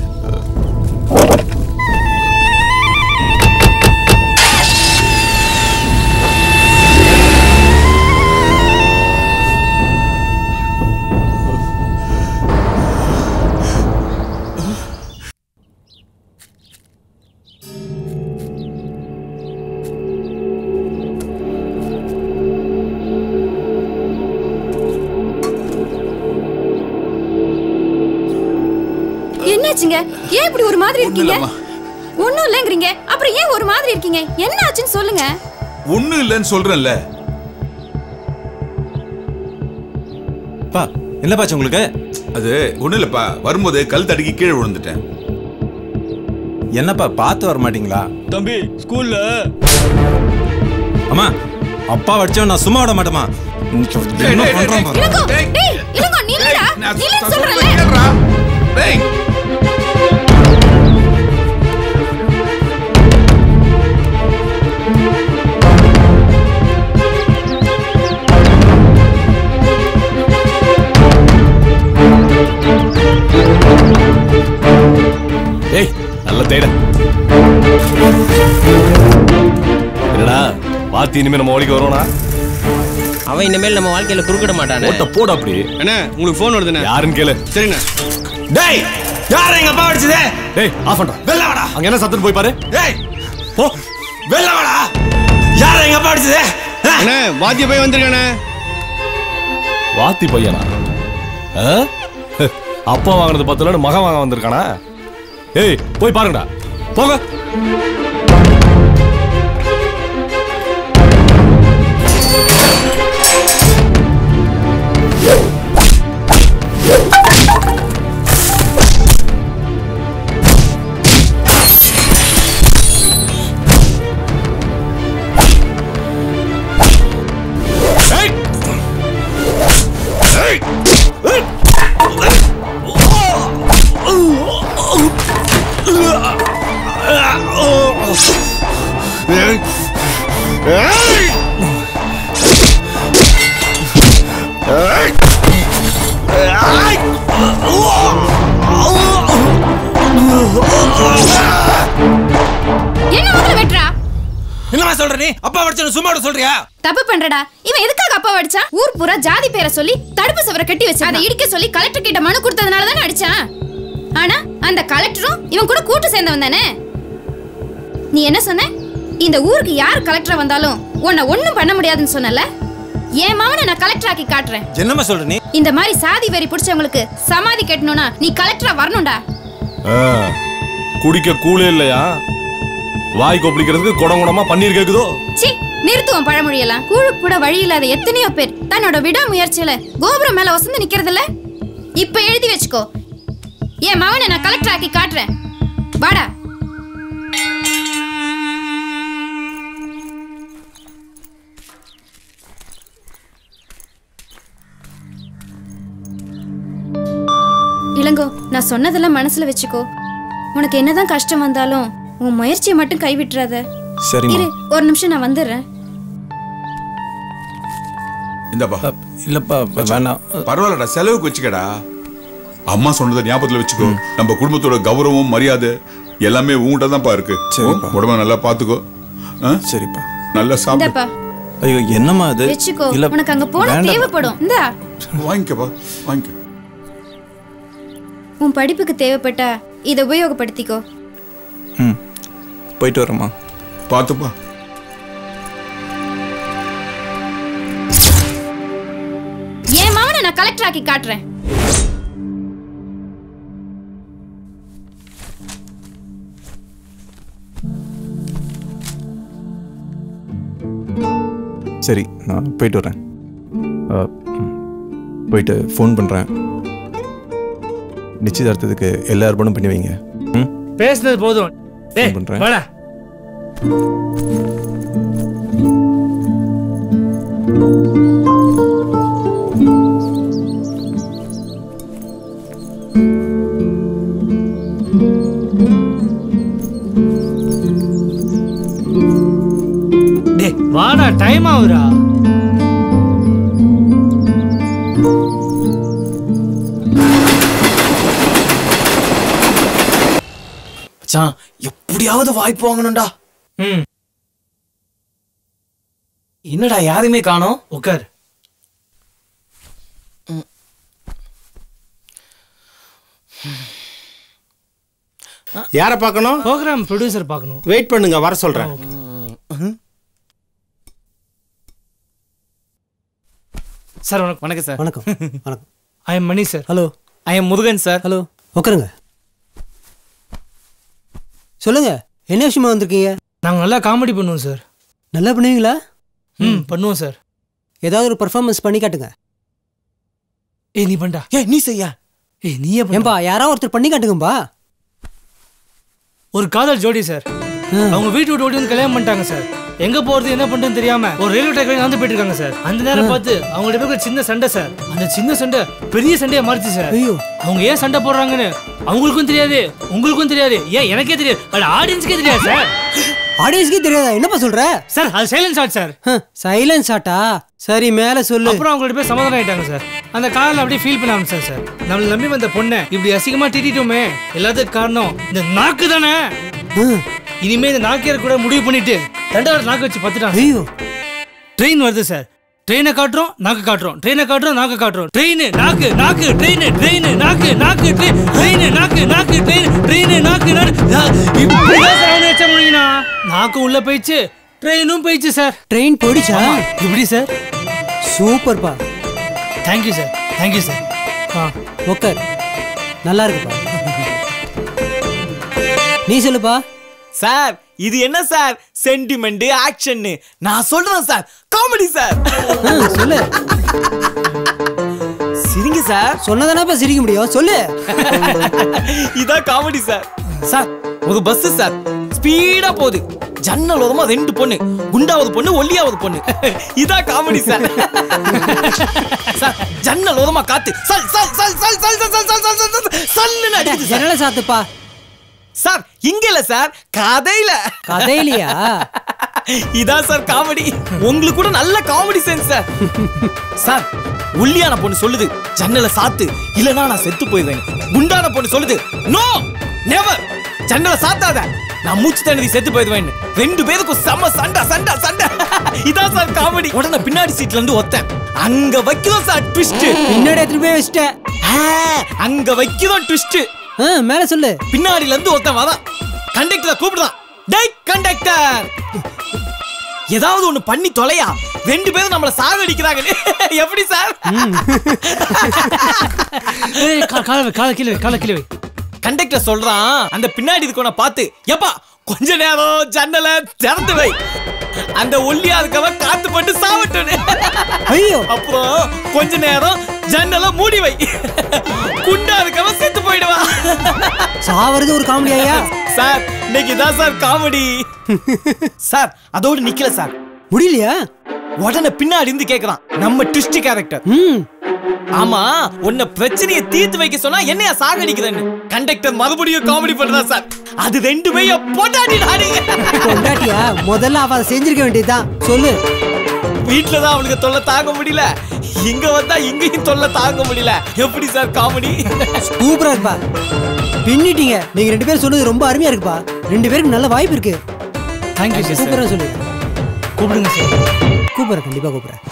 என்னாச்சுங்க ஏன் இப்படி ஒரு மாதிரி இருக்கீங்க ஒண்ணும் இல்லைங்கிறீங்க அப்புறம் ஏன் ஒரு மாதிரி இருக்கீங்க என்ன ஆச்சுன்னு சொல்லுங்க ஒன்றும் இல்லைன்னு சொல்றேன்ல பா என்னப்பாச்சு உங்களுக்கு அது ஒன்றும் இல்லைப்பா வரும்போது கல் தடுக்கி கீழே விழுந்துட்டேன் என்னப்பா பார்த்து வர மாட்டீங்களா தம்பி ஸ்கூல்ல அம்மா அப்பா வடிச்சவன் நான் சும்மா விட மாட்டேமா என்ன பண்றான் பாரு. இளங்கோ டேய் இளங்கோ நில்லுடா நில்லுன்னு சொல்றேன்ல ஏய் நல்ல தேட என்னடா வாத்தி இனிமே நம்ம ஓடிக்கு வரோனா அவன் இனிமேல் நம்ம வாழ்க்கையில குறுக்கிட மாட்டானே ஓட்ட போட அப்படி என்ன உங்களுக்கு ஃபோன் வருதுண்ணே யாருன்னு கேளு சரிண்ணே டேய் யார் எங்க அப்பா அடிச்சது டேய் ஆஃப் பண்றா வெள்ள வாடா அங்க என்ன சத்தம் போய் பாரு டேய் போ வெள்ள வாடா யார் எங்க அப்பா அடிச்சது அண்ணே வாத்திய போய் வந்திருக்கானே வாத்தி பையனா ஆ? அப்பா வாங்கினது பத்துல மகன் வாங்க வந்திருக்கானா ஏய் போய் பாருங்கடா போங்க ஏன் அவங்கள வெட்டுறா என்னமா சொல்ற நீ அப்பா வடிச்சனு சும்மா விட சொல்றியா தப்பு பண்றடா இவன் எதுக்காக அப்பா அடிச்சான் ஊர் பூரா ஜாதி பேரை சொல்லி தடுப்பு சுவரை கட்டி வச்சு அதை இடிக்க சொல்லி கலெக்டர் கிட்ட மனு கொடுத்ததுனால தானே அடிச்சான் ஆனா அந்த கலெக்டரும் இவன் கூட கூட்டு சேர்ந்தவன் தானே நீ என்ன சொன்ன இந்த ஊருக்கு யார் கலெக்டரா வந்தாலும் உன்னை ஒண்ணும் பண்ண முடியாதுன்னு சொன்னல என் மாவனை நான் கலெக்டர் ஆக்கி காட்டுறேன் என்னமா சொல்ற நீ இந்த மாதிரி சாதி வெறி பிடிச்சவங்களுக்கு சமாதி கட்டணும்னா நீ கலெக்டரா வரணும்டா ஆ, குடிக்க கூலே இல்லையா வாய் கொப்பளிக்கிறதுக்கு குடம் குடமா பன்னீர் கேக்குதோ சி நிறுத்துவோம் பழமொழியெல்லாம் கூழு கூட வழி இல்லாத எத்தனையோ பேர் தன்னோட விடாமுயற்சியில கோபுரம் மேல வசந்து நிக்கிறதில்ல இப்ப எழுதி வச்சுக்கோ என் மவனை நான் கலெக்டர் ஆக்கி காட்டுறேன் வாடா இளங்கோ நான் சொன்னதெல்லாம் மனசுல வச்சுக்கோ உனக்கு என்னதான் கஷ்டம் வந்தாலும் உன் முயற்சியை மட்டும் கைவிட்டுறாத சரிம்மா. இரு ஒரு நிமிஷம் நான் வந்துடுறேன் இந்தப்பா இல்லப்பா வேணாம் பரவாயில்லடா செலவுக்கு வச்சுக்கடா அம்மா சொன்னதை ஞாபகத்துல வச்சுக்கோ நம்ம குடும்பத்தோட கௌரவம் மரியாதை எல்லாமே உங்ககிட்ட தான்ப்பா இருக்கு உடம்ப நல்லா பாத்துக்கோ சரிப்பா நல்லா சாப்பிடு இந்தாப்பா ஐயோ என்னம்மா அது வச்சுக்கோ இல்ல உனக்கு அங்க போனா வேண்டாம். தேவைப்படும் இந்தா வாங்கிக்கப்பா வாங்கிக்க உன் படிப்புக்கு தேவைப்பட்டா இதை உபயோகப்படுத்திக்கோ ம் போயிட்டு வரேம்மா பார்த்துப்பா என் மவனை நான் கலெக்டர் ஆக்கி காட்டுறேன் சரி நான் போயிட்டு வரேன் ஆ, ம். போயிட்டு ஃபோன் பண்ணுறேன் நிச்சயதார்த்தத்துக்கு எல்லா ஏற்பாடும் பண்ணி வைங்க ம் பேசுனது போதும் டேய் பண்றேன். வாடா டேய் வாடா டைம் ஆகுறா மச்சான் எப்படியாவது வாய்ப்பு வாங்கணும்டா ம் என்னடா யாருமே காணோம் உட்கார் யாரை பார்க்கணும் ப்ரோக்ராம் ப்ரொடியூசர் பார்க்கணும் வெயிட் பண்ணுங்க வர சொல்றேன் சார் வணக்கம் வணக்கம் சார் வணக்கம் வணக்கம் I am Mani sir hello I am Murugan sir hello உட்காருங்க சொல்லுங்க என்ன விஷயமா வந்திருக்கீங்க நாங்கள் நல்லா காமெடி பண்ணுவோம் சார் நல்லா பண்ணுவீங்களா ம் பண்ணுவோம் சார் ஏதாவது ஒரு பெர்ஃபார்மன்ஸ் பண்ணி காட்டுங்க ஏய் நீ பண்ணா ஏய் நீ செய்யா ஏய் நீயே பண்ணு. ஏன்பா யாராவது ஒருத்தர் பண்ணி காட்டுங்கப்பா ஒரு காதல் ஜோடி சார் அவங்க வீட்டு விட்டு ஓடி வந்து கல்யாணம் பண்ணிட்டாங்க சார் எங்க போறது என்ன பண்றதுன்னு தெரியாம ஒரு ரயில்வே ட்ராக் நடந்து போயிட்டு இருக்காங்க சார் அந்த நேரம் பார்த்து அவங்க ரெண்டு பேருக்கு சின்ன சண்டை சார் அந்த சின்ன சண்டை பெரிய சண்டையா மாறிச்சு சார் ஐயோ அவங்க ஏன் சண்டை போடுறாங்கன்னு அவங்களுக்கும் தெரியாது உங்களுக்கும் தெரியாது ஏன் எனக்கே தெரியாது அது ஆடியன்ஸ்க்கே தெரியாது சார் ஆடியன்ஸ்க்கே தெரியாதா என்னப்பா சொல்ற சார் அது சைலன்ஸ் ஆட் சார் சைலன்ஸ் ஆட்டா சரி மேல சொல்லு அப்புறம் அவங்க ரெண்டு பேர் சமாதானம் ஆயிட்டாங்க சார் அந்த காலில் அப்படியே ஃபீல் பண்ண ஆரம்பிச்சாங்க சார் நம்மள நம்பி வந்த பொண்ணை இப்படி அசிங்கமா திட்டிட்டோமே எல்லாத்துக்கும் காரணம் இந்த நாக்கு தானே இனிமே இந்த நாக்கியர் கூட முடிவு பண்ணிட்டு ரெண்டாவது நாக்கு வச்சு பார்த்துட்டாங்க ஐயோ ட்ரெயின் வருது சார் ட்ரெயினை காட்டுறோம் நாக்கு காட்டுறோம் ட்ரெயினை காட்டுறோம் நாக்கு காட்டுறோம் ட்ரெயின் நாக்கு நாக்கு ட்ரெயின் ட்ரெயின் நாக்கு நாக்கு ட்ரெயின் நாக்கு நாக்கு ட்ரெயின் ட்ரெயின் நாக்கு நாக்கு இப்படிதான் சார் அவனை வச்ச முடியும்னா நாக்கு உள்ள போயிடுச்சு ட்ரெயினும் போயிடுச்சு சார் ட்ரெயின் போயிடுச்சா இப்படி சார் சூப்பர்ப்பா தேங்க்யூ சார் தேங்க்யூ சார் ஆ உட்கார் நல்லா இருக்குப்பா நீ சொல்லுப்பா சார் இது என்ன சார் சென்டிமெண்ட் ஆக்ஷன் நான் சொல்றேன் சார் காமெடி சார் சொல்லு சிரிங்க சார் சொன்னதானப்பா சிரிக்க முடியும் சொல்லு இதான் காமெடி சார் சார் ஒரு பஸ் சார் ஸ்பீடா போகுது ஜன்னல் ஓரமா ரெண்டு பொண்ணு குண்டாவது பொண்ணு ஒல்லியாவது பொண்ணு இதான் காமெடி சார் சார் ஜன்னல் ஓரமா காத்து சல் சல் சல் சல் சல் சல் சல் சல் சல் சல் சல் சல்லுன்னு அடிக்குது சார். ஜன்னல சாத்துப்பா சார் இங்க இல்ல சார் கதையில கதையிலயா இதான் சார் காமெடி உங்களுக்கு கூட நல்ல காமெடி சென்ஸ் சார் சார் ஒல்லியான பொண்ணு சொல்லுது ஜன்னல சாத்து இல்லனா நான் செத்து போயிடுவேன் குண்டான பொண்ணு சொல்லுது நோ நெவர் ஜன்னல சாத்தாத நான் மூச்சு தண்ணி செத்து போயிடுவேன் ரெண்டு பேருக்கும் செம்ம சண்டை சண்டை சண்டை இதான் சார் காமெடி உடனே பின்னாடி சீட்ல இருந்து ஒத்தேன் அங்க வைக்கிறோம் சார் ட்விஸ்ட் பின்னாடி எடுத்துட்டு போய் வச்சிட்டேன் அங்க வைக்கிறோம் ட்விஸ்ட் மேல சொல்லு பின்னாடில இருந்து ஒருத்தன் வரான் கண்டக்டரை கூப்பிடுறான் டேய் கண்டக்டர் ஏதாவது ஒண்ணு பண்ணி தொலையா ரெண்டு பேரும் நம்மள சாகடிக்கிறாங்க எப்படி சார் ஏய் கா- கால வை, கால கீழே வை, கால கீழே வை. கண்டக்டர் சொல்றான் அந்த பின்னாடி இருக்கவன பார்த்து எப்பா கொஞ்ச நேரம் ஜன்னல திறந்து வை அந்த ஒல்லியா இருக்கவன் காத்து பட்டு சாவட்டுன்னு ஐயோ அப்புறம் கொஞ்ச நேரம் ஜன்னல மூடி வை குண்டா இருக்கவன் செத்து போயிடுவான் சாவறது ஒரு காமெடி ஐயா சார் இன்னைக்கு தான் சார் காமெடி சார் அதோடு நிக்கல சார் முடியலையா உடனே பின்னாடி இருந்து கேக்குறான் நம்ம ட்விஸ்ட் கேரக்டர் ஆமா உன்னை பிரச்சனையை தீர்த்து வைக்க சொன்னா என்னைய சாகடிக்கிறேன்னு கண்டக்டர் மறுபடியும் காமெடி பண்றா சார் அது ரெண்டுமே என் பொண்டாட்டி நாடு பொண்டாட்டியா முதல்ல அவ அதை செஞ்சிருக்க வேண்டியதுதான் சொல்லு வீட்ல தான் அவளுக்கு தொல்லை தாங்க முடியல இங்க வந்தா இங்கேயும் தொல்லை தாங்க முடியல எப்படி சார் காமெடி சூப்பரா இருக்குப்பா பின்னிட்டீங்க நீங்க ரெண்டு பேரும் சொன்னது ரொம்ப அருமையா இருக்குப்பா ரெண்டு பேருக்கு நல்ல வாய்ப்பு இருக்கு தேங்க்யூ சார் சூப்பரா சொல்லு கூப்பிடுங்க சார் கூப்பிடுறேன் கண்டிப்பா கூப்பிடுறேன்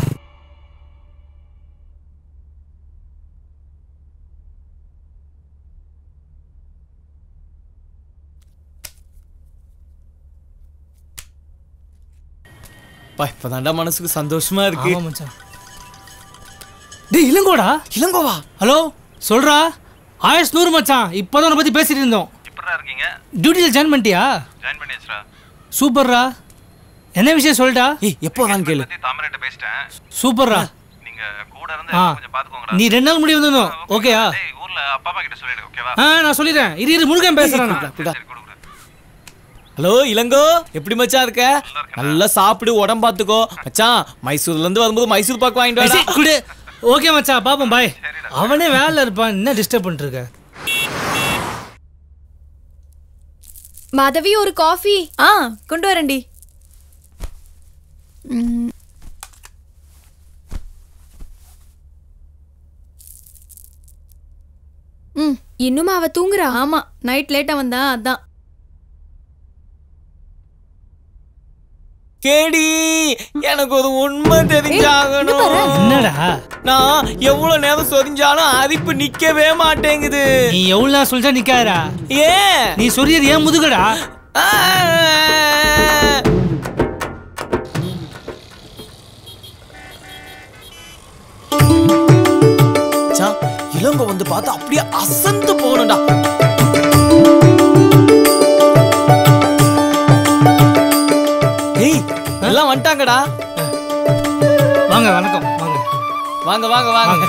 பா இப்பதான்டா மனசுக்கு சந்தோஷமா இருக்கு ஆமா மச்சான் டேய் இளங்கோடா இளங்கோவா ஹலோ சொல்றா ஆயுஷ் நூறு மச்சான் இப்போதான் உன்னை பத்தி பேசிட்டு இருந்தோம் எப்படா இருக்கீங்க டியூட்டியில் ஜாயின் பண்ணிட்டியா ஜாயின் பண்ணியாச்சுடா சூப்பர்ரா என்ன விஷயம் சொல்லிட்டா ஏய் எப்போ தான் கேளு தாமரைட்ட பேசிட்டேன் சூப்பர்ரா நீங்க கூட இருந்து ஆ கொஞ்சம் பாத்துக்கோங்கடா நீ ரெண்டு நாள் முடி வந்துடணும் ஓகேயா டேய் ஊர்ல அப்பா அம்மா கிட்ட சொல்லிடு ஓகேவா ஆ நான் சொல்லிடுறேன் இரு இரு முருகன் பேசுறேன் நான். ஹலோ இளங்கோ எப்படி மச்சான் இருக்க நல்லா சாப்பிடு உடம்பு பாத்துக்கோ மச்சான் மைசூர்ல இருந்து வரும்போது மைசூர் பாக்கு வாங்கிட்டு சரி, வாடா குடு ஓகே மச்சான் பாப்போம் பாய் அவனே வேலைல இருப்பான் என்ன டிஸ்டர்ப் பண்ணிட்டு இருக்க மாதவி ஒரு காஃபி ஆ கொண்டு வரேன்டி ம் இன்னுமா அவ தூங்குறா ஆமா நைட் லேட்டா வந்தா அதான் கேடி எனக்கு ஒரு உண்மை தெரிஞ்சாகணும் என்னடா நான் எவ்வளவு நேரம் சொரிஞ்சாலும் அரிப்பு நிக்கவே மாட்டேங்குது நீ எவ்வளவு நேரம் சொல்லிட்டா நிக்காதடா ஏன் நீ சொல்லியது ஏன் முதுகடா மச்சான், இளங்கோ வந்து பார்த்தா அப்படியே அசந்து போகணும்டா ஏய் எல்லாம் வந்துட்டாங்கடா வாங்க வணக்கம் வாங்க வாங்க வாங்க வாங்க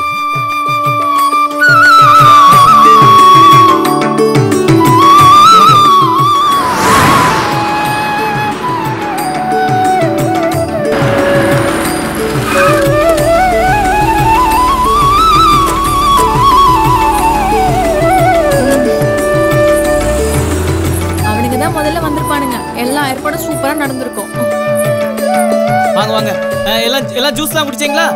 அவனுங்க தான் முதல்ல வந்திருப்பானுங்க எல்லா ஏற்பாடும் சூப்பரா நடந்திருக்கும் வாங்க வாங்க அஹ், எல்லாம் எல்லாம் ஜூஸ்லாம் குடிச்சீங்களா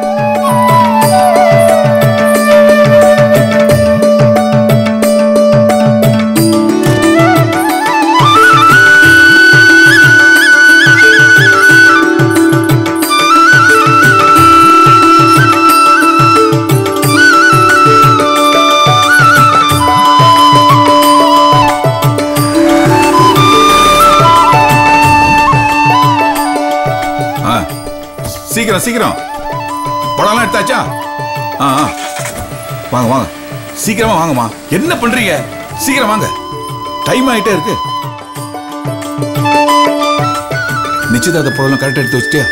ஆ சீக்கிரம் சீக்கிரம் படம்லாம் எடுத்தாச்சா ஆ ஆ வாங்க வாங்க சீக்கிரமா வாங்கம்மா என்ன பண்றீங்க சீக்கிரம் வாங்க டைம் ஆயிட்டே இருக்கு நிச்சயதார்த்த பொருளும் கரெக்டாக எடுத்து வச்சிட்டியா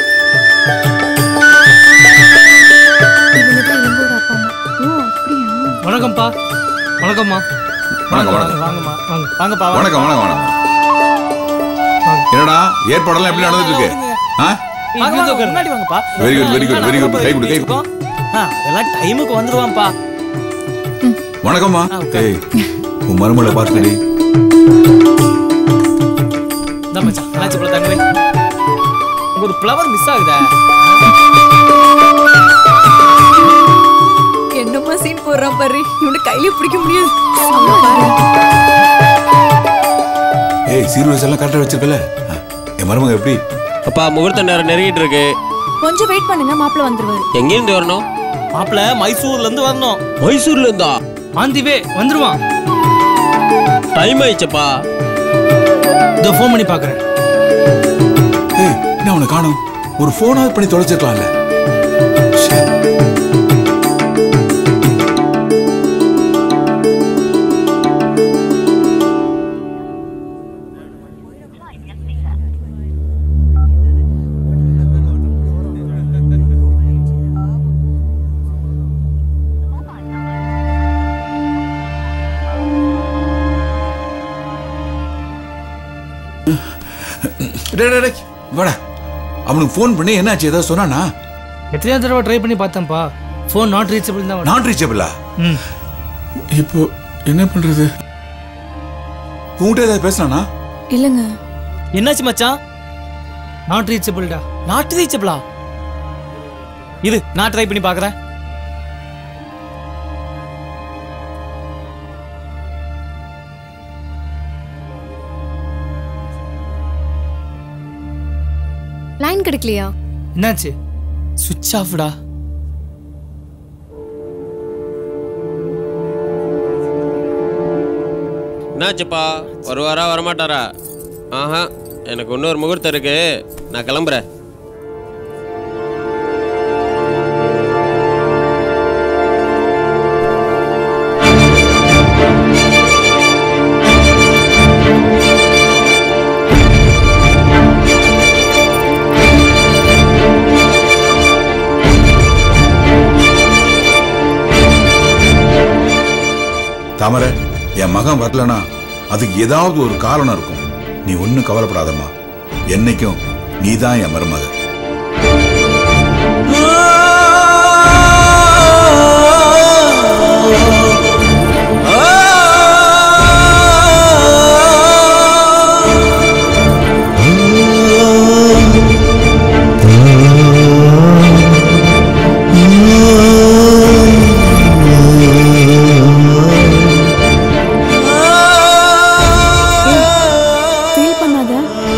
இவங்க தான் இளங்கோட அப்பா அம்மா ஓ அப்படியா வணக்கம்ப்பா வணக்கம்மா வணக்கம் வணக்கம் வாங்கம்மா வாங்க வாங்கப்பா வணக்கம் வணக்கம் வணக்கம் என்னடா ஏற்பாடெல்லாம் எப்படி நடந்துட்டு இருக்கு ஆ வாங்க வாங்க முன்னாடி வாங்கப்பா Very good, very good, very good. கை கொடு, கை கொடு. ஆ, அதெல்லாம் டைமுக்கு வந்துருவான்ப்பா வணக்கம்மா ஏய் உன் மருமலை பார்த்துடி இந்த மச்சான் என்னாச்சு போல தங்க உங்க ஒரு ஃப்ளவர் மிஸ் ஆகுதா என்னம்மா சீன் போடுறான் பாரு இவனை கையில பிடிக்க முடியாது அங்க பாரு ஏய் சீர்வரிசை எல்லாம் கரெக்டாக வச்சிருக்கல ஆ, என் மருமக எப்படி அப்பா முகூர்த்த நேரம் நெருங்கிட்டு இருக்கு கொஞ்சம் வெயிட் பண்ணுங்க மாப்பிள்ள வந்துருவாரு எங்கேருந்து வரணும் மாப்பிள்ள மைசூர்ல இருந்து வரணும் மைசூர்ல இருந்தா ஆன் தி வே வந்துருவான் டைம் ஆயிடுச்சப்பா இதோ ஃபோன் பண்ணி பார்க்குறேன் ஏய் என்ன அவனை காணும் ஒரு ஃபோனாவது பண்ணி தொலைச்சிருக்கலாம்ல டேய், டேய், டேய், வாடா அவனுக்கு ஃபோன் பண்ணி என்னாச்சு ஏதாவது சொன்னானா எத்தனையோ தடவை ட்ரை பண்ணி பார்த்தேன்ப்பா ஃபோன் நாட் ரீச்சபிள் தான் நாட் ரீச்சபிளா ம் இப்போ என்ன பண்றது உங்ககிட்ட ஏதாவது பேசினானா இல்லங்க என்னாச்சு மச்சான் நாட் ரீச்சபிள்டா நாட் ரீச்சபிளா இது நான் ட்ரை பண்ணி பார்க்கறேன் லைன் கிடைக்கலையா என்னாச்சு சுவிட்ச் ஆஃப்டா என்னாச்சுப்பா வருவாரா வரமாட்டாரா ஆஹா எனக்கு இன்னொரு முகூர்த்தம் இருக்கு நான் கிளம்புறேன் தாமரை என் மகன் வரலனா அதுக்கு ஏதாவது ஒரு காரணம் இருக்கும் நீ ஒன்றும் கவலைப்படாதம்மா என்னைக்கும் நீ தான் என் மருமக ஃபீல் பண்ணாத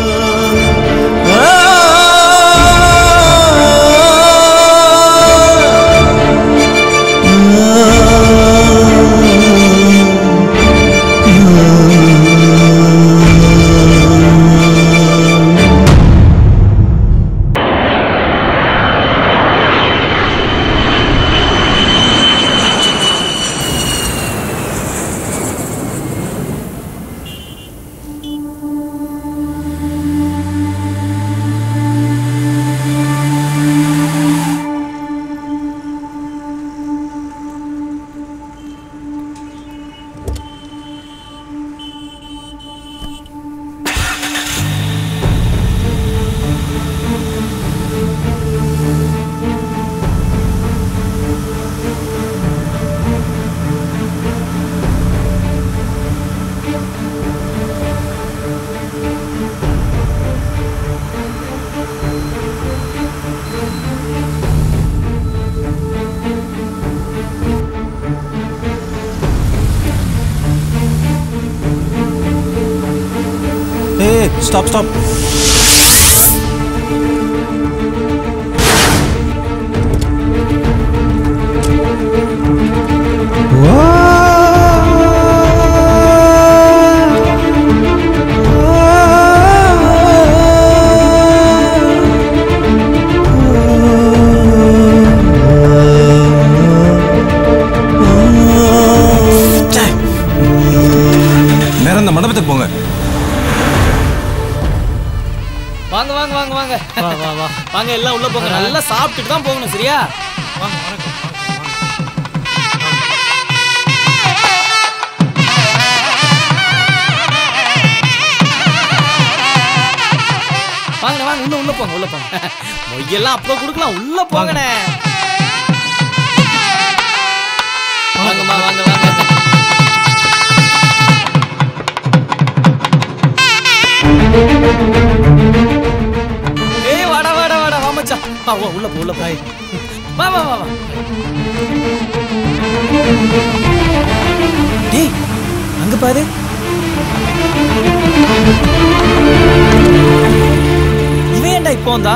ஏய் ஸ்டாப் ஸ்டாப் நேரம் இந்த மண்டபத்துக்கு போங்க வாங்க வாங்க வாங்க வாங்க வா வா வா வாங்க எல்லாம் உள்ள போங்க நல்லா சாப்பிட்டுட்டு தான் போகணும் சரியா வாங்க வாங்க உள்ள உள்ள போங்க உள்ள போங்க மொய்யெல்லாம் அப்புறம் கொடுக்கலாம் உள்ள போங்கண்ணே வாங்கம்மா வாங்க வாங்க ஏய் வாடா வாடா வாடா வா மச்சான் வா வா உள்ள போ உள்ள போய் வா வா வா வா டேய் அங்க பாரு எப்போ வந்தா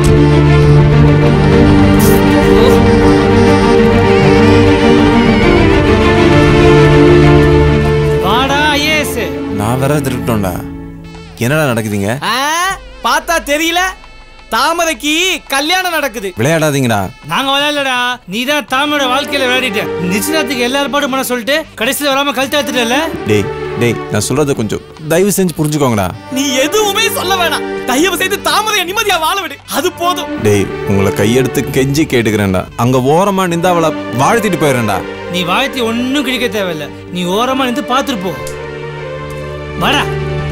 வாடா ஐஏஎஸ் நான் வேற திருட்டோம்டா என்னடா நடக்குதுங்க ஆ, பார்த்தா தெரியல தாமரைக்கு கல்யாணம் நடக்குது விளையாடாதீங்கடா நாங்க விளையாடலடா நீ தான் தாமியோட வாழ்க்கையில விளையாடிட்ட நிச்சயத்துக்கு எல்லா ஏற்பாடும் பண்ண சொல்லிட்டு கடைசியில் வராம கழுத்து எடுத்துட்டல டேய் டேய் நான் சொல்றத கொஞ்சம் தயவு செஞ்சு புரிஞ்சுக்கோங்கடா நீ எதுவுமே சொல்ல வேணாம் தயவு செய்து தாமரையை நிம்மதியா வாழ விடு அது போதும் டேய் உங்களை கையெடுத்து கெஞ்சி கேட்டுக்கிறேன்டா அங்க ஓரமா நின்று அவளை வாழ்த்திட்டு போயிடுறேன்டா நீ வாழ்த்தி ஒன்றும் கிடைக்க தேவையில்ல நீ ஓரமா நின்று பார்த்துட்டு போ வாடா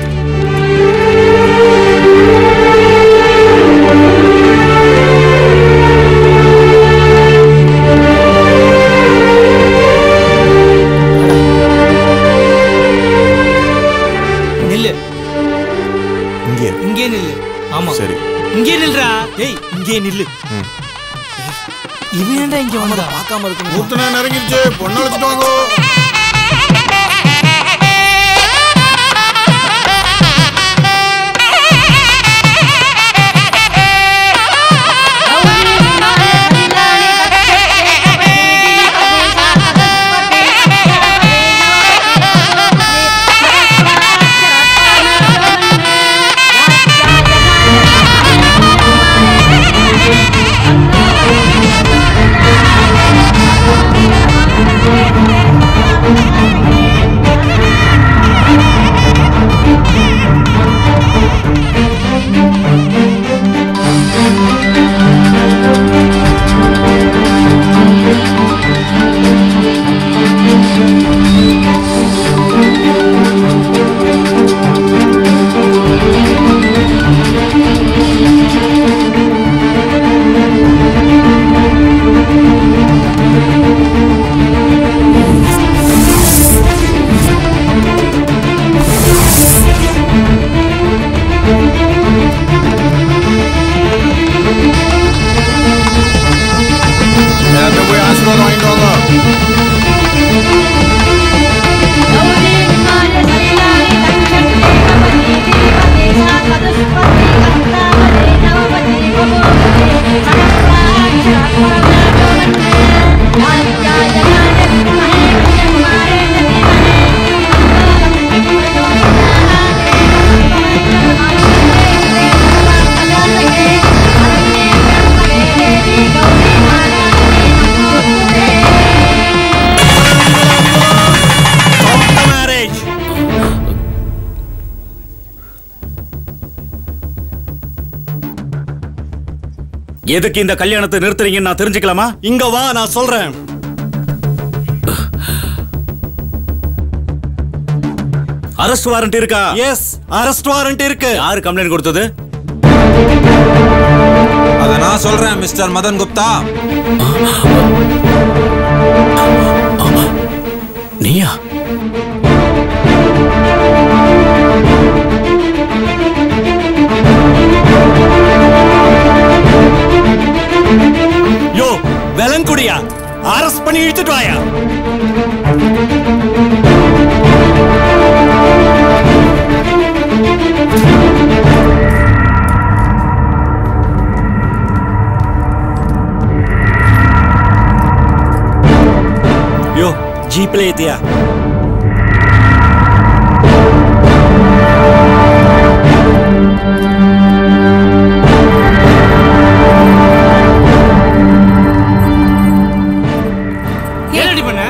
நில்லு இங்கே இங்கே நில்லு ஆமா சரி இங்கே நில்றா டேய் இங்கே நில்லு ம். இவன் ஏன்டா இங்க வந்தா பார்க்காம இருக்கணும் மூத்தனை நெருங்கிருச்சு பொண்ணு அழைச்சிட்டு வாங்க நேரத்தை போய் ஆசீர்வாதம் வாங்கிட்டு வாங்க மேரேஜ் எதுக்கு இந்த கல்யாணத்தை நிறுத்துறீங்கன்னு நான் தெரிஞ்சுக்கலாமா இங்க வா நான் சொல்றேன் அரெஸ்ட் வாரண்ட் இருக்கா எஸ் அரெஸ்ட் வாரண்ட் இருக்கு யாரு கம்ப்ளைண்ட் கொடுத்தது அத நான் சொல்றேன் மிஸ்டர் மதன் குப்தா நீயா யோ வெலங்குடியா அரெஸ்ட் பண்ணி இழுத்துட்டு வாயா யோ ஜீப்ல ஏத்தியா என்னடி பண்ண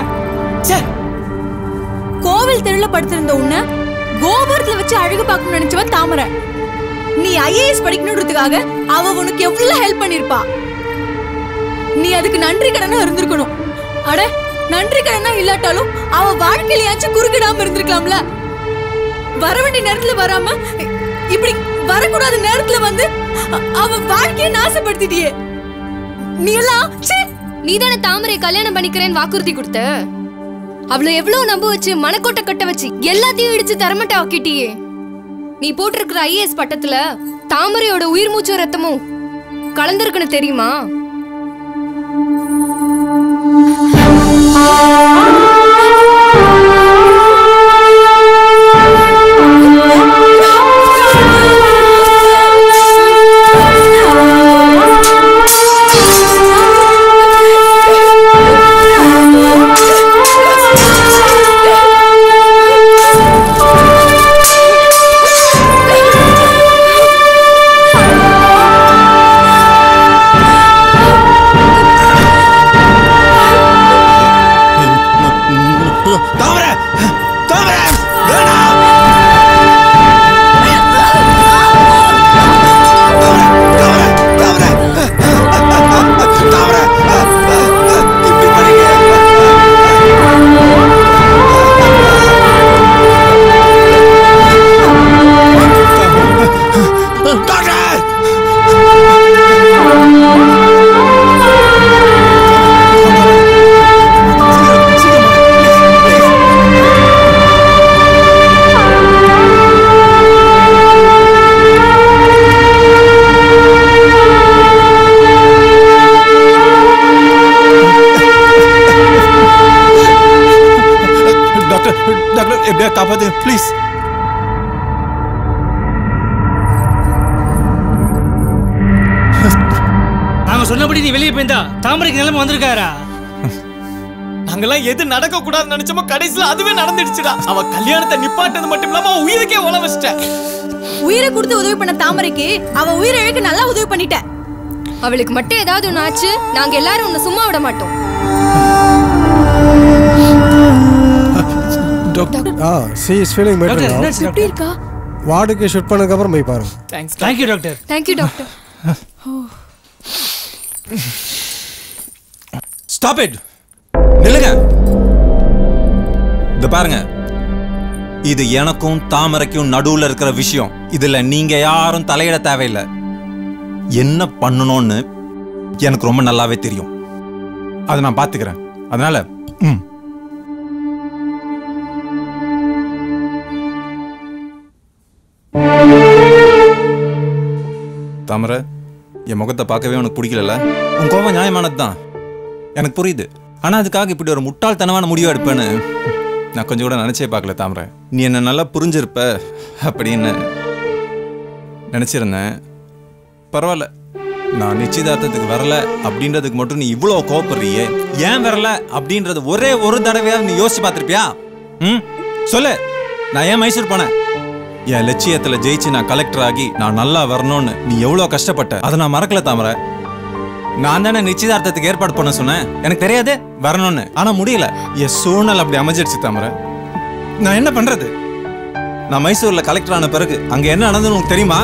கோவில் தெருல படுத்திருந்த உன்னை கோபுரத்துல வச்சு அழகு பார்க்கணும்னு நினைச்சவன் தாமரை நீ ஐஏஎஸ் படிக்கணுன்றதுக்காக அவ உனக்கு எவ்வளவு ஹெல்ப் பண்ணிருப்பா நீ அதுக்கு நன்றி கடனா இருந்திருக்கணும் அட நன்றி கடனா இல்லாட்டாலும் அவ வாழ்க்கையிலயாச்சும் குறுக்கிடாம இருந்திருக்கலாம்ல வர வேண்டிய நேரத்துல வராம இ- இப்படி வரக்கூடாத நேரத்துல வந்து அ- அவ வாழ்க்கையை நாசப்படுத்திட்டியே நீ எல்லாம் நீ தானே தாமரை கல்யாணம் பண்ணிக்கிறேன்னு வாக்குறுதி கொடுத்த அவளை எவ்வளவு நம்ப வச்சு மனக்கோட்டை கட்ட வச்சு எல்லாத்தையும் இடிச்சு தரமட்ட ஆக்கிட்டியே நீ போட்டிருக்கிற ஐஏஎஸ் பட்டத்துல தாமரையோட உயிர் மூச்சு ரத்தமும் கலந்திருக்குன்னு தெரியுமா எப்படியா காப்பாத்து ப்ளீஸ் நாங்க சொன்னபடி நீ வெளியே போயிருந்தா தாமரைக்கு நிலைமை வந்திருக்காரா நாங்கெல்லாம் எது நடக்க கூடாதுன்னு நினைச்சோமோ கடைசியில அதுவே நடந்துடுச்சுடா அவ கல்யாணத்தை நிப்பாட்டது மட்டும் இல்லாம அவ உயிருக்கே உழ வச்சிட்டேன் உயிரை கொடுத்து உதவி பண்ண தாமரைக்கு அவ உயிரை இழக்க நல்லா உதவி பண்ணிட்ட அவளுக்கு மட்டும் ஏதாவது ஒன்று ஆச்சு நாங்க எல்லாரும் உன்னை சும்மா விட மாட்டோம் டாக்டர் ஆ she is feeling better doctor, now என்னாச்சு எப்படி இருக்கா வார்டுக்கு ஷிஃப்ட் பண்ணதுக்கு அப்புறம் போய் பாருங்க thanks thank you doctor thank you doctor stop it நில்லுங்க இந்த பாருங்க இது எனக்கும் தாமரைக்கும் நடுவுல இருக்கிற விஷயம் இதுல நீங்க யாரும் தலையிட தேவையில்லை என்ன பண்ணணும்னு எனக்கு ரொம்ப நல்லாவே தெரியும் அதை நான் பார்த்துக்கிறேன் அதனால ம் தாமரை என் முகத்தை பார்க்கவே உனக்கு பிடிக்கலல்ல உன் கோபம் நியாயமானது தான் எனக்கு புரியுது ஆனா அதுக்காக இப்படி ஒரு முட்டாள்தனமான முடிவு எடுப்பேன்னு நான் கொஞ்சம் கூட நினைச்சே பார்க்கல தாமரை நீ என்ன நல்லா புரிஞ்சிருப்ப அப்படின்னு நினைச்சிருந்தேன் பரவாயில்ல நான் நிச்சயதார்த்தத்துக்கு வரல அப்படின்றதுக்கு மட்டும் நீ இவ்வளோ கோவப்படுறியே ஏன் வரல அப்படின்றது ஒரே ஒரு தடவையாவது நீ யோசிச்சு பார்த்திருப்பியா ம் சொல்லு நான் ஏன் மைசூர் போனேன் என் லட்சியத்துல ஜெயிச்சு நான் கலெக்டர் ஆகி நான் நல்லா வரணும்னு நீ எவ்வளோ கஷ்டப்பட்ட அதை நான் மறக்கல தாமரை நான் தானே நிச்சயதார்த்தத்துக்கு ஏற்பாடு பண்ண சொன்னேன் எனக்கு தெரியாது வரணும்னு ஆனா முடியல என் சூழ்நிலை அப்படி அமைஞ்சிருச்சு தாமரை நான் என்ன பண்றது நான் மைசூர்ல கலெக்டர் ஆன பிறகு அங்க என்ன நடந்ததுன்னு உனக்கு தெரியுமா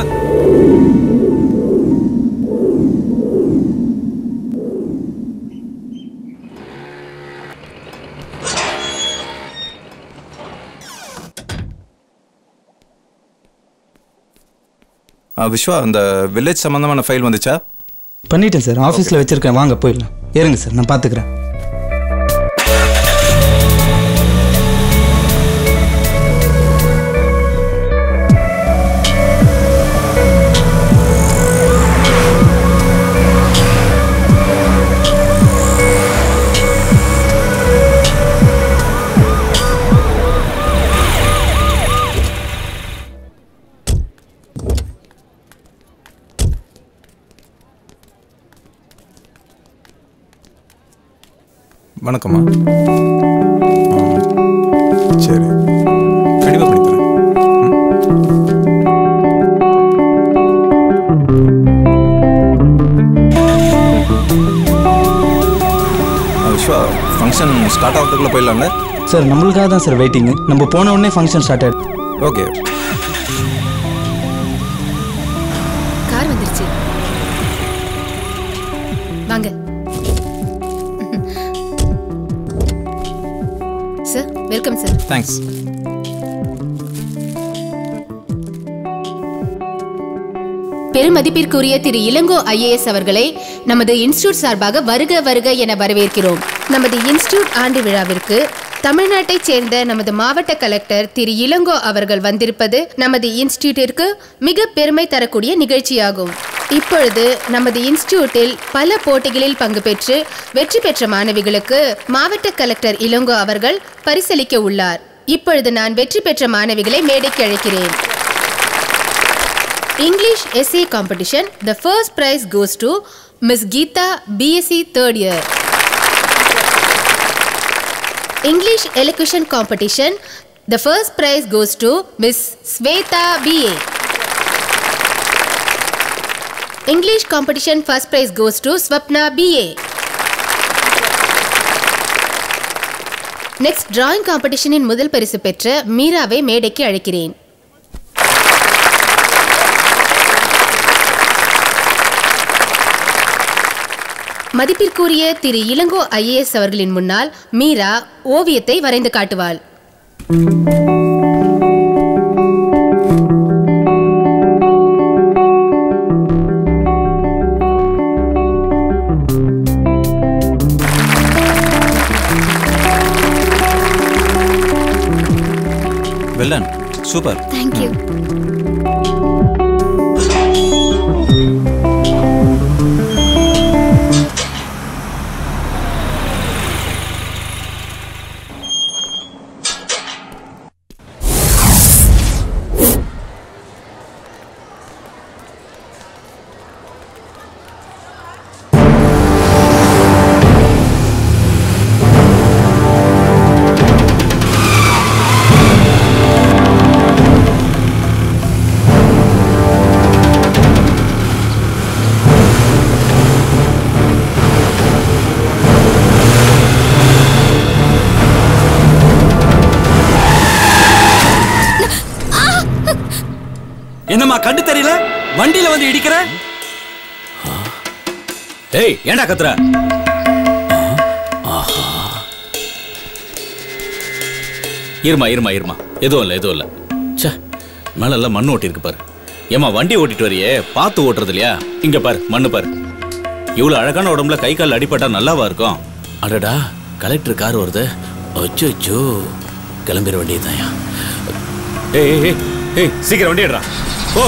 ஆ, விஸ்வா அந்த வில்லேஜ் சம்பந்தமான ஃபைல் வந்துச்சா பண்ணிட்டேன் சார் ஆஃபீஸில் வச்சிருக்கேன் வாங்க போயிடலாம் ஏறுங்க சார் நான் பார்த்துக்கிறேன் வணக்கம்மா ம், சரி கண்டிப்பாக பண்ணித்தரேன் விஸ்வா ஃபங்க்ஷன் ஸ்டார்ட் ஆகிறதுக்குள்ளே போயிடலாம்ல சார் நம்மளுக்காக தான் சார் வெயிட்டிங் நம்ம போன உடனே ஃபங்க்ஷன் ஸ்டார்ட் ஆயிடும் ஓகே கார் வந்துருச்சு வாங்க சார் வெல்கம் சார் தேங்க்ஸ் பெருமதிப்பிற்குரிய திரு இளங்கோ ஐஏஎஸ் அவர்களை நமது இன்ஸ்டிடியூட் சார்பாக வருக வருக என வரவேற்கிறோம் நமது இன்ஸ்டிடியூட் ஆண்டு விழாவிற்கு தமிழ்நாட்டைச் சேர்ந்த நமது மாவட்ட கலெக்டர் திரு இளங்கோ அவர்கள் வந்திருப்பது நமது இன்ஸ்டிடியூட்டிற்கு மிக பெருமை தரக்கூடிய நிகழ்ச்சியாகும் இப்பொழுது நமது இன்ஸ்டிடியூட்டில் பல போட்டிகளில் பங்கு பெற்று வெற்றி பெற்ற மாணவிகளுக்கு மாவட்ட கலெக்டர் இளங்கோ அவர்கள் பரிசளிக்க உள்ளார் இப்பொழுது நான் வெற்றி பெற்ற மாணவிகளை மேடைக்கு அழைக்கிறேன் English essay competition, the first prize goes to Miss Geeta, BSc third year. English elocution competition, the first prize goes to Miss Sveta BA. English competition first prize goes to Swapna BA. Next drawing காம்படிஷனின் முதல் பரிசு பெற்ற மீராவை மேடைக்கு அழைக்கிறேன் மதிப்பிற்குரிய திரு Ilango IAS அவர்களின் முன்னால் மீரா ஓவியத்தை வரைந்து காட்டுவாள் வெல்லன் சூப்பர் தேங்க்யூ என்னம்மா கண்டு தெரியல வண்டியில வந்து இடிக்கிற ஏய் ஏன்டா கத்துற ஆஹா. இருமா இருமா இருமா எதுவும் இல்லை எதுவும் இல்லை ச்சே மேல எல்லாம் மண்ணு ஓட்டி இருக்கு பாரு ஏமா வண்டி ஓட்டிட்டு வரியே பார்த்து ஓட்டுறது இல்லையா இங்க பாரு மண்ணு பாரு இவ்வளவு அழகான உடம்புல கை கால் அடிபட்டா நல்லாவா இருக்கும் அடடா கலெக்டர் கார் வருது அச்சோ அச்சோ கிளம்பிட வேண்டியதுதான்யா ஏய் ஏய், ஏய் ஏய் சீக்கிரம் வண்டி எடுறா ஓ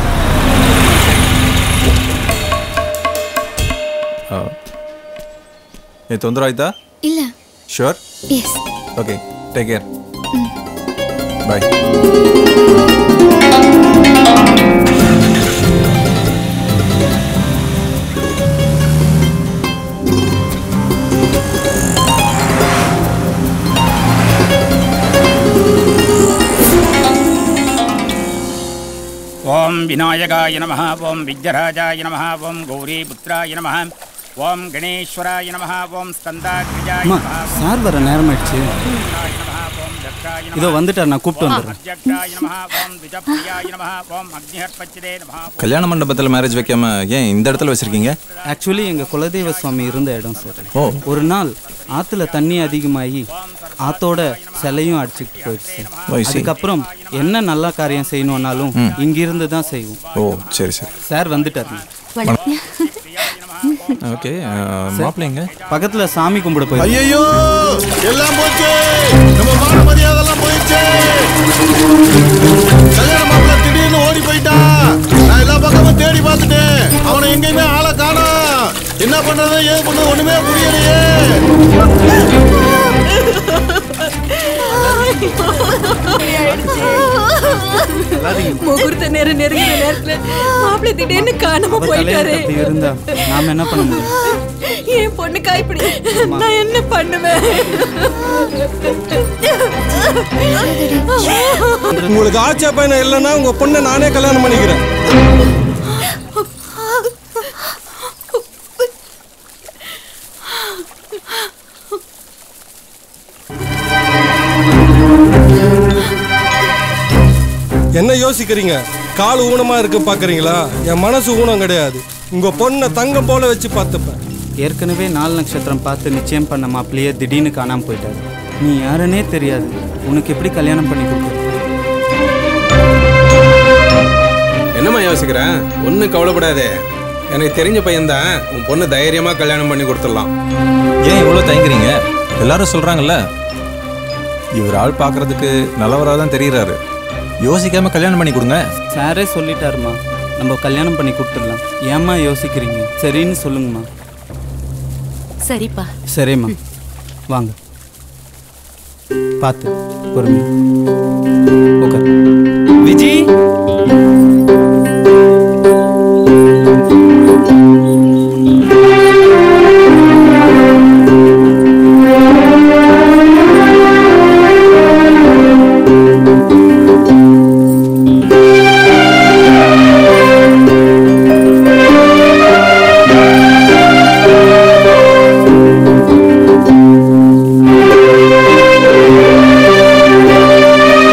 ಏ ತೊಂದರೆ ಆಯ್ತಾ இல்ல sure yes okay take care bye ఓం వినాయకాయ నమ ఓం విద్యరాజాయ నమ ఓం గౌరీపుత్రాయ నమ ఓం గణేశ్వరాయ నమ ఓం స్కందాగ్రిజాయ அம்மா నమ சார் வர நேரமாயிடுச்சு இதோ வந்துட்டார் நான் கூப்பிட்டு வந்துடுறேன் అధ్యక్షాయ నమ ఓం ద్విజప్రియాయ నమ ఓం అగ్నిహర్పచ్చిదే నమ கல்யாண மண்டபத்தில் மேரேஜ் வைக்காம ஏன் இந்த இடத்துல வச்சிருக்கீங்க ஆக்சுவலி எங்கள் குலதெய்வ சுவாமி இருந்த இடம் சார் ஓ. ஒரு நாள் ஆற்றுல தண்ணி அதிகமாகி ஆத்தோட சிலையும் அடிச்சுட்டு போயிடுச்சு Oh, I see. அதுக்கப்புறம் என்ன நல்ல காரியம் செய்யணும்னாலும் இங்கிருந்து தான் செய்வோம் ஓ சரி சரி சார் வந்துட்டார் ஓகே மாப்பிள்ளைங்க பக்கத்துல சாமி கும்பிட போய் ஐயோ எல்லாம் போச்சு நம்ம மான மரியாதைலாம் போயிடுச்சு கல்யாண மாப்பிள்ள திடீர்னு ஓடி போயிட்டான் நான் எல்லா பக்கமும் தேடி பார்த்துட்டேன் அவனை எங்கேயுமே ஆளை காணோம் என்ன பண்றது ஏது பண்ணது ஒண்ணுமே புரியலையே முகூர்த்த நேரம் நெருங்கின நேரத்துல மாப்பிள்ளை திடீர்னு காணாம அவ போயிட்டாரு தலையில அப்படி இருந்தா நாம என்ன பண்ண முடியும் என் பொண்ணுக்கா இப்படி நான் என்ன பண்ணுவேன் உங்களுக்கு ஆட்சே பையனை இல்லைன்னா உங்க பொண்ணை நானே கல்யாணம் பண்ணிக்கிறேன் என்ன யோசிக்கிறீங்க கால் ஊனமா இருக்கு பாக்குறீங்களா என் மனசு ஊனம் கிடையாது உங்க பொண்ணை தங்கம் போல வச்சு பார்த்துப்பேன் ஏற்கனவே நாலு நட்சத்திரம் பார்த்து நிச்சயம் பண்ண மாப்பிள்ளையே திடீர்னு காணாம போயிட்டாரு நீ யாருன்னே தெரியாது உனக்கு எப்படி கல்யாணம் பண்ணி கொடுக்குறது என்னம்மா யோசிக்கிறேன் ஒன்றும் கவலைப்படாதே எனக்கு தெரிஞ்ச பையன்தான் உன் பொண்ணு தைரியமா கல்யாணம் பண்ணி கொடுத்துடலாம் ஏன் இவ்வளோ தயங்குறீங்க எல்லாரும் சொல்றாங்கல்ல இவர் ஆள் பார்க்கறதுக்கு நல்லவராக தான் தெரியுறாரு யோசிக்காம கல்யாணம் பண்ணி கொடுங்க சாரே சொல்லிட்டாருமா நம்ம கல்யாணம் பண்ணி கொடுத்துடலாம் ஏம்மா யோசிக்கிறீங்க சரின்னு சொல்லுங்கம்மா சரிப்பா சரிம்மா வாங்க பார்த்து பொறுமை உட்கார் விஜி ஆ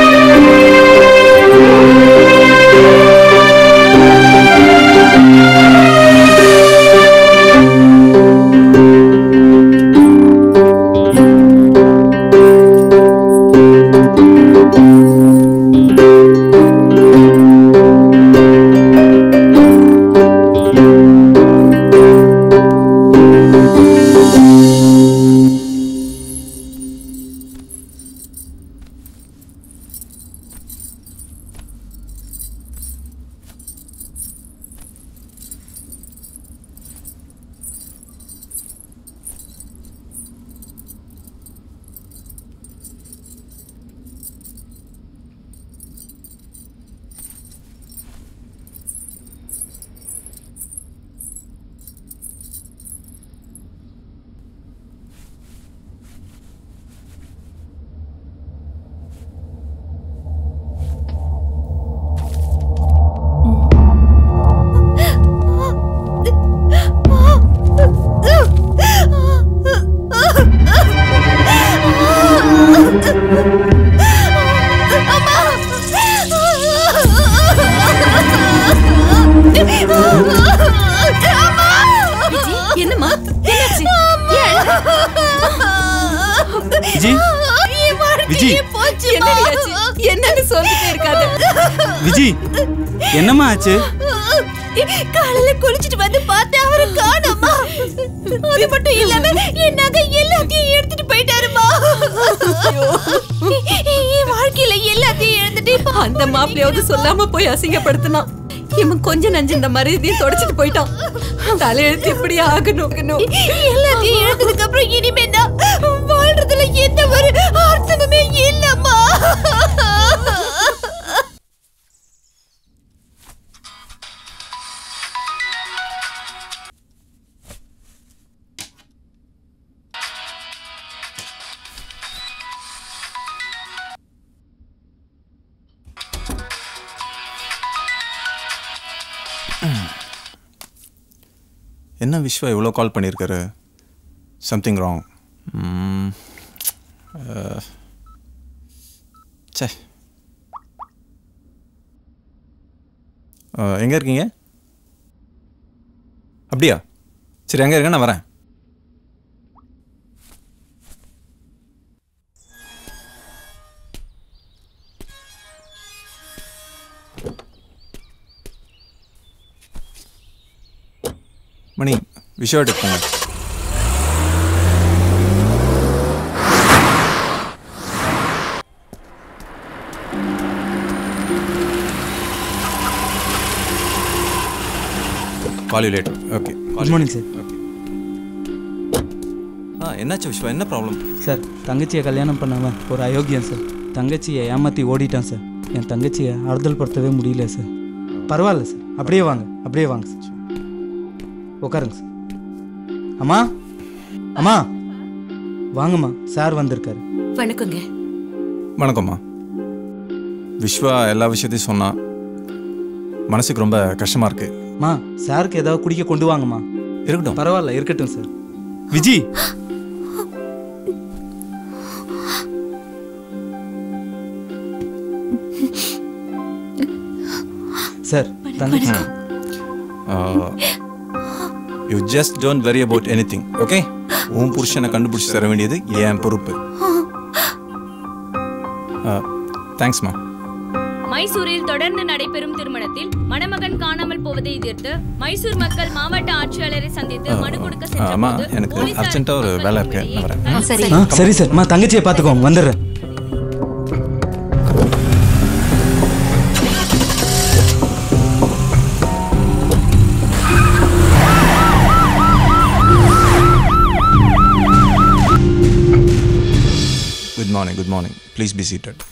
விஜி விஜி என்னடி ஆச்சு? என்னன்னு சொல்லிட்டே இருக்காது விஜி என்னம்மா ஆச்சு காலையில குளிச்சிட்டு வந்து பார்த்தேன் அவரை காணோமா அது மட்டும் இல்லாம என் நகை எல்லாத்தையும் எடுத்துட்டு போயிட்டாருமா என் வாழ்க்கையில எல்லாத்தையும் இழந்துட்டு இப்ப அந்த மாப்பிளையாவது சொல்லாம போய் அசிங்கப்படுத்தினான் இவன் கொஞ்சம் நஞ்சு இந்த மரியாதையும் தொடச்சிட்டு போயிட்டான் தலையெழுத்து இப்படி ஆகணும் எல்லாத்தையும் இழந்ததுக்கு அப்புறம் இனிமே தான் வாழ்றதுல எந்த ஒரு அர்த்தமுமே இல்லம்மா என்ன விஸ்வா இவ்வளோ கால் பண்ணியிருக்காரு சம்திங் ராங் சே எங்கே இருக்கீங்க அப்படியா சரி எங்கே இருங்க நான் வரேன் மணி விஷயம் எடுத்துக்கோங்க call you late okay good morning sir ஆ என்னாச்சு விஸ்வா என்ன ப்ராப்ளம் சார் தங்கச்சியை கல்யாணம் பண்ணவன் ஒரு அயோக்கியம் சார் தங்கச்சியை ஏமாற்றி ஓடிட்டான் சார் என் தங்கச்சியை ஆறுதல் படுத்தவே முடியல சார் பரவாயில்ல சார் அப்படியே வாங்க அப்படியே வாங்க சார் உட்காருங்க சார் அம்மா அம்மா வாங்கம்மா சார் வந்திருக்காரு வணக்கங்க வணக்கம்மா விஸ்வா எல்லா விஷயத்தையும் சொன்னா மனசுக்கு ரொம்ப கஷ்டமா இருக்கு மா சாருக்கு ஏதாவது குடிக்க கொண்டு வாங்கம்மா இருக்கட்டும் பரவாயில்ல இருக்கட்டும் சார் விஜி சார் தங்கச்சி you just don't worry about anything okay உன் புருஷனை கண்டுபிடிச்சி தர வேண்டியது என் பொறுப்பு தேங்க்ஸ்மா மைசூரில் தொடர்ந்து நடைபெறும் திருமணத்தில் மணமகன் காணாமல் போவதை எதிர்த்து மைசூர் மக்கள் மாவட்ட ஆட்சியாளரை சந்தித்து மனு கொடுக்க அம்மா சென்றபோது எனக்கு அர்ஜென்ட்டாக ஒரு வேலை இருக்கு நான் வரேன் சரி. ஆ சரி சார் அம்மா தங்கச்சியை பார்த்துக்கோங்க வந்துடுறேன் good morning good morning please be seated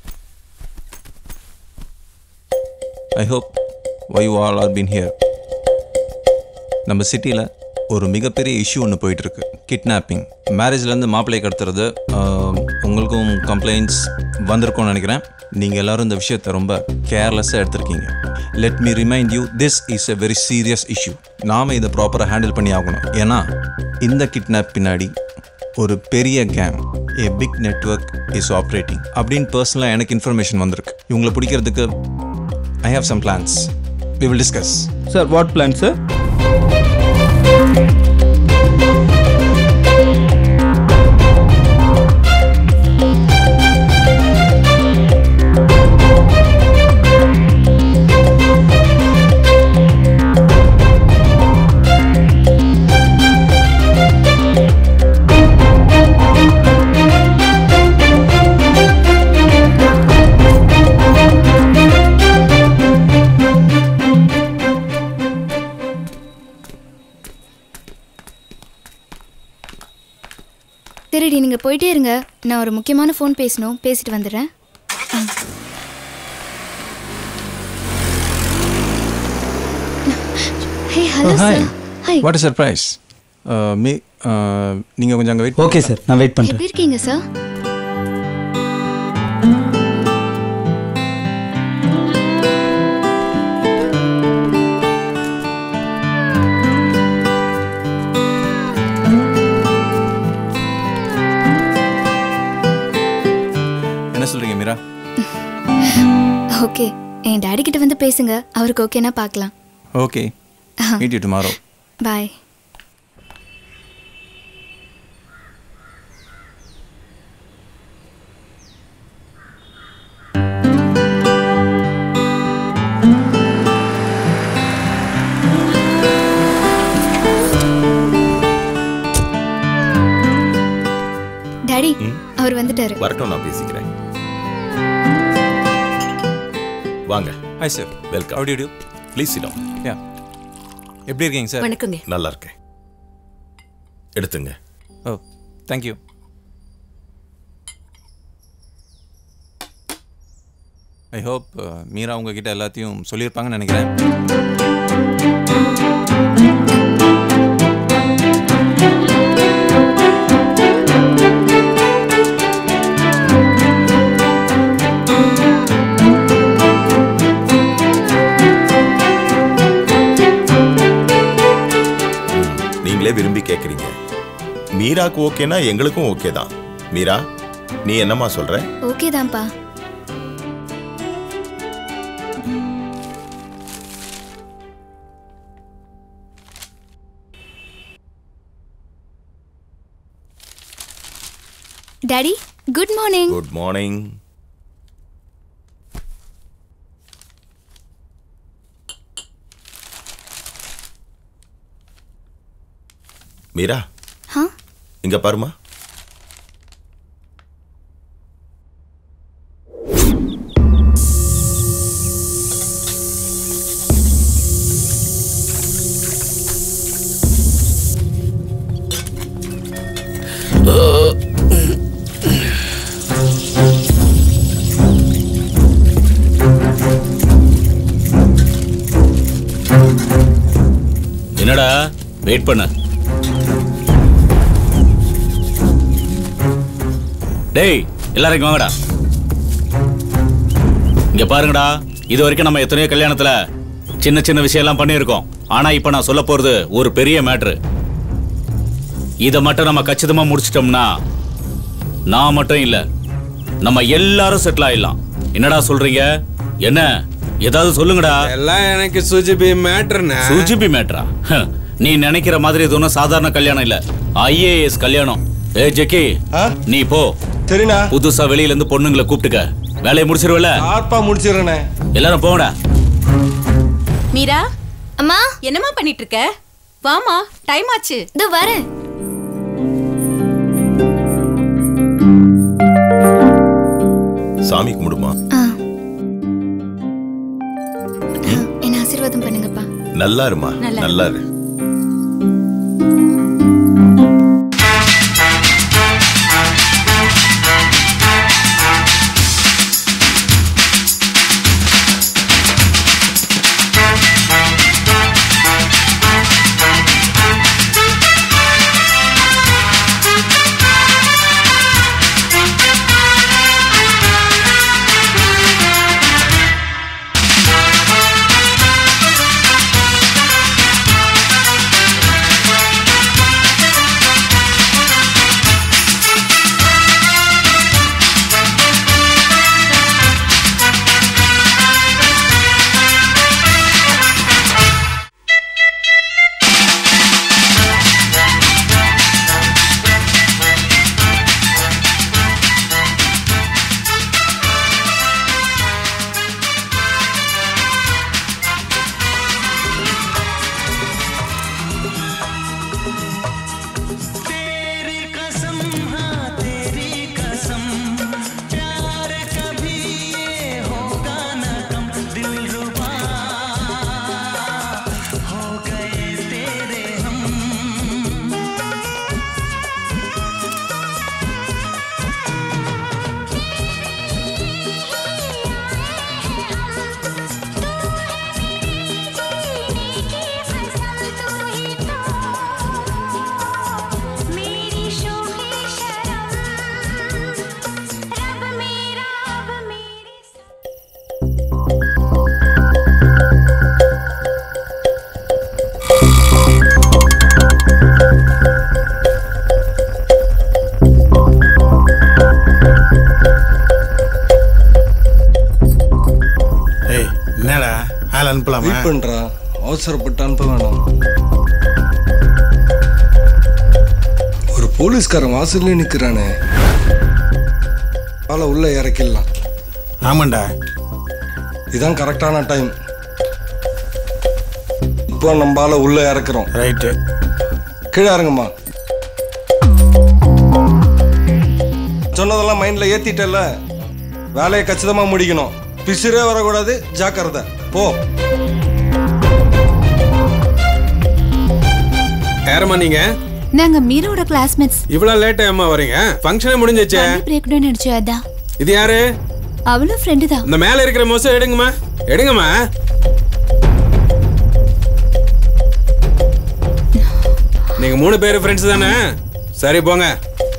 I hope why you all are been here நம்ம சிட்டியில் ஒரு மிகப்பெரிய இஷ்யூ ஒன்று போயிட்டுருக்கு கிட்னாப்பிங் மேரேஜ்லேருந்து மாப்பிள்ளை கடத்துறது ஆஹ், உங்களுக்கும் கம்ப்ளைண்ட்ஸ் வந்திருக்கும்னு நினைக்கிறேன் நீங்கள் எல்லாரும் இந்த விஷயத்தை ரொம்ப கேர்லெஸ்ஸாக எடுத்திருக்கீங்க let me remind you this is a very serious issue நாம் இதை ப்ராப்பராக ஹேண்டில் பண்ணி ஆகணும் ஏன்னா இந்த கிட்னாப் பின்னாடி ஒரு பெரிய gang a big network is operating அப்படின்னு பர்சனலாக எனக்கு இன்ஃபர்மேஷன் வந்திருக்கு இவங்களை பிடிக்கிறதுக்கு I have some plans we will discuss sir what plan sir சரிடி நீங்க போயிட்டே இருங்க நான் ஒரு முக்கியமான ஃபோன் பேசணும் பேசிட்டு வந்துடுறேன் ஆ. Hey hello sir hi what is surprise me நீங்கள் கொஞ்சம் அங்கே வெயிட் ஓகே சார் நான் வெயிட் பண்ணுறேன் எப்படி இருக்கீங்க சார் என்ன சொல்கிறீங்க மீரா ஓகே என் டாடி கிட்ட வந்து பேசுங்க அவருக்கு ஓகேனா பார்க்கலாம் okay meet you tomorrow bye அவர் வந்துட்டாரு வரட்டும் நான் பேசிக்கிறேன் வாங்க hi sir welcome How do you do? Please sit down yeah எப்படி இருக்கீங்க சார் வணக்கங்க நல்லா இருக்கேன் எடுத்துங்க oh thank you I hope Meera உங்ககிட்ட எல்லாத்தையும் சொல்லியிருப்பாங்கன்னு நினைக்கிறேன் நீங்களே விரும்பி கேட்குறீங்க மீராக்கு ஓகேனா எங்களுக்கும் ஓகே தான் மீரா நீ என்னம்மா சொல்ற ஓகே தான்ப்பா daddy good morning good morning Meera ஆ இங்க பாருமா என்னடா வெயிட் பண்ண டேய் எல்லாரும் இங்க வாங்கடா இங்க பாருங்கடா இது வரைக்கும் நம்ம எத்தனையோ கல்யாணத்துல சின்ன சின்ன விஷயம் எல்லாம் பண்ணியிருக்கோம் ஆனா இப்ப நான் சொல்ல போறது ஒரு பெரிய மேட்ரு இத மட்டும் நம்ம கச்சிதமா முடிச்சிட்டோம்னா நான் மட்டும் இல்ல நம்ம எல்லாரும் செட்டில் ஆயிடலாம் என்னடா சொல்றீங்க என்ன ஏதாவது சொல்லுங்கடா எல்லாம் எனக்கு சுஜிபி மேட்ருண்ணே சுஜிபி மேட்ரா நீ நினைக்கிற மாதிரி இது ஒன்றும் சாதாரண கல்யாணம் இல்ல ஐஏஎஸ் கல்யாணம் ஏ ஜெக்கி நீ போ சரிண்ணா புதுசா வெளியில இருந்து பொண்ணுங்களை கூப்பிட்டுக்க வேலையை முடிச்சிருவல ஆர்ப்பா முடிச்சிடுறேண்ணே எல்லாரும் போங்கடா மீரா அம்மா என்னம்மா பண்ணிட்டு இருக்க வாமா டைம் ஆச்சு இதோ வரேன் சாமி கும்பிடுமா ஆ என்ன ஆசீர்வாதம் பண்ணுங்கப்பா நல்லா இருமா நல்லா நல்லா இரு ஏய் என்னடா ஆள் அனுப்பலாமா வெயிட் பண்றா அவசரப்பட்டு அனுப்ப வேணாம் ஒரு போலீஸ்காரன் வாசல்ல நிக்கிறானே ஆளை உள்ள இறக்கிடலாம் ஆமாண்டா இதான் கரெக்டான டைம் இப்போ நம்ம ஆளை உள்ள இறக்குறோம் ரைட்டு கீழே இறங்குமா சொன்னதெல்லாம் மைண்டில் ஏற்றிட்டல வேலையை கச்சிதமாக முடிக்கணும் பிசிறே வரக்கூடாது ஜாக்கிரதை போ யாரம்மா நீங்க நாங்க மீரோட கிளாஸ்மேட்ஸ் இவ்வளவு லேட்டா ஏம்மா வரீங்க ஃபங்க்ஷனே முடிஞ்சிச்சே பிரேக் டவுன் அடிச்சு அதான் இது யாரு அவளும் ஃப்ரெண்டு தான் இந்த மேல இருக்கிற மொசை எடுங்கம்மா எடுங்கம்மா நீங்க மூணு பேரு ஃப்ரெண்ட்ஸ் தானே சரி போங்க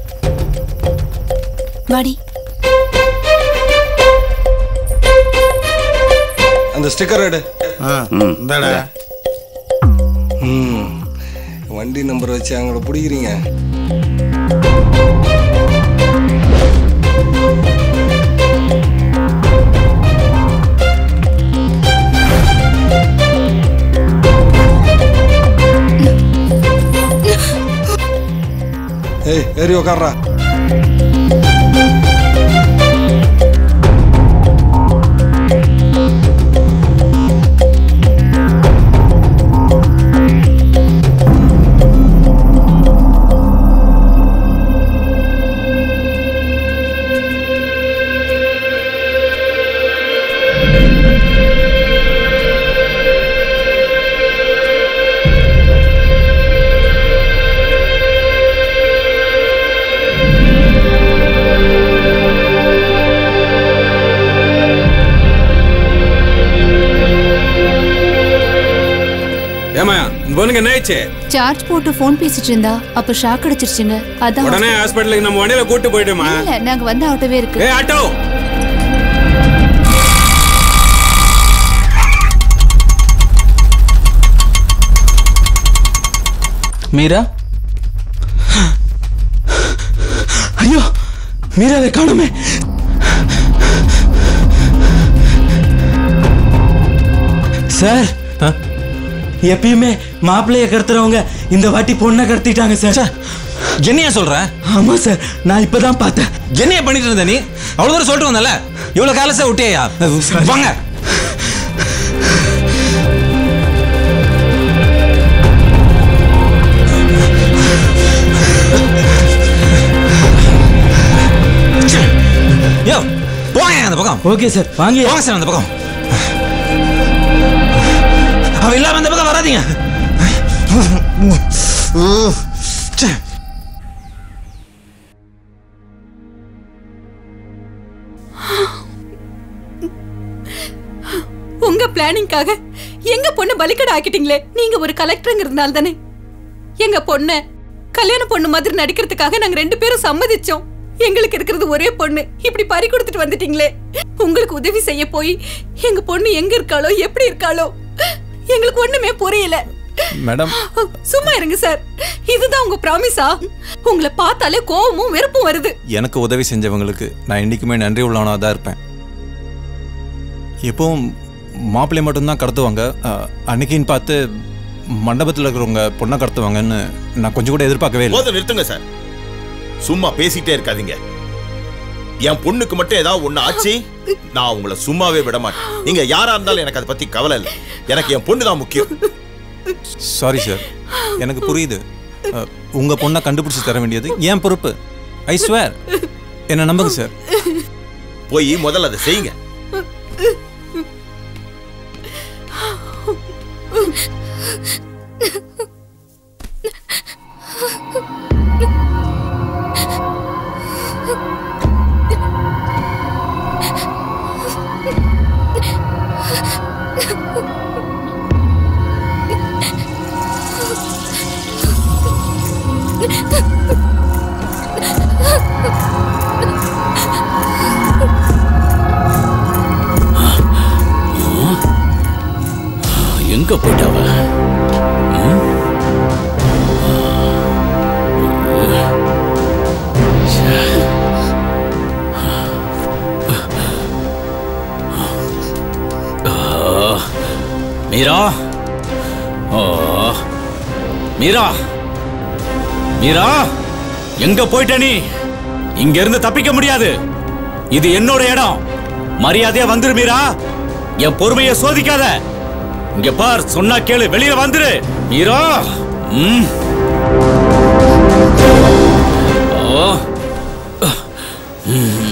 வாடி அந்த ஸ்டிக்கர் எடு இந்தாடா. ம் வண்டி நம்பர் வச்சு அவங்கள பிடிக்கிறீங்க ஏய் ஏறி உக்காடுறா ஏமா இந்த பொண்ணுக்கு என்ன ஆயிடுச்சு சார்ஜ் போட்டு ஃபோன் பேசிட்டு இருந்தா அப்ப ஷாக் அடிச்சிருச்சுங்க அதான் உடனே ஹாஸ்பிட்டலுக்கு நம்ம வண்டியில கூட்டு போயிடுமா இல்ல நாங்க வந்த ஆட்டோவே இருக்கு ஏ ஆட்டோ மீரா ஐயோ மீராவை காணுமே சார் எப்பயுமே மாப்பிள்ளைய கடத்துறவங்க இந்த வாட்டி பொண்ணை கடத்திட்டாங்க சார் என்னையா சொல்ற ஆமா சார் நான் இப்பதான் பார்த்தேன் என்னையா பண்ணிட்டு இருந்த நீ அவ்வளவு தூரம் சொல்லிட்டு வந்தல இவ்வளவு காலசா விட்டியா வாங்க யோ போங்க அந்த பக்கம் ஓகே சார் வாங்க போங்க சார் அந்த பக்கம் அவ இல்லாம அந்த பக்கம் வராதீங்க ச்சே. உங்க பிளானிங்காக எங்க பொண்ணு பலிக்கடை ஆக்கிட்டீங்களே நீங்க ஒரு கலெக்டருங்கிறதுனால தானே எங்க பொண்ண கல்யாண பொண்ணு மாதிரி நடிக்கிறதுக்காக நாங்க ரெண்டு பேரும் சம்மதிச்சோம் எங்களுக்கு இருக்கிறது ஒரே பொண்ணு இப்படி பறி கொடுத்துட்டு வந்துட்டீங்களே உங்களுக்கு உதவி செய்ய போய் எங்க பொண்ணு எங்க இருக்காளோ எப்படி இருக்காளோ எங்களுக்கு ஒண்ணுமே புரியல மேடம் சும்மா இருங்க சார் இதுதான் உங்க ப்ராமிஸா உங்களை பார்த்தாலே கோவமும் வெறுப்பும் வருது எனக்கு உதவி செஞ்சவங்களுக்கு நான் என்றைக்குமே நன்றி உள்ளவனாக தான் இருப்பேன் எப்பவும் மாப்பிள்ளை மட்டும்தான் கடத்துவாங்க அஹ், அன்னைக்குன்னு பார்த்து மண்டபத்தில் இருக்கிறவங்க பொண்ணை கடத்துவாங்கன்னு நான் கொஞ்சம் கூட எதிர்பார்க்கவே இல்லை போதும் நிறுத்துங்க சார் சும்மா பேசிட்டே இருக்காதீங்க என் பொண்ணுக்கு மட்டும் ஏதாவது ஒண்ணு ஆச்சு நான் உங்களை சும்மாவே விட மாட்டேன் நீங்க யாரா இருந்தாலும் எனக்கு அதை பத்தி கவலை இல்லை எனக்கு என் பொண்ணு தான் முக்கியம் சாரி சார் எனக்கு புரியுது அஹ், உங்க பொண்ணை கண்டுபிடிச்சு தர வேண்டியது என் பொறுப்பு ஐ ஸ்வேர் என்ன நம்புங்க சார் போய் முதல்ல அதை செய்யுங்க எங்க போயிட்டாவ ம்? ச்சே. ஆ. மீரா ஓ மீரா மீரா எங்க போயிட்ட நீ இங்க இருந்து தப்பிக்க முடியாது இது என்னோட இடம் மரியாதையா வந்துரு மீரா என் பொறுமையை சோதிக்காத இங்க பார் சொன்னா கேளு வெளியில வந்துரு மீரா ம் ஓ ம்.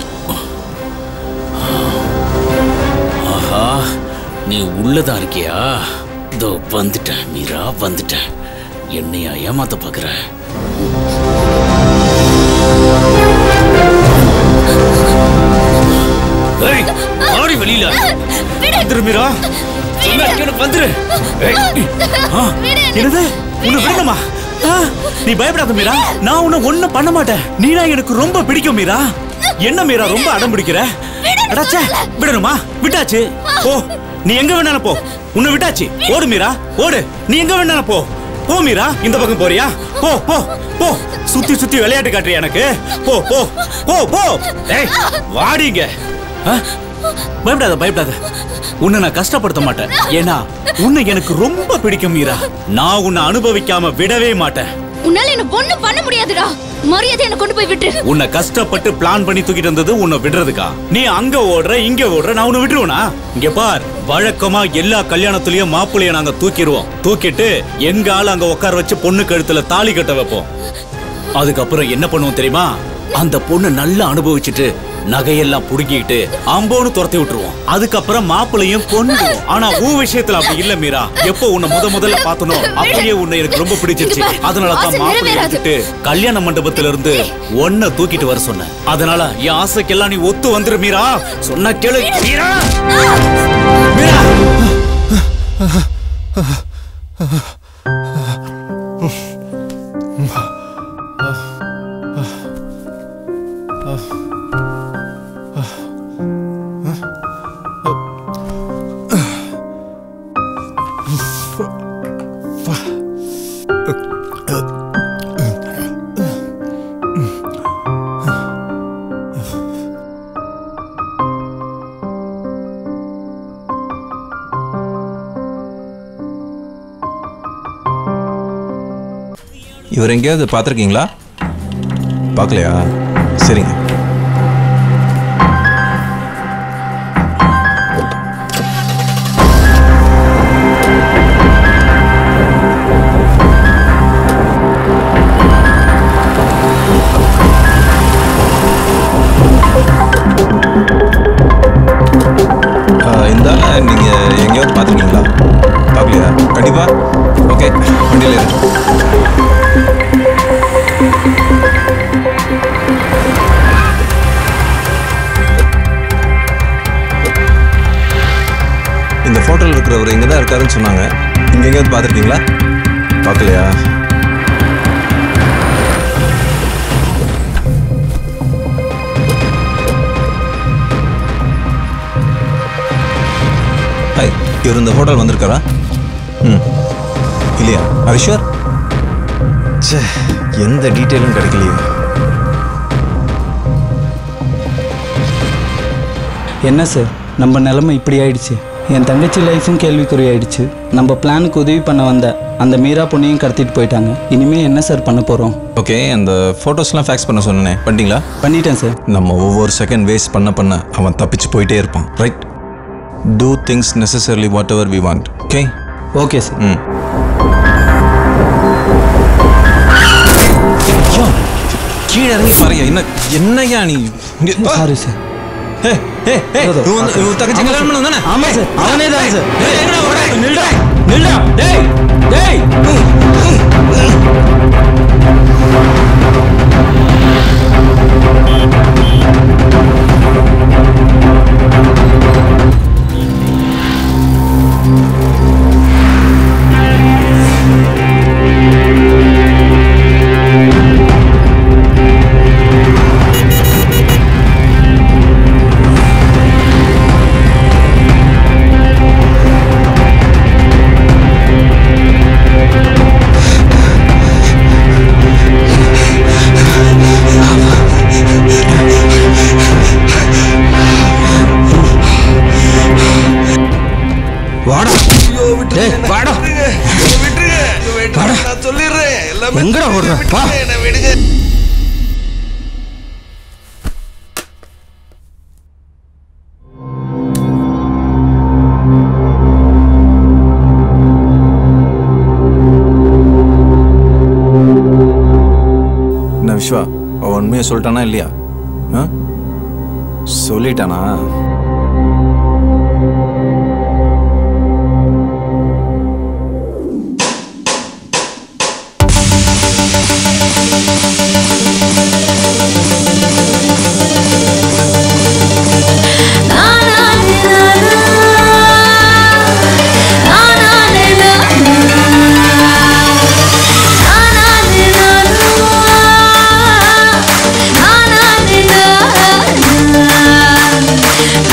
ஆஹா நீ உள்ளதா இருக்கியா இதோ வந்துட்டேன் மீரா வந்துட்டேன் என்னையா ஏமாத்த பாக்குற ஏய், ஆடி வெளியில வந்துரு மீரா சொன்னா கேளு, வந்துரு ஏய், ஆ, என்னது உன்னை விடணுமா ஆ, நீ பயப்படாத மீரா நான் உன்னை ஒண்ணும் பண்ண மாட்டேன் நீனா எனக்கு ரொம்ப பிடிக்கும் மீரா என்ன மீரா ரொம்ப அடம் பிடிக்கிற அடாச்சே விடணுமா விட்டாச்சு போ நீ எங்க வேணாலும் போ உன்னை விட்டாச்சு ஓடு மீரா ஓடு நீ எங்க வேணாலும் போ போ மீரா இந்த பக்கம் போறியா போ போ போ சுத்தி சுத்தி விளையாட்டு காட்டுறியா எனக்கு போ போ போ போ ஏய் வாடிங்க ஆ? பயப்படாத பயப்படாத உன்னை நான் கஷ்டப்படுத்த மாட்டேன் ஏன்னா உன்னை எனக்கு ரொம்ப பிடிக்கும் மீரா நான் உன்னை அனுபவிக்காம விடவே மாட்டேன் உன்னால என்ன ஒண்ணும் பண்ண முடியாதுடா மரியாதை என்ன கொண்டு போய் விட்டு உன்னை கஷ்டப்பட்டு பிளான் பண்ணி தூக்கிட்டு வந்தது உன்னை விடுறதுக்கா நீ அங்க ஓடுற இங்க ஓடுற நான் உன்னை விட்டுருவனா இங்க பார் வழக்கமா எல்லா கல்யாணத்துலயும் மாப்பிள்ளைய நாங்க தூக்கிடுவோம் தூக்கிட்டு எங்க ஆள் அங்க உட்கார வச்சு பொண்ணு கழுத்துல தாலி கட்ட வைப்போம் அதுக்கப்புறம் என்ன பண்ணுவோம் தெரியுமா அந்த பொண்ணு நல்லா அனுபவிச்சுட்டு நகையெல்லாம் புடுங்கிட்டு அம்போன்னு துரத்தி விட்டுருவோம் அதுக்கப்புறம் மாப்பிளையும் கொண்டுவோம் ஆனா உன் விஷயத்துல அப்படி இல்ல மீரா எப்போ உன்னை முத முதல்ல பார்த்தனோ அப்படியே உன்னை எனக்கு ரொம்ப பிடிச்சிருச்சு இங்க பாரு, அதனால தான் ஆசை மாப்பிள்ளை நிறைவேறாது. விட்டுட்டு கல்யாண மண்டபத்துல இருந்து ஒன்ன தூக்கிட்டு வர சொன்னேன் அதனால என் ஆசைக்கெல்லாம் நீ ஒத்து வந்துரு மீரா சொன்னா கேளு மீரா மீரா இவர் எங்கேயாவது பார்த்துருக்கீங்களா பார்க்கலையா சரிங்க ஆ, இந்த ஆளை நீங்கள் எங்கேயாவது பார்த்துருக்கீங்களா பார்க்கலையா கண்டிப்பா ஓகே வண்டியில் இருக்கு இந்த ஃபோட்டோவில் இருக்கிறவர் இங்கே தான் இருக்காருன்னு சொன்னாங்க இங்கே எங்கேயாவது பார்த்துருக்கீங்களா பார்க்கலையா ஹாய் இவர் இந்த ஹோட்டல் வந்திருக்காரா ம் இல்லையா ஹரிஷர் ச்சே எந்த டீட்டெயிலும் கிடைக்கலையே என்ன சார் நம்ம நிலைமை இப்படி ஆயிடுச்சு என் தங்கச்சி லைஃபும் கேள்விக்குறி ஆயிடுச்சு நம்ம பிளானுக்கு உதவி பண்ண வந்த அந்த மீரா பொண்ணையும் கடத்திட்டு போயிட்டாங்க இனிமே என்ன சார் பண்ண போகிறோம் ஓகே அந்த ஃபோட்டோஸ்லாம் ஃபேக்ஸ் பண்ண சொன்னேன் பண்ணிட்டீங்களா பண்ணிட்டேன் சார் நம்ம ஒவ்வொரு செகண்ட் வேஸ்ட் பண்ண பண்ண அவன் தப்பிச்சு போயிட்டே இருப்பான் right two things necessarily whatever we want okay okay sir ம் கீழே இறங்கி பாருங்க என்ன என்னையா நீ சாரி சார் ஏ ஏ ஏ இவன் இவன் தங்கச்சி கல்யாணம் பண்ண தானே ஆமா சார் அவனே தான் சார் ஏய், எங்கடா ஓடுற? நில்டா நில்டா டேய் டேய் வாடா டேய் வாடா வாடா சொல்லிடுறேன் எல்லாமே எங்கடா ஓடுற வா என்ன விடுங்க என்ன விஸ்வா அவன் உண்மையை சொல்லிட்டானா இல்லையா ஆ சொல்லிட்டானா na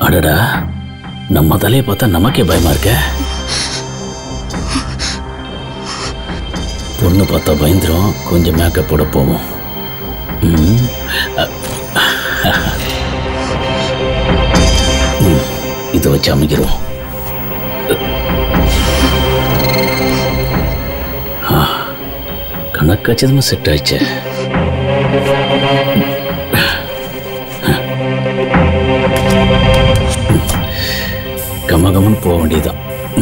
அடடா நம்ம தலையை பார்த்தா நமக்கே பயமா இருக்க பொண்ணு பார்த்தா பயந்துரும் கொஞ்சம் மேக்கப் போட போவோம் ம். அ- ம். இதை வச்சு அமைக்கிறோம் ஆ, கணக்கச்சிதமா செட் ஆயிடுச்சு கமகமன்னு போக வேண்டியதுதான்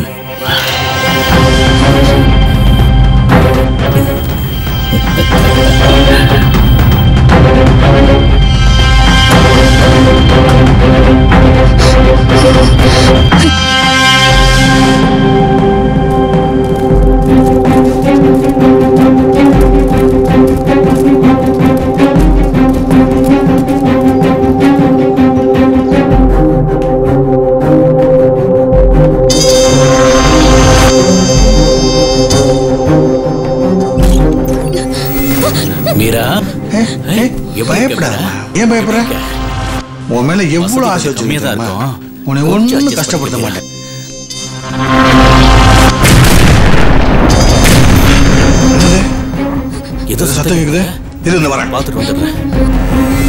மீரா பயப்படாத ஏன் பயப்படுற உன் மேல எவ்வளவு ஆசை கம்மியா தான் வச்சிருக்கேன் இருக்கும். உன்னை கொஞ்சம் ஒன்றும் adjust கஷ்டப்படுத்த பண்ணிக்கிறியா? மாட்டேன் ஏதோ சத்தம் கேக்குது இரு இந்த வரேன் பார்த்துட்டு வந்துடுறேன்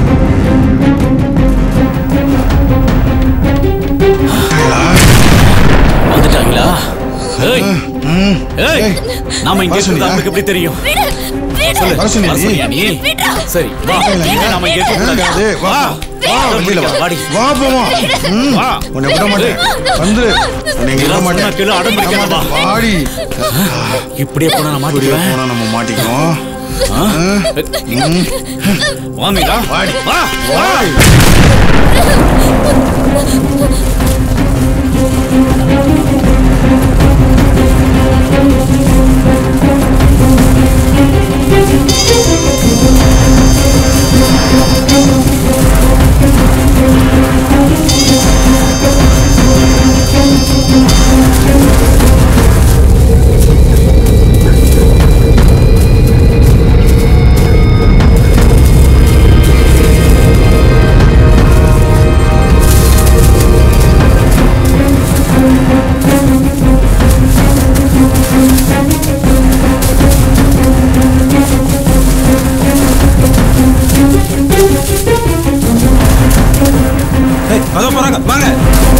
வந்துட்டாங்களா ஏய் ஏய் நாம இங்க இருக்கிறது அவங்களுக்கு எப்படி தெரியும் சொல்லு, வர சொன்னியா வர நீ? சொன்னியா நீ? சரி வா இனிமே நாம இங்க இருக்க கூடாது. டேய், வா, வா வா, வெளியில வா. வாடி. வா போவோம் ம், வா. உன்னை விட மாட்டேன் வந்துரு உன்னை இங்க விட இதெல்லாம் மாட்டேன் சொன்னா கேளு, அடம் பிடிக்காத, வா. வாடி இப்படியே போனா நான் இப்படியே மாட்டிக்குவேன் போனா நம்ம மாட்டிக்குவோம் ஆ? வா மீரா வாடி. வா வா ஏய், அதோ போறாங்க வாங்க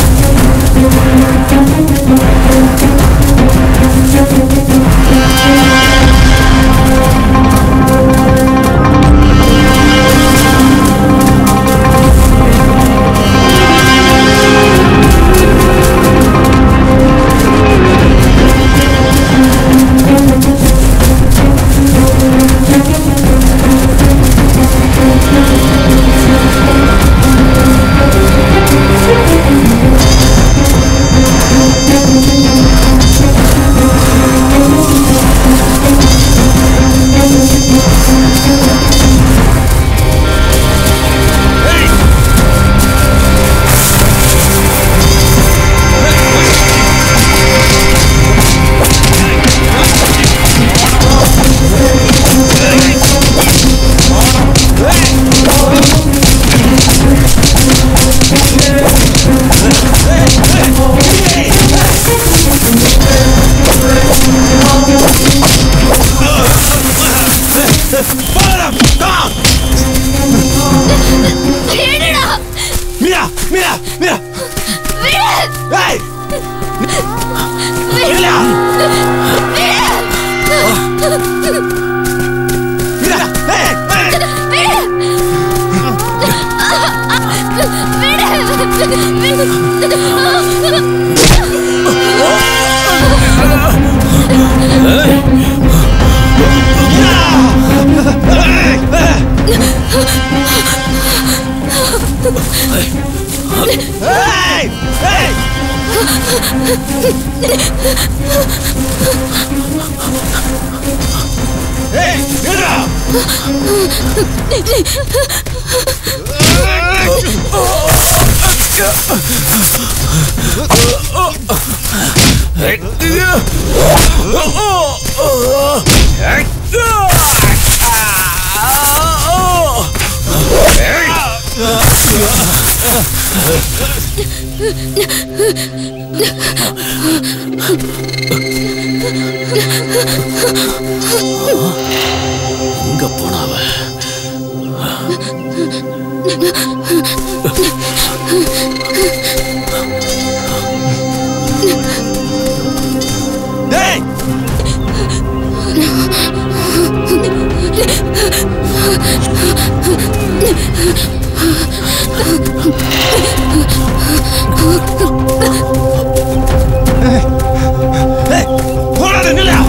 மீரா மீரா மீரா ஏய் மீரா மீரா ஏய் ஏய் ஏய் ஏய் மீரா எங்க போனாவ டேய் டேய் போடாத நில்லா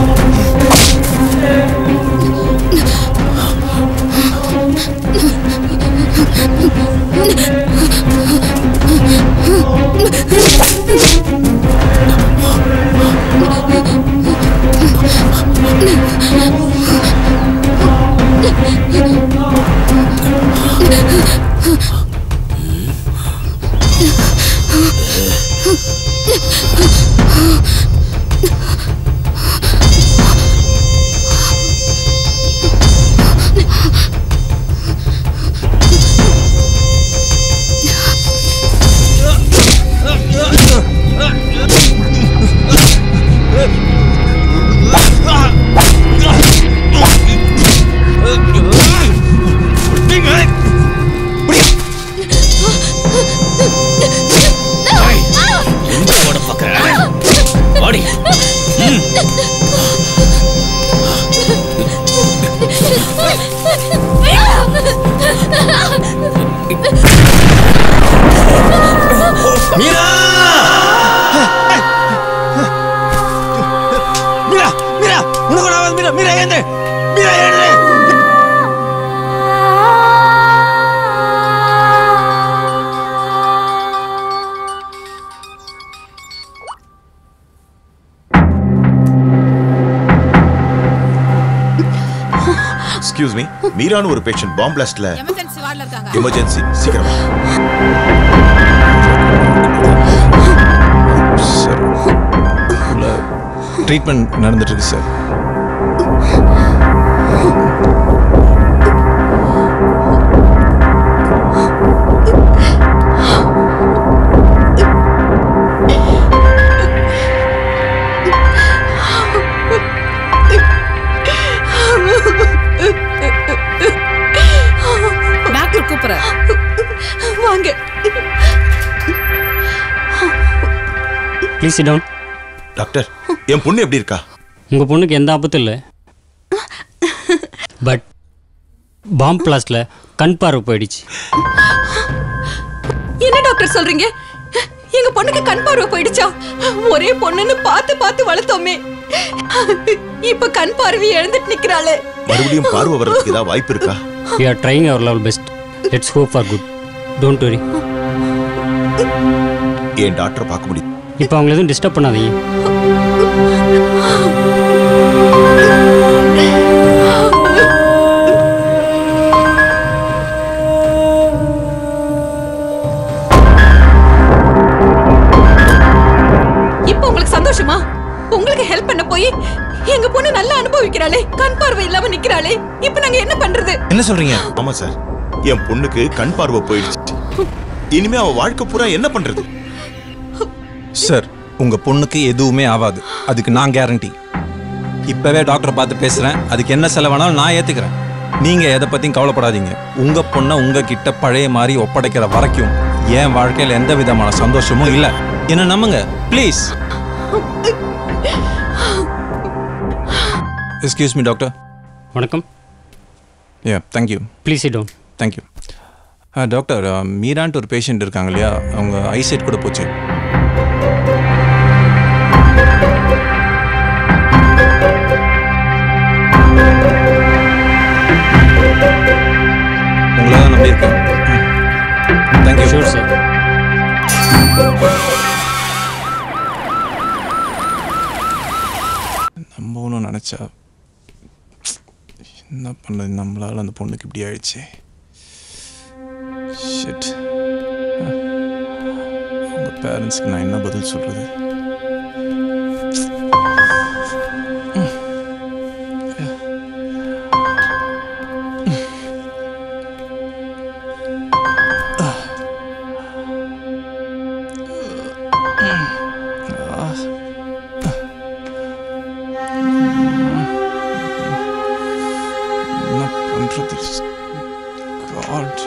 எங்க ஓட பாக்குற ஓடி ம். மீரா மீரா மீரா உனக்கு நான் மீரா மீரா ஏந்து மீரா ஏந்து எக்ஸ்கியூஸ் மீ மீரான்னு ஒரு பேஷண்ட் பாம் பிளாஸ்ட்ல எமர்ஜென்சி வார்டில் இருக்காங்க எமர்ஜென்சி சீக்கிரமா சார் உள்ள ட்ரீட்மெண்ட் நடந்துட்டு இருக்கு சார் டாக்டர் கூப்பிடுறேன் வாங்க ப்ளீஸ் டவுன் டாக்டர் என் பொண்ணு எப்படி இருக்கா உங்கள் பொண்ணுக்கு எந்த ஆபத்தும் இல்லை பட் பாம் பிளாஸ்டில் கண் பார்வை போயிடுச்சு என்ன டாக்டர் சொல்றீங்க எங்க பொண்ணுக்கு கண் பார்வை போயிடுச்சா ஒரே பொண்ணுன்னு பார்த்து பார்த்து வளர்த்தோமே இப்ப கண் பார்வை இழந்துட்டு நிக்கிறாளே மறுபடியும் பார்வை வர்றதுக்கு ஏதாவது வாய்ப்பு இருக்கா we are trying our level best let's hope for good don't worry என் டாக்டரை பார்க்க முடியும் இப்போ அவங்கள எதுவும் டிஸ்டர்ப் பண்ணாதீங்க இப்ப உங்களுக்கு சந்தோஷமா உங்களுக்கு ஹெல்ப் பண்ண போய் எங்க பொண்ணு நல்லா அனுபவிக்கிறாளே கண் பார்வை இல்லாம நிக்கிறாளே இப்ப நாங்க என்ன பண்றது என்ன சொல்றீங்க ஆமா சார் என் பொண்ணுக்கு கண் பார்வை போயிடுச்சு இனிமே அவ வாழ்க்கை பூரா என்ன பண்றது சார் உங்க பொண்ணுக்கு எதுவுமே ஆகாது அதுக்கு நான் கேரண்டி இப்பவே டாக்டரை பார்த்து பேசுறேன் அதுக்கு என்ன செலவானாலும் நான் ஏத்துக்கிறேன் நீங்க எதை பத்தியும் கவலைப்படாதீங்க உங்க பொண்ணை உங்ககிட்ட பழைய மாதிரி ஒப்படைக்கிற வரைக்கும் என் வாழ்க்கையில எந்த விதமான சந்தோஷமும் இல்லை என்ன நம்புங்க ப்ளீஸ் எஸ்கியூஸ் மீ டாக்டர் வணக்கம் yeah thank you please down thank you doctor மீரான்ட்டு ஒரு பேஷண்ட் இருக்காங்க இல்லையா அவங்க ஐசெட் கூட போச்சு உங்களை தான் நம்பியிருக்கேன் தேங்க்யூ ஷூர் சார் நம்ம ஒன்றும் நினச்சா என்ன பண்ணது நம்மளால அந்த பொண்ணுக்கு இப்படி ஆயிடுச்சு ஷிட் அவங்க பேரண்ட்ஸ்க்கு நான் என்ன பதில் சொல்றது என்ன பண்றது God.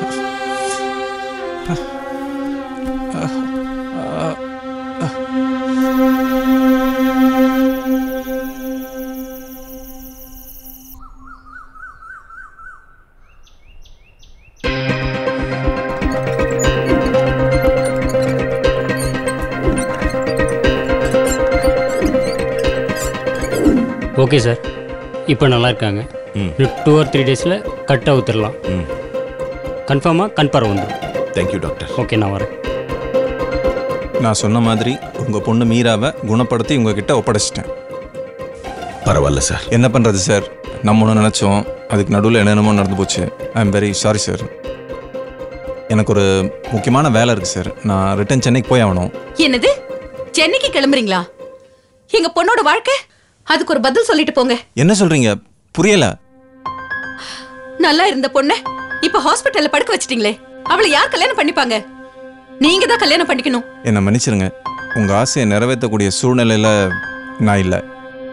ஓகே சார் இப்போ நல்லா இருக்காங்க டூ ஆர் த்ரீ டேஸில் கட் அவுத்துடலாம் கன்ஃபார்மாக கன்ஃபார்ம் வந்துடும் தேங்க்யூ டாக்டர் ஓகே நான் வரேன் நான் சொன்ன மாதிரி உங்கள் பொண்ணு மீராவை குணப்படுத்தி உங்ககிட்ட ஒப்படைச்சிட்டேன் பரவாயில்ல சார் என்ன பண்ணுறது சார் நம்ம ஒன்று நினச்சோம் அதுக்கு நடுவில் என்னென்னமோ நடந்து போச்சு I am very sorry sir எனக்கு ஒரு முக்கியமான வேலை இருக்குது சார் நான் ரிட்டன் சென்னைக்கு போய் ஆகணும் என்னது சென்னைக்கு கிளம்புறீங்களா எங்க பொண்ணோட வாழ்க்கை அதுக்கு ஒரு பதில் சொல்லிட்டு போங்க என்ன சொல்கிறீங்க புரியல நல்லா இருந்த பொண்ண இப்ப ஹாஸ்பிட்டல்ல படுக்க வச்சிட்டீங்களே அவளை யார் கல்யாணம் பண்ணிப்பாங்க நீங்க தான் கல்யாணம் பண்ணிக்கணும் என்னை மன்னிச்சிருங்க உங்கள் ஆசையை நிறைவேற்றக்கூடிய சூழ்நிலையில் நான் இல்லை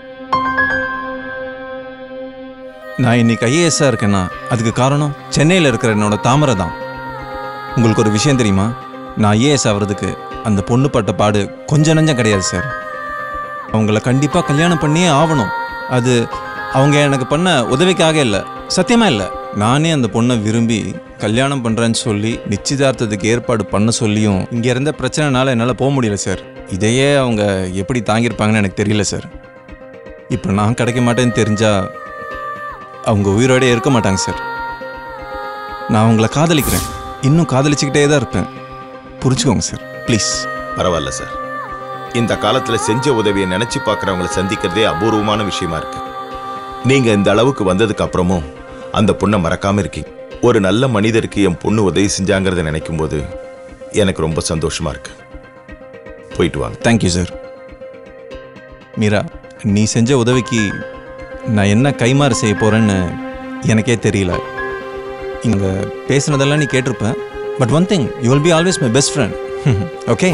நான் இன்னைக்கு ஐஏஎஸ்ஸாக இருக்கேன்னா அதுக்கு காரணம் சென்னையில் இருக்கிற என்னோட தாமரை தான் உங்களுக்கு ஒரு விஷயம் தெரியுமா நான் ஐஏஎஸ் ஆகிறதுக்கு அந்த பொண்ணு பட்ட பாடு கொஞ்சம் நஞ்சம் கிடையாது சார் அவங்கள கண்டிப்பாக கல்யாணம் பண்ணியே ஆகணும் அது அவங்க எனக்கு பண்ண உதவிக்காக இல்லை சத்தியமாக இல்லை நானே அந்த பொண்ணை விரும்பி கல்யாணம் பண்ணுறேன்னு சொல்லி நிச்சயதார்த்தத்துக்கு ஏற்பாடு பண்ண சொல்லியும் இங்கே இருந்த பிரச்சனைனால என்னால் போக முடியல சார் இதையே அவங்க எப்படி தாங்கியிருப்பாங்கன்னு எனக்கு தெரியல சார் இப்போ நான் கிடைக்க மாட்டேன்னு தெரிஞ்சா அவங்க உயிரோடே இருக்க மாட்டாங்க சார் நான் அவங்கள காதலிக்கிறேன் இன்னும் காதலிச்சுக்கிட்டே தான் இருப்பேன் புரிஞ்சுக்கோங்க சார் ப்ளீஸ் பரவாயில்ல சார் இந்த காலத்துல செஞ்ச உதவியை நினைச்சு பார்க்கறவங்களை சந்திக்கிறதே அபூர்வமான விஷயமா இருக்கு நீங்க இந்த அளவுக்கு வந்ததுக்கு அப்புறமும் அந்த பொண்ணை மறக்காம இருக்கீங்க ஒரு நல்ல மனிதருக்கு என் பொண்ணு உதவி செஞ்சாங்கிறத நினைக்கும் போது எனக்கு ரொம்ப சந்தோஷமா இருக்கு போயிட்டு வாங்க தேங்க்யூ சார் மீரா நீ செஞ்ச உதவிக்கு நான் என்ன கைமாறு செய்ய போறேன்னு எனக்கே தெரியல இங்கே பேசுனதெல்லாம் நீ கேட்டிருப்ப but one thing you will be always my best friend okay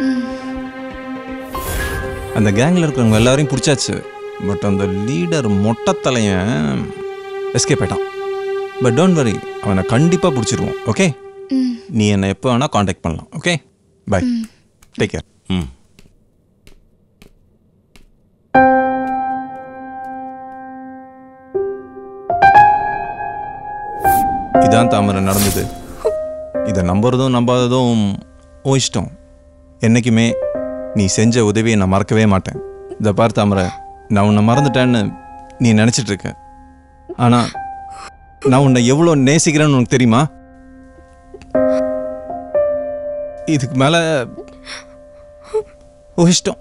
அந்த கேங்கில் இருக்கிறவங்க எல்லாரையும் பிடிச்சாச்சு பட் அந்த லீடர் மொட்டத்தலையன் எஸ்கேப் ஆயிட்டான் பட் டோன்ட் வரி அவனை கண்டிப்பாக பிடிச்சிருவோம் ஓகே நீ என்னை எப்போ வேணால் காண்டாக்ட் பண்ணலாம் ஓகே பை டேக் கேர் ம் இதான் தாமரை நடந்தது இதை நம்புறதும் நம்பாததும் ஓ இஷ்டம் என்னைக்குமே நீ செஞ்ச உதவியை நான் மறக்கவே மாட்டேன் இதை பார் தாமரை நான் உன்னை மறந்துட்டேன்னு நீ நினச்சிட்டு இருக்க ஆனால் நான் உன்னை எவ்வளோ நேசிக்கிறேன்னு உனக்கு தெரியுமா இதுக்கு மேலே ஓ இஷ்டம்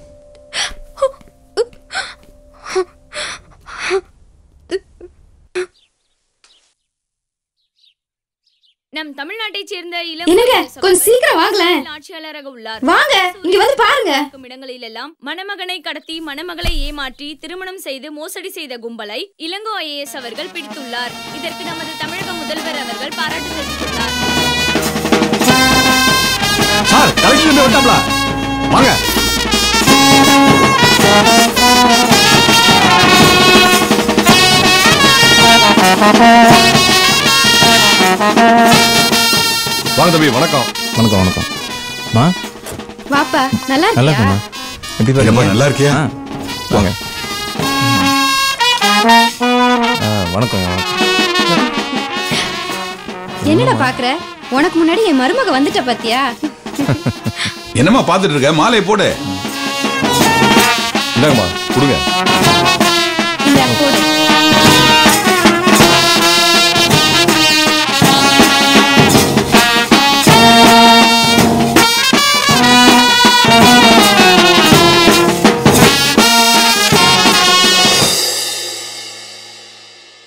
நம் தமிழ்நாட்டைச் சேர்ந்த என்னங்க, கொஞ்சம் சீக்கிரம் வாங்களேன். ஆட்சியாளராக உள்ளார் வாங்க, இங்க வந்து பாருங்க. இருக்கும் இடங்களிலெல்லாம் மணமகனை கடத்தி மணமகளை ஏமாற்றி திருமணம் செய்து மோசடி செய்த கும்பலை இளங்கோ ஐஏஎஸ் அவர்கள் பிடித்துள்ளார் இதற்கு நமது தமிழக முதல்வர் அவர்கள் பாராட்டு தெரிவித்துள்ளார் சார் கலெக்டர் இருந்து வந்தாப்ல வாங்க வாங்க தம்பி வணக்கம் வணக்கம் வணக்கம் மா வாப்பா நல்லா நல்லா இருக்கியா இருக்குமா எப்படி பாருங்க ஏம்மா, நல்லா இருக்கியா? வாங்க ஆ, வணக்கம் வணக்கம் என்னடா பாக்குற உனக்கு முன்னாடி என் மருமக வந்துட்ட பாத்தியா என்னம்மா பார்த்துட்டு இருக்க மாலையை போடு இந்தாங்கம்மா கொடுங்க